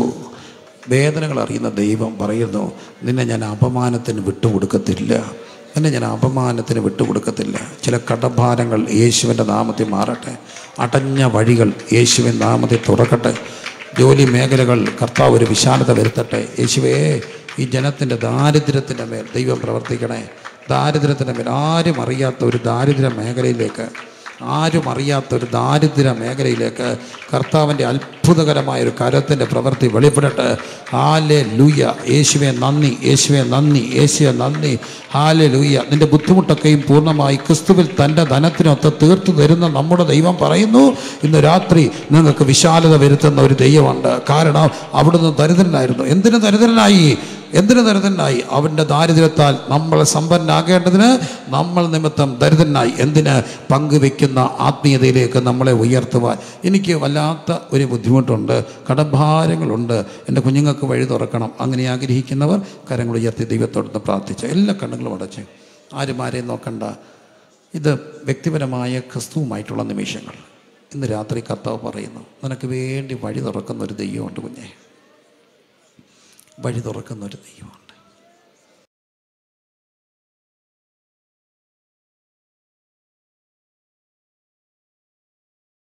വേദനകൾ അറിയുന്ന ദൈവം പറയുന്നു നിന്നെ ഞാൻ അപമാനത്തിന് വിട്ടുകൊടുക്കത്തില്ല നിന്നെ ഞാൻ അപമാനത്തിന് വിട്ടുകൊടുക്കത്തില്ല ചില കടഭാരങ്ങൾ യേശുവിൻ്റെ നാമത്തിൽ മാറട്ടെ അടഞ്ഞ വഴികൾ യേശുവിൻ നാമത്തിൽ തുറക്കട്ടെ ജോലി മേഖലകൾ കർത്താവ് ഒരു വിശാലത വരുത്തട്ടെ യേശുവേ ഈ ജനത്തിൻ്റെ ദാരിദ്ര്യത്തിൻ്റെ മേൽ ദൈവം പ്രവർത്തിക്കണേ ദാരിദ്ര്യത്തിൻ്റെ മേൽ ആരും അറിയാത്ത ഒരു ദാരിദ്ര്യ മേഖലയിലേക്ക് ആരും അറിയാത്ത ഒരു ദാരിദ്ര്യ മേഖലയിലേക്ക് കർത്താവിൻ്റെ അത്ഭുതകരമായ ഒരു കരത്തിൻ്റെ പ്രവൃത്തി വെളിപ്പെടട്ടെ ഹാലെ ലൂയ യേശുവെ നന്ദി യേശുവെ നന്ദി യേശുവെ നന്ദി ഹാലെ ലൂയ നിന്റെ ബുദ്ധിമുട്ടൊക്കെയും പൂർണ്ണമായി ക്രിസ്തുവിൽ തൻ്റെ ധനത്തിനൊത്ത് തീർത്തു തരുന്ന നമ്മുടെ ദൈവം പറയുന്നു ഇന്ന് രാത്രി നിങ്ങൾക്ക് വിശാലത വരുത്തുന്ന ഒരു ദൈവമുണ്ട് കാരണം അവിടുന്ന് ദരിദ്രനായിരുന്നു എന്തിനു ദരിദ്രനായി എന്തിനു ദരിദ്രനായി അവൻ്റെ ദാരിദ്ര്യത്താൽ നമ്മൾ സമ്പന്നനാകേണ്ടതിന് നമ്മൾ നിമിത്തം ദരിദ്രനായി എന്തിന് പങ്കുവെക്കുന്ന ആത്മീയതയിലേക്ക് നമ്മളെ ഉയർത്തുവാൻ എനിക്ക് വല്ലാത്ത ഒരു ബുദ്ധിമുട്ടുണ്ട് കടഭാരങ്ങളുണ്ട് എൻ്റെ കുഞ്ഞുങ്ങൾക്ക് വഴി തുറക്കണം അങ്ങനെ ആഗ്രഹിക്കുന്നവർ കരങ്ങൾ ഉയർത്തി ദൈവത്തോടൊന്ന് പ്രാർത്ഥിച്ച് എല്ലാ കണ്ണുകളും അടച്ച് ആരും ആരെയും നോക്കണ്ട ഇത് വ്യക്തിപരമായ ക്രിസ്തുവുമായിട്ടുള്ള നിമിഷങ്ങൾ ഇന്ന് രാത്രി കർത്താവ് പറയുന്നു നിനക്ക് വേണ്ടി വഴി തുറക്കുന്ന ഒരു ദൈവമുണ്ട് കുഞ്ഞെ വഴി തുറക്കുന്ന ഒരു ദൈവമുണ്ട്